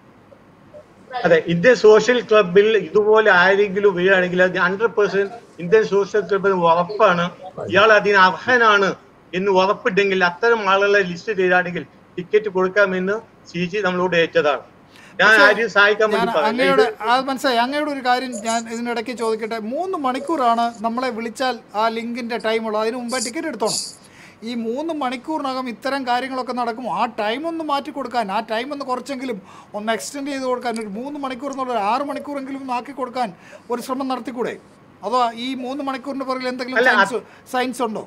അതെ ഇന്ത്യൻ സോഷ്യൽ ക്ലബിൽ ഇതുപോലെ ആരെങ്കിലും വീഴാണെങ്കിൽ അത് ഹൺഡ്രഡ് പെർസെന്റ് ഇന്ത്യൻ സോഷ്യൽ ക്ലബിന് ഉറപ്പാണ് ഇയാൾ അതിന് അർഹനാണ് എന്ന് ഉറപ്പിട്ടെങ്കിൽ അത്തരം ആളുകളെ ലിസ്റ്റ് ചെയ്താണെങ്കിൽ ടിക്കറ്റ് കൊടുക്കാമെന്ന് സി ജി നമ്മളോട് ഏറ്റതാണ് ഞാൻ ആരെയും സഹായിക്കാൻ ഞാൻ വേണ്ടി അങ്ങയുടെ പറഞ്ഞു അത് മനസ്സിലായി അങ്ങയുടെ ഒരു കാര്യം ഞാൻ ഇതിനിടയ്ക്ക് ചോദിക്കട്ടെ മൂന്ന് മണിക്കൂറാണ് നമ്മളെ വിളിച്ചാൽ ആ ലിങ്കിൻ്റെ ടൈമുള്ളത് അതിന് മുമ്പേ ടിക്കറ്റ് എടുത്തോണം ഈ മൂന്ന് മണിക്കൂറിനകം ഇത്തരം കാര്യങ്ങളൊക്കെ നടക്കും ആ ടൈം ഒന്ന് മാറ്റി കൊടുക്കാൻ ആ ടൈം ഒന്ന് കുറച്ചെങ്കിലും ഒന്ന് എക്സ്റ്റെൻഡ് ചെയ്ത് കൊടുക്കാൻ ഒരു മൂന്ന് മണിക്കൂർ എന്നുള്ള ഒരു ആറ് മണിക്കൂറെങ്കിലും ഒന്ന് ആക്കി കൊടുക്കാൻ ഒരു ശ്രമം നടത്തിക്കൂടെ അതോ ഈ മൂന്ന് മണിക്കൂറിൻ്റെ പുറകിൽ എന്തെങ്കിലും അല്ല, സയൻസ് സയൻസ് ഉണ്ടോ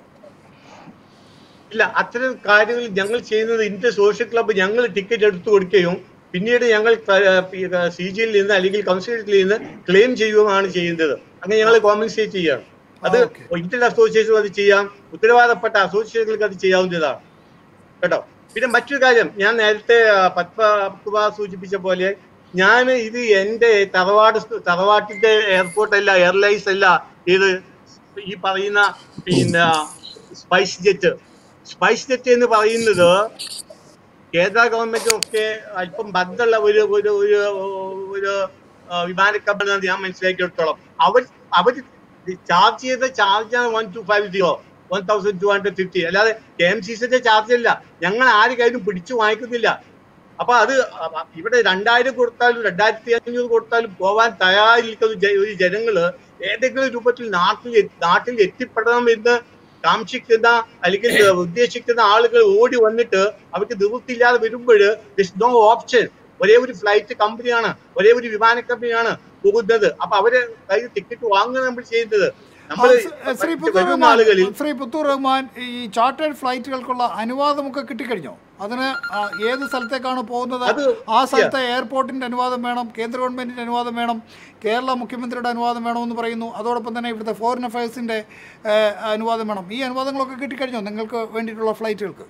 ഇല്ല അത്തരം കാര്യങ്ങൾ ഞങ്ങൾ ചെയ്യുന്നത് ഇന്ത്യൻ സോഷ്യൽ ക്ലബ്ബ് ഞങ്ങൾ ടിക്കറ്റ് എടുത്തു കൊടുക്കുകയും പിന്നീട് ഞങ്ങൾ സി ജിയിൽ നിന്ന് അല്ലെങ്കിൽ കൗൺസിലേറ്റിൽ നിന്ന് ക്ലെയിം ചെയ്യുകയാണ് ചെയ്യുന്നത് അങ്ങനെ ഞങ്ങൾ കോമ്പൻസേറ്റ് ചെയ്യാണ് അത് Okay. ഇന്ത്യൻ അസോസിയേഷൻ അത് ചെയ്യാം ഉത്തരവാദപ്പെട്ട അസോസിയേഷനുകൾക്ക് അത് ചെയ്യാവുന്നതാണ് കേട്ടോ പിന്നെ മറ്റൊരു കാര്യം ഞാൻ നേരത്തെ ആ, പത്മ പത്മ സൂചിപ്പിച്ച പോലെ ഞാൻ ഇത് എന്റെ തറവാട് സ് തറവാട്ടിന്റെ എയർപോർട്ട് അല്ല എയർലൈൻസ് അല്ല ഇത് ഈ പറയുന്ന പിന്നെ സ്പൈസ് ജെറ്റ് സ്പൈസ് ജെറ്റ് എന്ന് പറയുന്നത് കേന്ദ്ര ഗവൺമെന്റും ഒക്കെ അല്പം ബന്ധമുള്ള ഒരു ഒരു ഒരു ഒരു ആ, വിമാനക്കമ്പനിയാണ് ഞാൻ മനസ്സിലാക്കിയെടുത്തോളം അവർ അവർ ചാർജ് ചെയ്ത ചാർജാണ് one two five zero one thousand two hundred fifty അല്ലാതെ കെ എം സി സിന്റെ ചാർജ് അല്ല ഞങ്ങൾ ആര് കയ്യിലും പിടിച്ചു വാങ്ങിക്കുന്നില്ല അപ്പൊ അത് അ- ഇവിടെ രണ്ടായിരം കൊടുത്താലും രണ്ടായിരത്തി അഞ്ഞൂറ് കൊടുത്താലും പോവാൻ തയ്യാറിരിക്കുന്ന ജ- ഒരു ജനങ്ങള് ഏതെങ്കിലും രൂപത്തിൽ നാട്ടിൽ എ- നാട്ടിൽ എത്തിപ്പെടണം എന്ന് കാക്ഷിക്കുന്ന അല്ലെങ്കിൽ ഉദ്ദേശിക്കുന്ന ആളുകൾ ഓടി വന്നിട്ട് അവർക്ക് നിവൃത്തിയില്ലാതെ വരുമ്പോൾ നോ ഓപ്ഷൻ ഒരേ ഒരു ഫ്ലൈറ്റ് കമ്പനിയാണ് ഒരേ ഒരു വിമാന കമ്പനിയാണ് പോകുന്നത് അപ്പൊ അവര് കയ്യിൽ ടിക്കറ്റ് വാങ്ങുക നമ്മൾ ചെയ്യുന്നത് നമ്മൾ ആ, ശ്രീ- ശ്രീ പുത്തൂർ വരുന്ന റഹ്മാൻ ആളുകളിൽ ശ്രീ പുത്തൂർ റഹ്മാൻ ഈ ചാർട്ടേഡ് ഫ്ലൈറ്റുകൾക്കുള്ള അനുവാദമൊക്കെ കിട്ടിക്കഴിഞ്ഞോ അതിന് ആ, ഏത് സ്ഥലത്തേക്കാണ് പോകുന്നത് അത് ആ സ്ഥലത്തെ എയർപോർട്ടിന്റെ അനുവാദം വേണം കേന്ദ്ര ഗവൺമെന്റിന്റെ അനുവാദം വേണം കേരള മുഖ്യമന്ത്രിയുടെ അനുവാദം വേണമെന്ന് പറയുന്നു അതോടൊപ്പം തന്നെ ഇവിടുത്തെ ഫോറിൻ അഫയേഴ്സിന്റെ ഏഹ്, അനുവാദം വേണം ഈ അനുവാദങ്ങളൊക്കെ കിട്ടിക്കഴിഞ്ഞോ നിങ്ങൾക്ക് വേണ്ടിയിട്ടുള്ള ഫ്ലൈറ്റുകൾക്ക്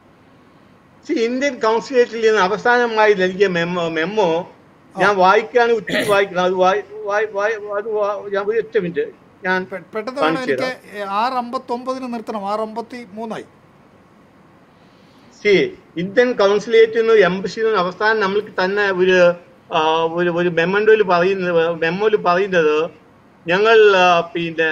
See, ഇന്ത്യൻ കൗൺസിലേറ്റിൽ നിന്ന് അവസാനമായി നൽകിയ മെമ്മോ മെമ്മോ ഞാൻ വായിക്കാണ് ഉച്ചയ്ക്ക് വായിക്കണം അത് വായി വായി വായി അത് വാ- ഞാൻ ഒരു ഒറ്റ മിനിറ്റ് ഞാൻ പെ- പെട്ടെന്ന് വേണം കാണിച്ചു എനിക്ക് ആറ് അമ്പത്തൊമ്പതിന് നിർത്തണം ആറ് അമ്പത്തി മൂന്നായി സി ഇന്ത്യൻ കൗൺസിലേറ്റിൽ നിന്ന് എംബസിയിൽ നിന്ന് അവസാനം നമ്മൾക്ക് തന്നെ ഒരു ആ, ഒരു ഒരു മെമ്മൻഡോയിൽ പറയുന്നത് മെമ്മോയിൽ പറയുന്നത് ഞങ്ങൾ ആ, പിന്നെ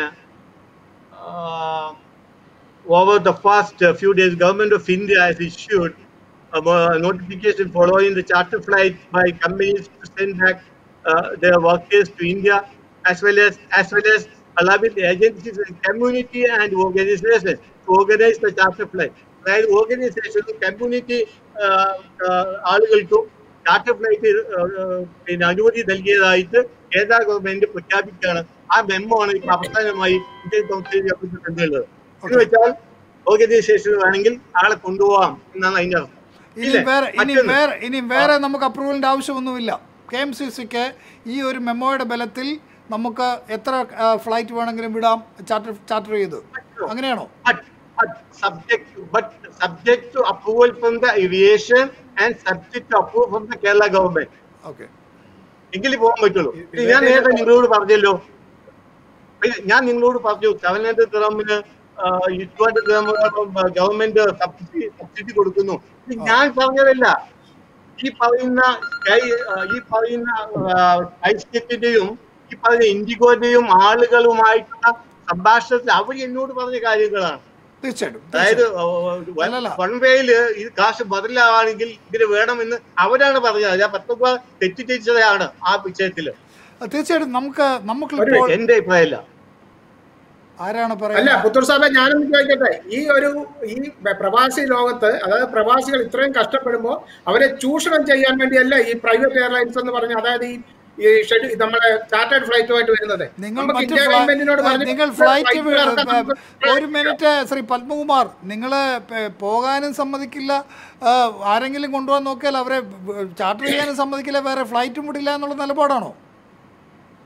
over the past uh, few days, government of India has issued a mo- notification following the charter flight by companies to send back uh, their workers to India, as well as as well as allowing the agencies and community and organizations to organize the charter flight. അതായത് ഓർഗനൈസേഷനും community ആളുകൾക്കും charter flight പിന്നെ അനുമതി നൽകിയതായിട്ട് കേന്ദ്ര government പ്രഖ്യാപിക്കുകയാണ് ആ memo ആണ് ഇപ്പൊ അവസാനമായി ഇന്ത്യൻ കൗൺസിൽ കണ്ടുള്ളത് എന്ന് വെച്ചാൽ ഓർഗനൈസേഷൻ വേണമെങ്കിൽ ആളെ കൊണ്ടുപോകാം എന്നാണ് അതിന്റെ അർത്ഥം ഇനി ഇല്ലേ? വേറെ ഇനി മറ്റൊന്ന്. വേറെ ഇനി വേറെ നമുക്ക് അപ്രൂവലിന്റെ ആവശ്യമൊന്നുമില്ല കെ എം സി സിക്ക് ഈ ഒരു മെമ്മോയുടെ ബലത്തിൽ നമുക്ക് എത്ര ഫ്ലൈറ്റ് വേണമെങ്കിലും വിടാം ചാർട്ടർ ചാർട്ടർ ചെയ്ത് അങ്ങനെയാണോ but but subject to but subject to approval from the aviation and subject to approval from the Kerala government. Okay എങ്കിലേ പോകാൻ പറ്റുള്ളൂ ഇത് ഞാൻ നേരത്തെ നിങ്ങളോട് പറഞ്ഞല്ലോ പിന്നെ ഞാൻ നിങ്ങളോട് പറഞ്ഞു സെവൻ ഹൺഡ്രഡ് ഗ്രാമിന് ടു ഹൺഡ്രഡ് ഗ്രാം ഗവൺമെന്റ് സബ്സിഡി സബ്സിഡി കൊടുക്കുന്നു ഇത് ഞാൻ പറഞ്ഞതല്ല ഈ പറയുന്ന സ്കൈ ആ, ഈ പറയുന്ന സ്പൈസ് ജെറ്റിന്റെയും ഈ പറയുന്ന ഇൻഡിഗോന്റെയും ആളുകളുമായിട്ടുള്ള സംഭാഷണത്തിൽ അവർ എന്നോട് പറഞ്ഞ കാര്യങ്ങളാണ് തീർച്ചയായിട്ടും അതായത് തീർച്ചയായിട്ടും. അല്ലല്ല. വൺ വേയില് ഈ കാശ് ബദലാവാണെങ്കിൽ ഇതിന് വേണമെന്ന് അവരാണ് പറഞ്ഞത് ഞാൻ പത്ത് രൂപ തെറ്റിദ്ധരിച്ചതാണ് ആ വിഷയത്തില് ആ, തീർച്ചയായിട്ടും നമുക്ക് നമുക്ക് ഒരു ഇപ്പോൾ എന്റെ അഭിപ്രായമല്ല ആരാണ് അല്ല പറയുന്നത് പുത്തൂർ സാബെ ഞാനൊന്ന് ചോദിക്കട്ടെ ഈ ഒരു ഈ പ്രവാസി ലോകത്ത് അതായത് പ്രവാസികൾ ഇത്രയും കഷ്ടപ്പെടുമ്പോൾ അവരെ ചൂഷണം ചെയ്യാൻ വേണ്ടിയല്ല ഈ പ്രൈവറ്റ് എയർലൈൻസ് എന്ന് പറഞ്ഞ അതായത് ഈ ഈ ഷെഡ്യൂ നമ്മുടെ ചാർട്ടേഡ് ഫ്ലൈറ്റുമായിട്ട് വരുന്നത് നിങ്ങൾ നമുക്ക് മറ്റു ഇന്ത്യ ഫ്ലൈ- ഗവൺമെന്റിനോട് ആ, പറഞ്ഞു, നിങ്ങൾ ഫ്ലൈറ്റ് ഫ്ലൈറ്റ് ഇറക്കാൻ നമുക്ക് ഒരു മിനിറ്റ് ശ്രീ പത്മകുമാർ നിങ്ങൾ പോകാനും സമ്മതിക്കില്ല ആ, ആരെങ്കിലും കൊണ്ടുപോകാൻ നോക്കിയാൽ അവരെ ചാർട്ടർ ചെയ്യാനും സമ്മതിക്കില്ല വേറെ ഫ്ലൈറ്റും വിടില്ല എന്നുള്ള നിലപാടാണോ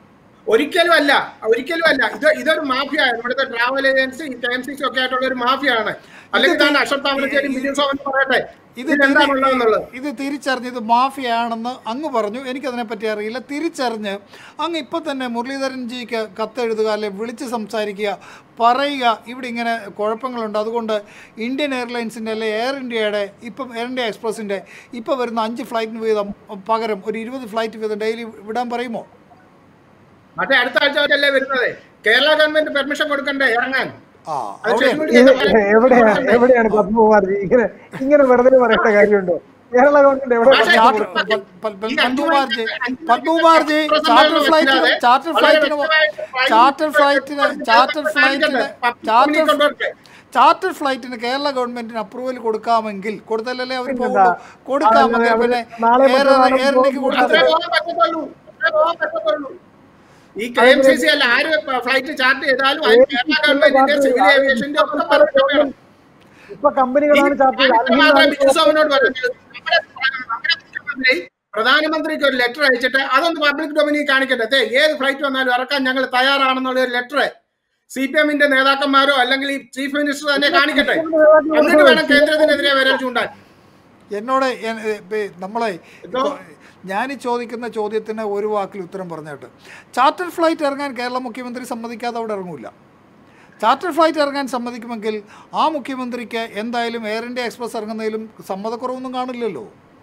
ഒരിക്കലും അല്ല ഒരിക്കലും അല്ല ഇത് ഇതൊരു മാഫിയ ഇവിടുത്തെ travel agency K M C C ഒക്കെ ആയിട്ടുള്ള ഒരു മാഫിയാണ് അല്ലെങ്കിൽ താൻ അഷർ താമരശ്ശേരി ബിജു സോമൻ പറയട്ടെ ഇത് ഇത് എന്താണുള്ളതെന്നുള്ളത് തിരി- ഇത് തിരിച്ചറിഞ്ഞ് ഇത് മാഫിയാണെന്ന് അങ്ങ് പറഞ്ഞു എനിക്കതിനെ പറ്റി അറിയില്ല തിരിച്ചറിഞ്ഞ് അങ്ങ് ഇപ്പം തന്നെ മുരളീധരൻ ജിക്ക് കത്തെഴുതുക അല്ലെ വിളിച്ച് സംസാരിക്കുക പറയുക ഇവിടെ ഇങ്ങനെ കുഴപ്പങ്ങളുണ്ട് അതുകൊണ്ട് ഇന്ത്യൻ എയർലൈൻസിൻ്റെ അല്ലെ എയർ ഇന്ത്യയുടെ ഇപ്പം എയർ ഇന്ത്യ എക്സ്പ്രസിൻ്റെ ഇപ്പോൾ വരുന്ന അഞ്ച് ഫ്ലൈറ്റിന് വീതം പകരം ഒരു ഇരുപത് ഫ്ലൈറ്റ് വീതം ഡെയിലി വിടാൻ പറയുമോ മറ്റേ അടുത്ത ആഴ്ച അല്ലേ വരുന്നത് കേരള ഗവൺമെന്റ് പെർമിഷൻ കൊടുക്കണ്ടേ ഇറങ്ങാൻ ആ അത് അവിടെ schedule ഇത് ചെയ്ത എവിടെയാണ് എവിടെയാണ് പത്മകുമാർജി ഇങ്ങനെ ഇങ്ങനെ വെറുതെ പറയേണ്ട കാര്യമുണ്ടോ കേരള ഗവൺമെന്റ് എവിടെ പക്ഷേ permission ചാർട്ടർ കൊടുത്തു? പ- പ- പ- ഈ അഞ്ച് പത്മകുമാർജി മണിക്ക് അഞ്ച് പത്മകുമാർജി മണിക്ക് ചാർട്ടർ എക്സ്പ്രസ് ഫ്ലൈറ്റിന് അല്ലാതെ ചാർട്ടർ വളരെ ഫ്ലൈറ്റിന് വ്യക്തമായിട്ട് ചാർട്ടർ ഫ്ലൈറ്റിന് ചാർട്ടർ ഫ്ലൈറ്റിന് ചാർട്ടർ കൊണ്ടുവരട്ടെ. ചാർട്ടർ ഫ്ലൈറ്റിന് കേരള ഗവൺമെന്റിന് അപ്രൂവൽ കൊടുക്കാമെങ്കിൽ കൊടുത്തല്ലേ അവർ പിന്നെന്താ? പോകുള്ളൂ കൊടുക്കാമെങ്കിൽ അവര് പിന്നെ നാളെ എയർ മറ്റന്നാളും എയർ ഇന്ത്യക്ക് പോകും. അത്രേ കൊടുത്തത് പോകാൻ പറ്റത്തുള്ളൂ അത്രേ പോകാൻ പറ്റത്തുള്ളൂ ഈ കെ എം സി സി അല്ല ആര് ഫ്ലൈറ്റ് ചാർട്ട് ചെയ്താലും അതിന് കേരള ഗവൺമെന്റിന്റെ സിവിൽ ഏവിയേഷന്റെ ഒക്കെ പെർമിഷൻ വേണം ഇപ്പൊ കമ്പനികളാണ് ചാർട്ട് ഞാൻ ഇത്ര മാത്രമേ ബിജു ചെയ്തത് സോമനോട് പറഞ്ഞുള്ളൂ. നമ്മുടെ നമ്മുടെ മുഖ്യമന്ത്രി പ്രധാനമന്ത്രിക്ക് ഒരു ലെറ്റർ അയച്ചിട്ട് അതൊന്ന് പബ്ലിക് ഡൊമിനിൽ കാണിക്കട്ടെ ദേ, ഏത് ഫ്ലൈറ്റ് വന്നാലും ഇറക്കാൻ ഞങ്ങൾ തയ്യാറാണെന്നുള്ള ഒരു ലെറ്റർ സി പി എമ്മിന്റെ നേതാക്കന്മാരോ അല്ലെങ്കിൽ ഈ ചീഫ് മിനിസ്റ്റർ തന്നെ കാണിക്കട്ടെ എന്നിട്ട് വേണം കേന്ദ്രത്തിനെതിരെ വിരൽ ചൂണ്ടാൻ എന്നോട് എൻ- ഏ, പേ- നമ്മളെ എന്തോ? ഞാൻ ഈ ചോദിക്കുന്ന ചോദ്യത്തിന് ഒരു വാക്കിൽ ഉത്തരം പറഞ്ഞിട്ട് ചാർട്ടർ ഫ്ലൈറ്റ് ഇറങ്ങാൻ കേരള മുഖ്യമന്ത്രി സമ്മതിക്കാതെ അവിടെ ഇറങ്ങൂല ചാർട്ടർ ഫ്ലൈറ്റ് ഇറങ്ങാൻ സമ്മതിക്കുമെങ്കിൽ ആ മുഖ്യമന്ത്രിക്ക് എന്തായാലും എയർ ഇന്ത്യ എക്സ്പ്രസ് ഇറങ്ങുന്നതിലും സമ്മതക്കുറവൊന്നും കാണില്ലല്ലോ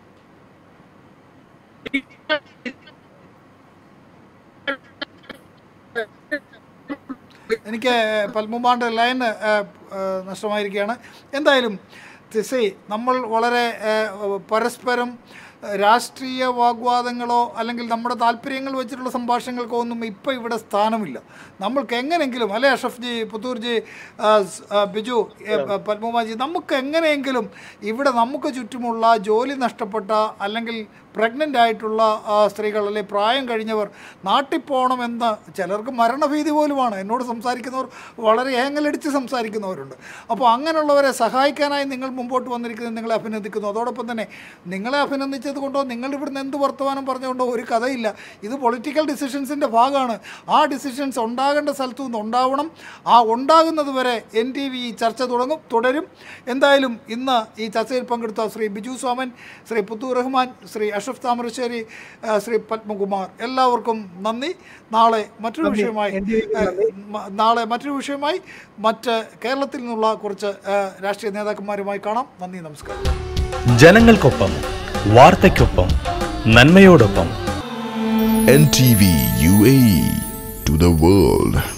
എനിക്ക് പത്മമാണ്ട് ലൈൻ നഷ്ടമായിരിക്കുകയാണ് എന്തായാലും സി നമ്മൾ വളരെ ഏഹ്, പരസ്പരം രാഷ്ട്രീയ വാഗ്വാദങ്ങളോ അല്ലെങ്കിൽ നമ്മുടെ താല്പര്യങ്ങൾ വെച്ചിട്ടുള്ള സംഭാഷണങ്ങൾക്കോ ഒന്നും ഇപ്പോൾ ഇവിടെ സ്ഥാനമില്ല നമ്മൾക്ക് എങ്ങനെയെങ്കിലും അല്ലെ അഷഫ് ജി പുത്തൂർ ജി ആ, സ്, ആ, ബിജു ഏ, പത്മമാജി നമുക്ക് എങ്ങനെയെങ്കിലും ഇവിടെ നമുക്ക് ചുറ്റുമുള്ള ജോലി നഷ്ടപ്പെട്ട അല്ലെങ്കിൽ പ്രഗ്നൻ്റ് ആയിട്ടുള്ള ആ, സ്ത്രീകൾ അല്ലെ പ്രായം കഴിഞ്ഞവർ നാട്ടിൽ പോകണമെന്ന് ചിലർക്ക് മരണഭീതി പോലുമാണ് എന്നോട് സംസാരിക്കുന്നവർ വളരെ ഏങ്ങലടിച്ച് സംസാരിക്കുന്നവരുണ്ട് അപ്പോൾ അങ്ങനെയുള്ളവരെ സഹായിക്കാനായി നിങ്ങൾ മുമ്പോട്ട് വന്നിരിക്കുന്നത് നിങ്ങളെ അഭിനന്ദിക്കുന്നു അതോടൊപ്പം തന്നെ നിങ്ങളെ അഭിനന്ദിച്ചത് കൊണ്ടോ നിങ്ങൾ ഇവിടുന്ന് എന്ത് വർത്തമാനം പറഞ്ഞുകൊണ്ടോ ഒരു കഥയില്ല ഇത് പൊളിറ്റിക്കൽ ഡിസിഷൻസിൻ്റെ ഭാഗമാണ് ആ ഡിസിഷൻസ് ഉണ്ടാകേണ്ട സ്ഥലത്തു നിന്ന് ഉണ്ടാവണം ആ ഉണ്ടാകുന്നത് വരെ എൻ ടി വി ഈ ചർച്ച തുടങ്ങും തുടരും എന്തായാലും ഇന്ന് ഈ ചർച്ചയിൽ പങ്കെടുത്ത ശ്രീ ബിജു സോമൻ ശ്രീ പുത്തൂർ റഹ്മാൻ ശ്രീ അഷഫ് താമരശ്ശേരി ആ, ശ്രീ പത്മകുമാർ എല്ലാവർക്കും നന്ദി നാളെ മറ്റൊരു നന്ദി. വിഷയമായി NTV ക്ക് നന്ദി. മ- നാളെ മറ്റൊരു വിഷയമായി മറ്റ് കേരളത്തിൽ നിന്നുള്ള കുറച്ച് ആ, രാഷ്ട്രീയ നേതാക്കന്മാരുമായി കാണാം നന്ദി നമസ്കാരം ജനങ്ങൾക്കൊപ്പം വാർത്തയ്ക്കൊപ്പം നന്മയോടൊപ്പം NTV UAE to the world.